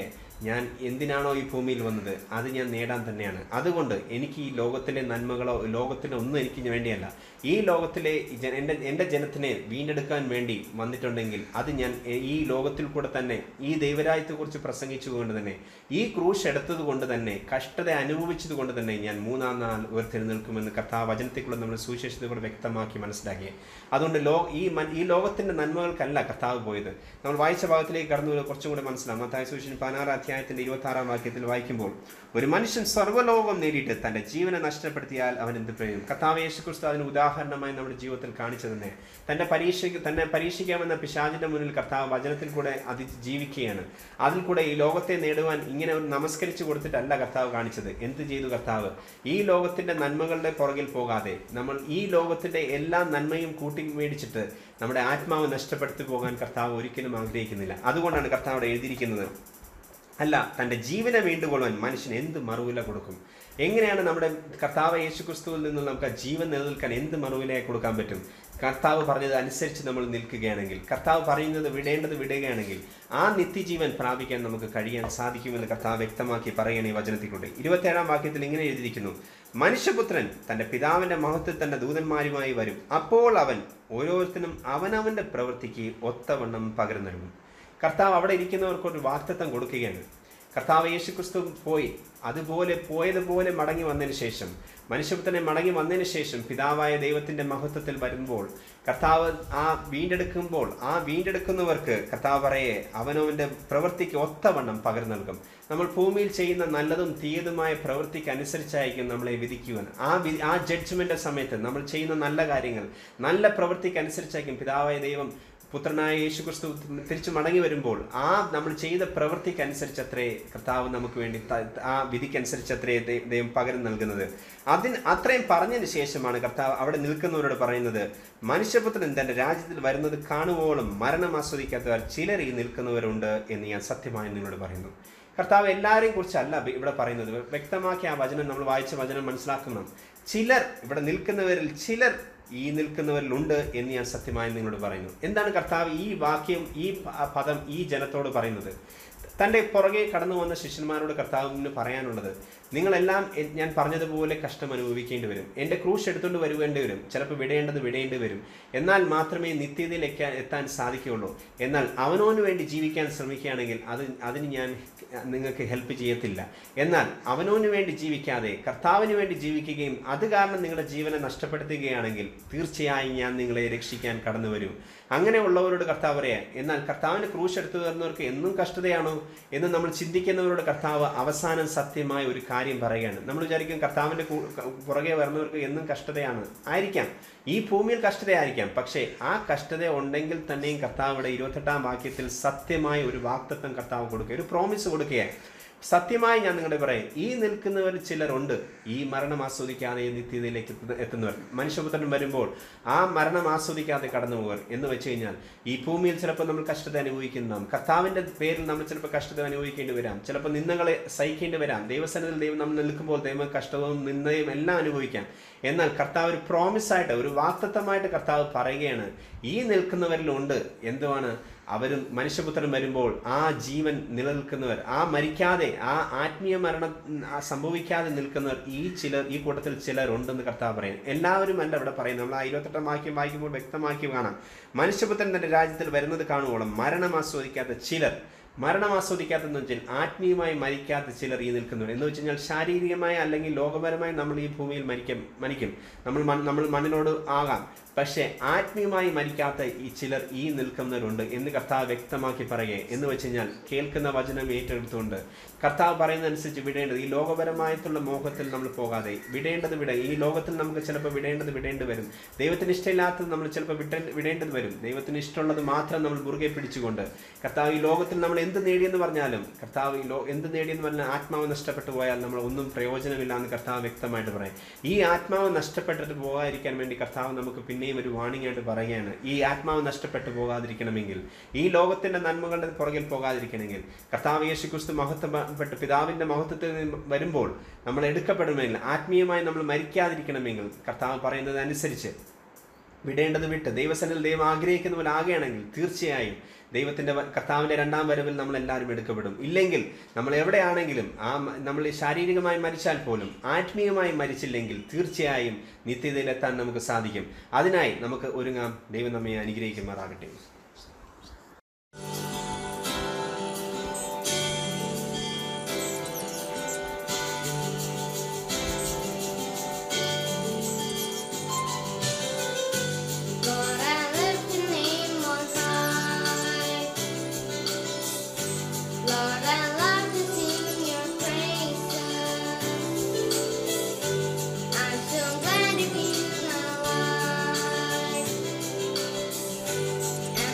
ഞാൻ എന്തിനാണോ ഈ ഭൂമിയിൽ വന്നത് അത് ഞാൻ നേടാൻ തന്നെയാണ് അതുകൊണ്ട് എനിക്ക് ഈ ലോകത്തിലെ നന്മകളോ ലോകത്തിലെ ഒന്നും എനിക്ക് വേണ്ടിയല്ല ഈ ലോകത്തിലെ ഈ ജന- എൻ്റെ എൻ്റെ ജനത്തിനെ വീണ്ടെടുക്കാൻ വേണ്ടി വന്നിട്ടുണ്ടെങ്കിൽ അത് ഞാൻ എ- ഈ ലോകത്തിൽ കൂടെ തന്നെ ഈ ദൈവരാജ്യത്തെക്കുറിച്ച് പ്രസംഗിച്ചുകൊണ്ട് തന്നെ ഈ ക്രൂശ് എടുത്തത് കൊണ്ട് തന്നെ കഷ്ടത അനുഭവിച്ചത് കൊണ്ട് തന്നെ ഞാൻ മൂന്നാം നാൾ ഉയർത്തെഴുന്നേൽക്കുമെന്ന് കഥാ വചനത്തെക്കുള്ള നമ്മൾ സുവിശേഷത്തെ കൂടെ വ്യക്തമാക്കി മനസ്സിലാക്കി അതുകൊണ്ട് ലോ ഈ മൻ- ഈ ലോകത്തിൻ്റെ നന്മകൾക്കല്ല കർത്താവ് പോയത് നമ്മൾ വായിച്ച ഭാഗത്തിലേക്ക് കടന്നു വരുമ്പോൾ കുറച്ചും കൂടെ മനസ്സിലാവും മത്തായ സുവിശേഷൻ പതിനാറ് അധ്യായത്തിൻ്റെ ഇരുപത്തി ആറാം വാക്യത്തിൽ വായിക്കുമ്പോൾ ഒരു മനുഷ്യൻ സർവ്വലോകം നേടിയിട്ട് തൻ്റെ ജീവനെ നഷ്ടപ്പെടുത്തിയാൽ അവൻ എന്ത് പ്രയോജനം കർത്താവ് യേശു ക്രിസ്തു അതിന് ഉദാഹരണമായി നമ്മുടെ ജീവിതത്തിൽ കാണിച്ചു തന്നെ തൻ്റെ പരീക്ഷയ്ക്ക് തന്നെ പരീക്ഷിക്കാമെന്ന പിശാചിന്റെ മുന്നിൽ കർത്താവ് വചനത്തിൽ കൂടെ അതി ജീവിക്കുകയാണ് അതിൽ കൂടെ ഈ ലോകത്തെ നേടുവാൻ ഇങ്ങനെ ഒരു നമസ്കരിച്ചു കൊടുത്തിട്ടല്ല കർത്താവ് കാണിച്ചത് എന്ത് ചെയ്തു കർത്താവ് ഈ ലോകത്തിന്റെ നന്മകളുടെ പുറകിൽ പോകാതെ നമ്മൾ ഈ ലോകത്തിന്റെ എല്ലാ നന്മയും കൂട്ടി മേടിച്ചിട്ട് നമ്മുടെ ആത്മാവ് നഷ്ടപ്പെടുത്തി പോകാൻ കർത്താവ് ഒരിക്കലും ആഗ്രഹിക്കുന്നില്ല അതുകൊണ്ടാണ് കർത്താവ് അവിടെ എഴുതിയിരിക്കുന്നത് അല്ല തൻ്റെ ജീവനെ വീണ്ടുകൊള്ളുവാൻ മനുഷ്യൻ എന്ത് മറുവില കൊടുക്കും എങ്ങനെയാണ് നമ്മുടെ കർത്താവ് യേശുക്രിസ്തുവിൽ നിന്ന് നമുക്ക് ആ ജീവൻ നിലനിൽക്കാൻ എന്ത് മറുവിലയെ കൊടുക്കാൻ പറ്റും കർത്താവ് പറഞ്ഞത് അനുസരിച്ച് നമ്മൾ നിൽക്കുകയാണെങ്കിൽ കർത്താവ് പറയുന്നത് വിടേണ്ടത് വിടുകയാണെങ്കിൽ ആ നിത്യജീവൻ പ്രാപിക്കാൻ നമുക്ക് കഴിയാൻ സാധിക്കുമെന്ന് കർത്താവ് വ്യക്തമാക്കി പറയണ ഈ വചനത്തിലൂടെ ഇരുപത്തേഴാം വാക്യത്തിൽ ഇങ്ങനെ എഴുതിയിരിക്കുന്നു മനുഷ്യപുത്രൻ തന്റെ പിതാവിന്റെ മഹത്വത്തിൽ തന്റെ ദൂതന്മാരുമായി വരും അപ്പോൾ അവൻ ഓരോരുത്തരും അവനവന്റെ പ്രവൃത്തിക്ക് ഒത്തവണ്ണം പകർന്നു നൽകും കർത്താവ് അവിടെ ഇരിക്കുന്നവർക്ക് ഒരു വാക്തത്വം കൊടുക്കുകയാണ് കർത്താവ് യേശുക്രിസ്തു പോയി അതുപോലെ പോയതുപോലെ മടങ്ങി വന്നതിന് ശേഷം മനുഷ്യപുത്രനെ മടങ്ങി വന്നതിന് ശേഷം പിതാവായ ദൈവത്തിന്റെ മഹത്വത്തിൽ വരുമ്പോൾ കർത്താവ് ആ വീണ്ടെടുക്കുമ്പോൾ ആ വീണ്ടെടുക്കുന്നവർക്ക് കർത്താവ് പറയെ അവനവന്റെ പ്രവൃത്തിക്ക് ഒത്തവണ്ണം പകർന്നു നൽകും നമ്മൾ ഭൂമിയിൽ ചെയ്യുന്ന നല്ലതും തീയതുമായ പ്രവൃത്തിക്ക് അനുസരിച്ചായിരിക്കും നമ്മളെ വിധിക്കുവാൻ ആ വി ആ ജഡ്ജ്മെന്റ് സമയത്ത് നമ്മൾ ചെയ്യുന്ന നല്ല കാര്യങ്ങൾ നല്ല പ്രവൃത്തിക്ക് അനുസരിച്ചായിരിക്കും പിതാവായ ദൈവം പുത്രനായ യേശു ക്രിസ്തു തിരിച്ചു മടങ്ങി വരുമ്പോൾ ആ നമ്മൾ ചെയ്ത പ്രവൃത്തിക്കനുസരിച്ചത്രേ കർത്താവ് നമുക്ക് വേണ്ടി ത- ആ വിധിക്കനുസരിച്ചത്രേ ദൈ- ദൈവം പകരം നൽകുന്നത് അതിന് അത്രയും പറഞ്ഞതിന് ശേഷമാണ് കർത്താവ് അവിടെ നിൽക്കുന്നവരോട് പറയുന്നത് മനുഷ്യപുത്രൻ തന്റെ രാജ്യത്തിൽ വരുന്നത് കാണുവോളം മരണം ആസ്വദിക്കാത്തവർ ചിലർ ഈ നിൽക്കുന്നവരുണ്ട് എന്ന് ഞാൻ സത്യമായി നിങ്ങളോട് പറയുന്നു കർത്താവ് എല്ലാവരെയും കുറിച്ചല്ല ബി- ഇവിടെ പറയുന്നത് വ്യക്തമാക്കി ആ വചനം നമ്മൾ വായിച്ച വചനം മനസ്സിലാക്കണം ചിലർ ഇവിടെ നിൽക്കുന്നവരിൽ ചിലർ ഈ നിൽക്കുന്നവരിലുണ്ട് എന്ന് ഞാൻ സത്യമായി നിങ്ങളോട് പറയുന്നു എന്താണ് കർത്താവ് ഈ വാക്യം ഈ പ- പദം ഈ ജനത്തോട് പറയുന്നത് തൻ്റെ പുറകെ കടന്നു വന്ന ശിഷ്യന്മാരോട് കർത്താവിന് പറയാനുള്ളത് നിങ്ങളെല്ലാം എ- ഞാൻ പറഞ്ഞതുപോലെ കഷ്ടം അനുഭവിക്കേണ്ടി വരും എൻ്റെ ക്രൂശ് എടുത്തുകൊണ്ട് വരുവേണ്ടി വരും ചിലപ്പോൾ വിടേണ്ടത് വിടേണ്ടി വരും എന്നാൽ മാത്രമേ നിത്യതയിലേക്ക് എത്താൻ സാധിക്കുകയുള്ളൂ എന്നാൽ അവനവന് വേണ്ടി ജീവിക്കാൻ ശ്രമിക്കുകയാണെങ്കിൽ അത് അതിന് ഞാൻ നിങ്ങൾക്ക് ഹെൽപ്പ് ചെയ്യത്തില്ല എന്നാൽ അവനവന് വേണ്ടി ജീവിക്കാതെ കർത്താവിന് വേണ്ടി ജീവിക്കുകയും അത് കാരണം നിങ്ങളുടെ ജീവനെ നഷ്ടപ്പെടുത്തുകയാണെങ്കിൽ തീർച്ചയായും ഞാൻ നിങ്ങളെ രക്ഷിക്കാൻ കടന്നു വരും അങ്ങനെയുള്ളവരോട് കർത്താവ് പറയാ എന്നാൽ കർത്താവിന് ക്രൂശ് എടുത്തു തരുന്നവർക്ക് എന്നും കഷ്ടതയാണോ എന്ന് നമ്മൾ ചിന്തിക്കുന്നവരോട് കർത്താവ് അവസാനം സത്യമായ ഒരു കാര്യം പറയുകയാണ് നമ്മൾ വിചാരിക്കും കർത്താവിന്റെ കൂ- പുറകെ വരുന്നവർക്ക് എന്നും കഷ്ടതയാണ് ആയിരിക്കാം ഈ ഭൂമിയിൽ കഷ്ടതയായിരിക്കാം പക്ഷേ ആ കഷ്ടത ഉണ്ടെങ്കിൽ തന്നെയും കർത്താവ് ഇവിടെ ഇരുപത്തെട്ടാം വാക്യത്തിൽ സത്യമായ ഒരു വാക്തത്വം കർത്താവ് കൊടുക്കുക ഒരു പ്രോമിസ് കൊടുക്കുകയാണ് സത്യമായി ഞാൻ നിങ്ങളുടെ പറയാം ഈ നിൽക്കുന്നവർ ചിലരുണ്ട് ഈ മരണം ആസ്വദിക്കാതെ നിത്യതയിലേക്ക് എത്തുന്ന- എത്തുന്നവർ മനുഷ്യപുത്രൻ വരുമ്പോൾ ആ മരണം ആസ്വദിക്കാതെ കടന്നു പോകർ എന്ന് വെച്ച് കഴിഞ്ഞാൽ ഈ ഭൂമിയിൽ ചിലപ്പോൾ നമ്മൾ കഷ്ടത അനുഭവിക്കുന്നതാം കർത്താവിന്റെ പേരിൽ നമ്മൾ ചിലപ്പോൾ കഷ്ടത അനുഭവിക്കേണ്ടി വരാം ചിലപ്പോൾ നിന്ദകളെ സഹിക്കേണ്ടി വരാം ദൈവസനത്തിൽ ദൈവം നമ്മൾ നിൽക്കുമ്പോൾ ദൈവം കഷ്ടവും നിന്ദയും എല്ലാം അനുഭവിക്കാം എന്നാൽ കർത്താവ് ഒരു പ്രോമിസ് ആയിട്ട് ഒരു വാക്തത്വമായിട്ട് കർത്താവ് പറയുകയാണ് ഈ നിൽക്കുന്നവരിലുണ്ട് എന്തുവാണ് അവരും മനുഷ്യപുത്രൻ വരുമ്പോൾ ആ ജീവൻ നിലനിൽക്കുന്നവർ ആ മരിക്കാതെ ആ ആത്മീയ മരണം ആ സംഭവിക്കാതെ നിൽക്കുന്നവർ ഈ ചിലർ ഈ കൂട്ടത്തിൽ ചിലരുണ്ടെന്ന് കർത്താവ് പറയും എല്ലാവരും അല്ല ഇവിടെ പറയുന്നത് നമ്മൾ ആ ഇരുപത്തെട്ടാം വാക്യം വായിക്കുമ്പോൾ വ്യക്തമാക്കി കാണാം മനുഷ്യപുത്രൻ തന്റെ രാജ്യത്തിൽ വരുന്നത് കാണുവോളം മരണം ആസ്വദിക്കാത്ത ചിലർ മരണം ആസ്വദിക്കാത്തെന്ന് വെച്ചാൽ ആത്മീയമായി മരിക്കാത്ത ചിലർ ഈ നിൽക്കുന്നവർ എന്ന് വെച്ച് കഴിഞ്ഞാൽ ശാരീരികമായി അല്ലെങ്കിൽ ലോകപരമായി നമ്മൾ ഈ ഭൂമിയിൽ മരിക്കും മരിക്കും നമ്മൾ മൺ- നമ്മൾ മണ്ണിനോട് ആകാം പക്ഷേ ആത്മീയമായി മരിക്കാത്ത ഈ ചിലർ ഈ നിൽക്കുന്നവരുണ്ട് എന്ന് കർത്താവ് വ്യക്തമാക്കി പറയുകയെ എന്ന് വെച്ച് കഴിഞ്ഞാൽ കേൾക്കുന്ന വചനം ഏറ്റെടുത്തുകൊണ്ട് കർത്താവ് പറയുന്നതനുസരിച്ച് വിടേണ്ടത് ഈ ലോകപരമായിട്ടുള്ള മോഹത്തിൽ നമ്മൾ പോകാതെ വിടേണ്ടത് വിട ഈ ലോകത്തിൽ നമുക്ക് ചിലപ്പോൾ വിടേണ്ടത് വിടേണ്ടി വരും ദൈവത്തിന് ഇഷ്ടമില്ലാത്തത് നമ്മൾ ചിലപ്പോൾ വിട്ട വിടേണ്ടത് വരും ദൈവത്തിന് ഇഷ്ടമുള്ളത് മാത്രം നമ്മൾ മുറുകെ പിടിച്ചുകൊണ്ട് കർത്താവ് ഈ ലോകത്തിൽ നമ്മൾ എന്ത് നേടിയെന്ന് പറഞ്ഞാലും കർത്താവ് ഈ ലോ എന്ത് നേടിയെന്ന് പറഞ്ഞാൽ ആത്മാവ് നഷ്ടപ്പെട്ടു പോയാൽ നമ്മൾ ഒന്നും പ്രയോജനമില്ല എന്ന് കർത്താവ് വ്യക്തമായിട്ട് പറയും ഈ ആത്മാവ് നഷ്ടപ്പെട്ടിട്ട് പോകാതിരിക്കാൻ വേണ്ടി കർത്താവ് നമുക്ക് പിന്നെയും ഒരു വാണിംഗ് ആയിട്ട് പറയുകയാണ് ഈ ആത്മാവ് നഷ്ടപ്പെട്ടു പോകാതിരിക്കണമെങ്കിൽ ഈ ലോകത്തിന്റെ നന്മകളുടെ പുറകിൽ പോകാതിരിക്കണമെങ്കിൽ കർത്താവ് യേശു ക്രിസ്തു മഹത്വപ്പെട്ട് പിതാവിന്റെ മഹത്വത്തിൽ നിന്ന് വരുമ്പോൾ നമ്മൾ എടുക്കപ്പെടുമെങ്കിൽ ആത്മീയമായി നമ്മൾ മരിക്കാതിരിക്കണമെങ്കിൽ കർത്താവ് പറയുന്നത് അനുസരിച്ച് വിടേണ്ടത് വിട്ട് ദൈവസനിൽ ദൈവം ആഗ്രഹിക്കുന്ന പോലെ ആകുകയാണെങ്കിൽ തീർച്ചയായും ദൈവത്തിൻ്റെ വ- കർത്താവിൻ്റെ രണ്ടാം വരവിൽ നമ്മൾ എല്ലാവരും എടുക്കപ്പെടും ഇല്ലെങ്കിൽ നമ്മൾ എവിടെയാണെങ്കിലും ആ മ- നമ്മൾ ശാരീരികമായി മരിച്ചാൽ പോലും ആത്മീയമായി മരിച്ചില്ലെങ്കിൽ തീർച്ചയായും നിത്യതയിലെത്താൻ നമുക്ക് സാധിക്കും അതിനായി നമുക്ക് ഒരുങ്ങാം ദൈവം നമ്മെ അനുഗ്രഹിക്കുമാറാകട്ടെ Lord, I lift your name on high. Lord, I love to sing your praises. I'm so glad to be alive. And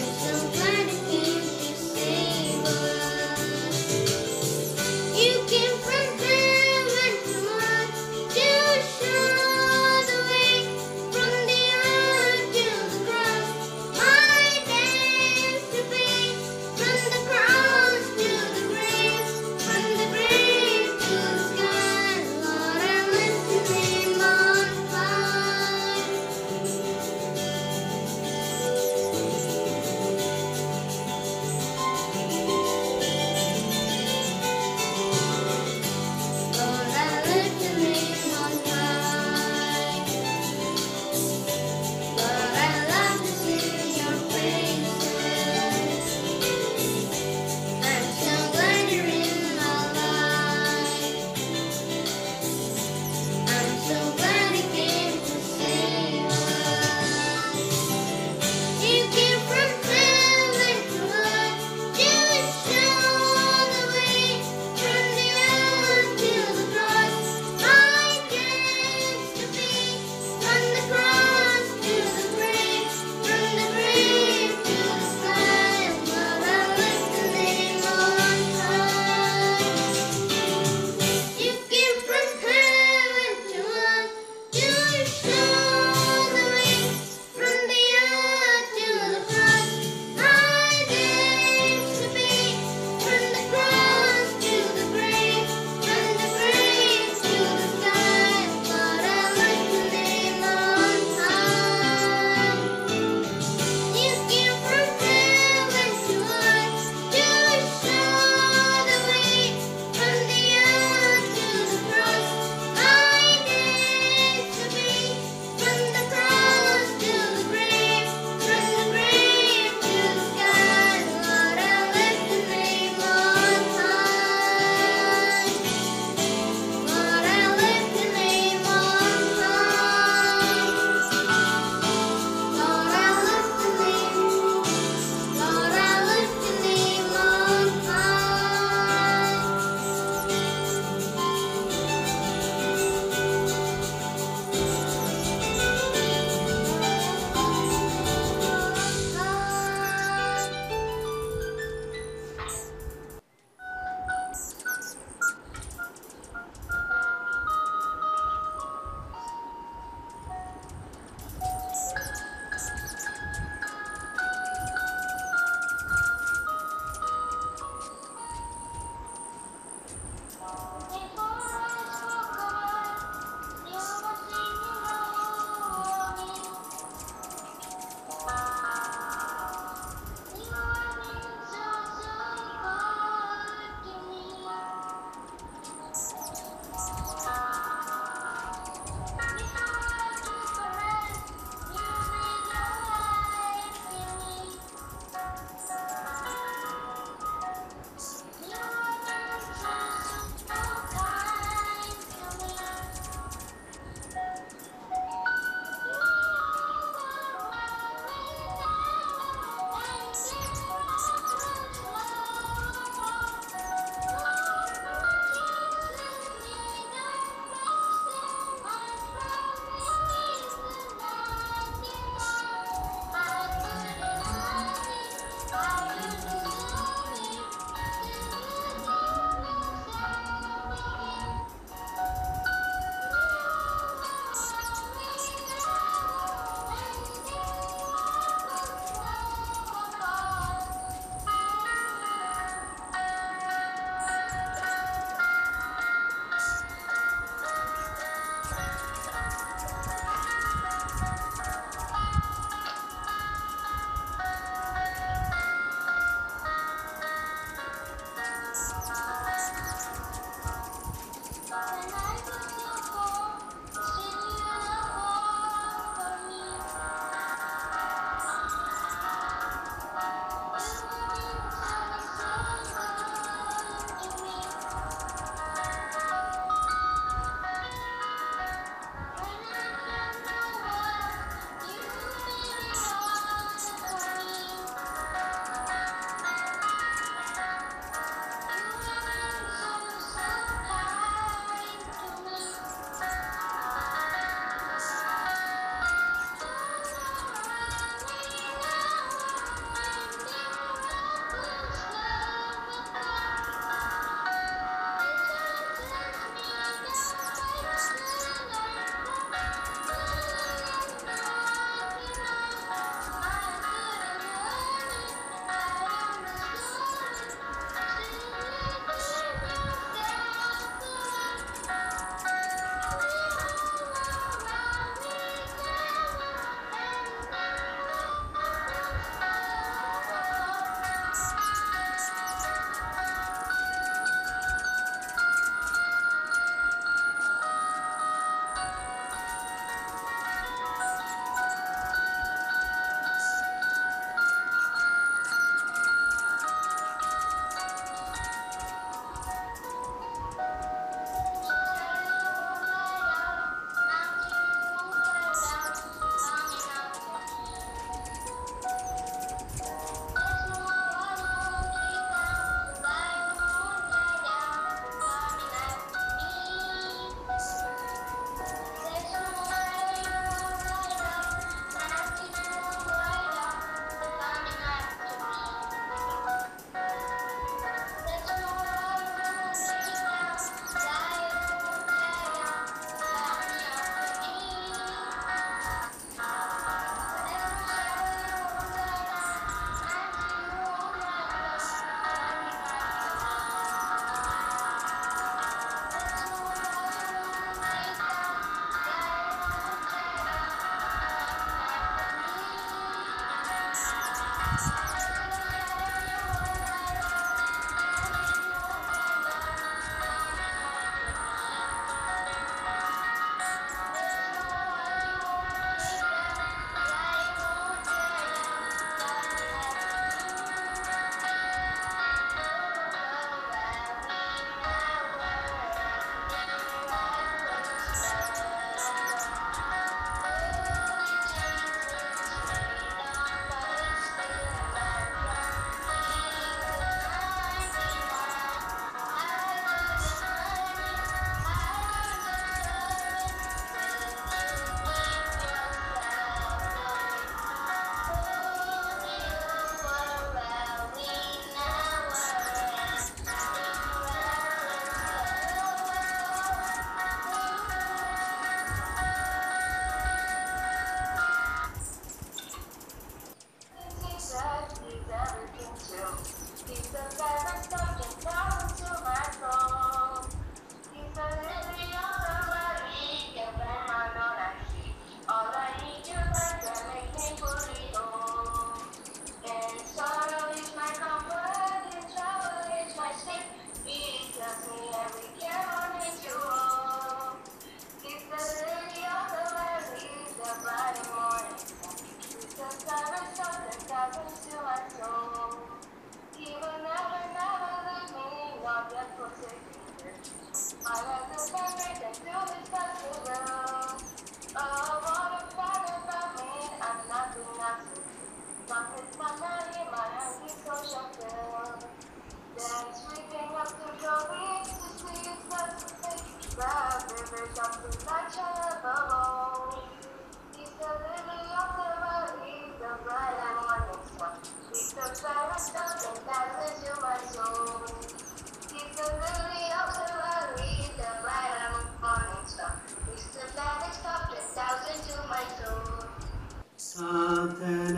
Something like trouble. He's the lily of the valley, the bright and morning star. He's the brightest star that dazzles to my soul. He's the lily of the valley, the bright and morning star. He's the brightest star that dazzles to my soul. സാധന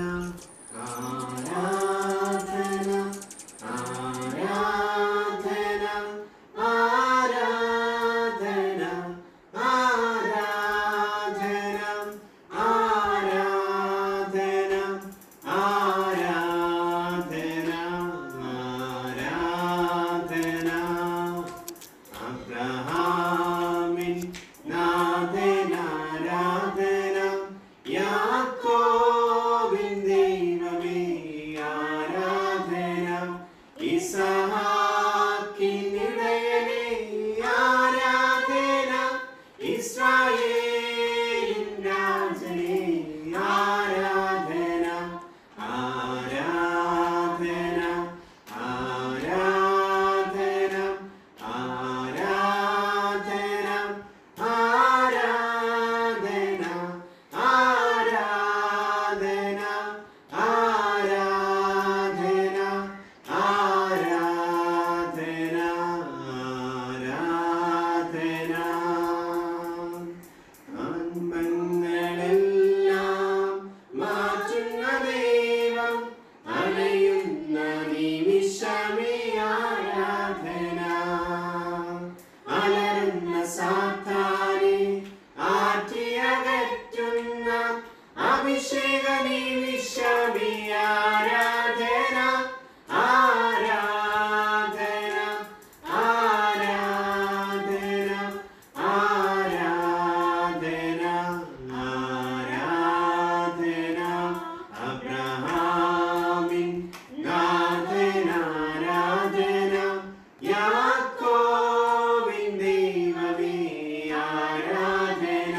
ആരാധന ആരാധന ആരാധന ആരാധന ആരാധന ആരാധന ആരാധന അബ്രഹാമിൻ നാഥനാരാധന യാക്കോബിൻ ദൈവമേ ആരാധന ഇസഹാക്കിൻ ഇടയനേ ആരാധന ഇസ്രായേലിൻ രാജനേ ആരാധന ആരാധന ആരാധന ആരാധന ആരാധന ആരാധന ആരാധന ആരാധന ആരാധന അൻപങ്ങളെല്ലാം മാറ്റുന്ന ദൈവം അണയുന്ന നിമിഷമേ ആരാധന അലറുന്ന സാത്താനെ ആറ്റിയകറ്റുന്ന അഭിഷേക നിമിഷമേ ആരാധന ആരാധന ആരാധന ആരാധന ആരാധന അബ്രഹാമിൻ നാഥനാരാധന യാക്കോബിൻ ദൈവമേ ആരാധന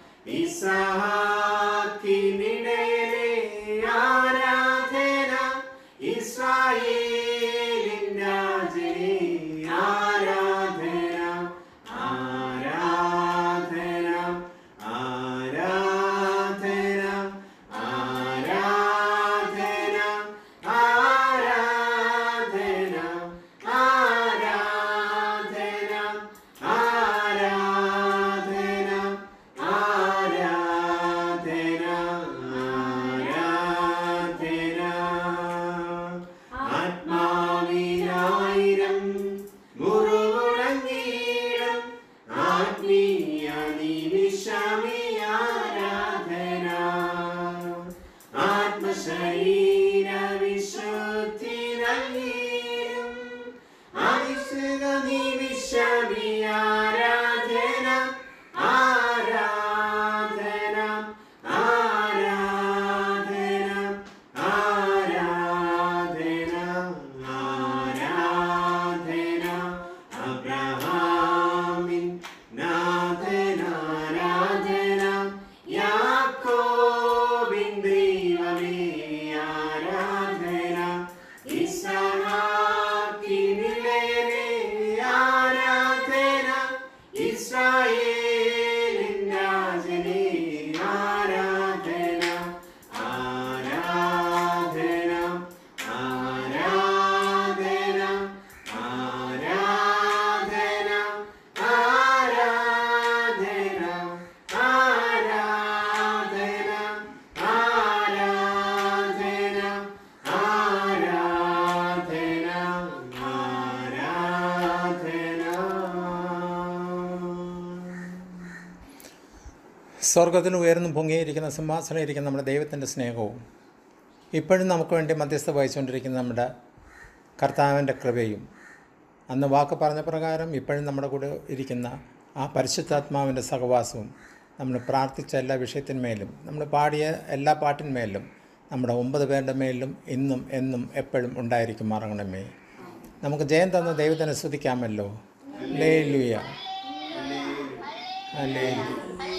ഇസഹാക്കിനിടയനേ ആരാധന ഇസ്രായേലിൻ രാജനേ ആരാധന ആരാധന ആരാധന ആരാധന ആരാധന ആരാധന ആരാധന ആരാധന ആരാധന ആത്മാവിനായിരം മുറിവുണങ്ങീരം ആത്മീയ നിമിഷമേ ആരാധന ആത്മശരീര വിശുദ്ധി നൽകിയും അഭിഷേക നിമിഷമേ ആരാധന ആരാധന ആരാധന ആരാധന ആരാധന അബ്രഹാമിൻ നാഥനാരാധന യാക്കോബിൻ ദൈവമേ ആരാധന ഇസഹാക്കിനിലയനേ ആരാധന ഇസ്രായേലിൻ രാജനേ ആരാധന ആരാധന ആരാധന ആരാധന ആരാധന ആരാധന ആരാധന ആരാധന ആരാധന സ്വർഗത്തിന് ഉയർന്നു പൊങ്ങിയിരിക്കുന്ന സിംഹാസനം ഇരിക്കുന്ന നമ്മുടെ ദൈവത്തിൻ്റെ സ്നേഹവും ഇപ്പോഴും നമുക്ക് വേണ്ടി മധ്യസ്ഥ വഹിച്ചുകൊണ്ടിരിക്കുന്ന നമ്മുടെ കർത്താവിൻ്റെ കൃപയും അന്ന് വാക്ക് പറഞ്ഞ പ്രകാരം ഇപ്പോഴും നമ്മുടെ കൂടെ ഇരിക്കുന്ന ആ പരിശുദ്ധാത്മാവിൻ്റെ സഹവാസവും നമ്മൾ പ്രാർത്ഥിച്ച എല്ലാ വിഷയത്തിന്മേലും നമ്മൾ പാടിയ എല്ലാ പാട്ടിന്മേലും നമ്മുടെ ഒമ്പത് പേരുടെ മേലും ഇന്നും എന്നും എപ്പോഴും ഉണ്ടായിരിക്കുമാറങ്ങണമേ നമുക്ക് ജയം തന്ന ദൈവത്തിനെ സ്തുതിക്കാമല്ലോ ലേ ലുയ അല്ലേ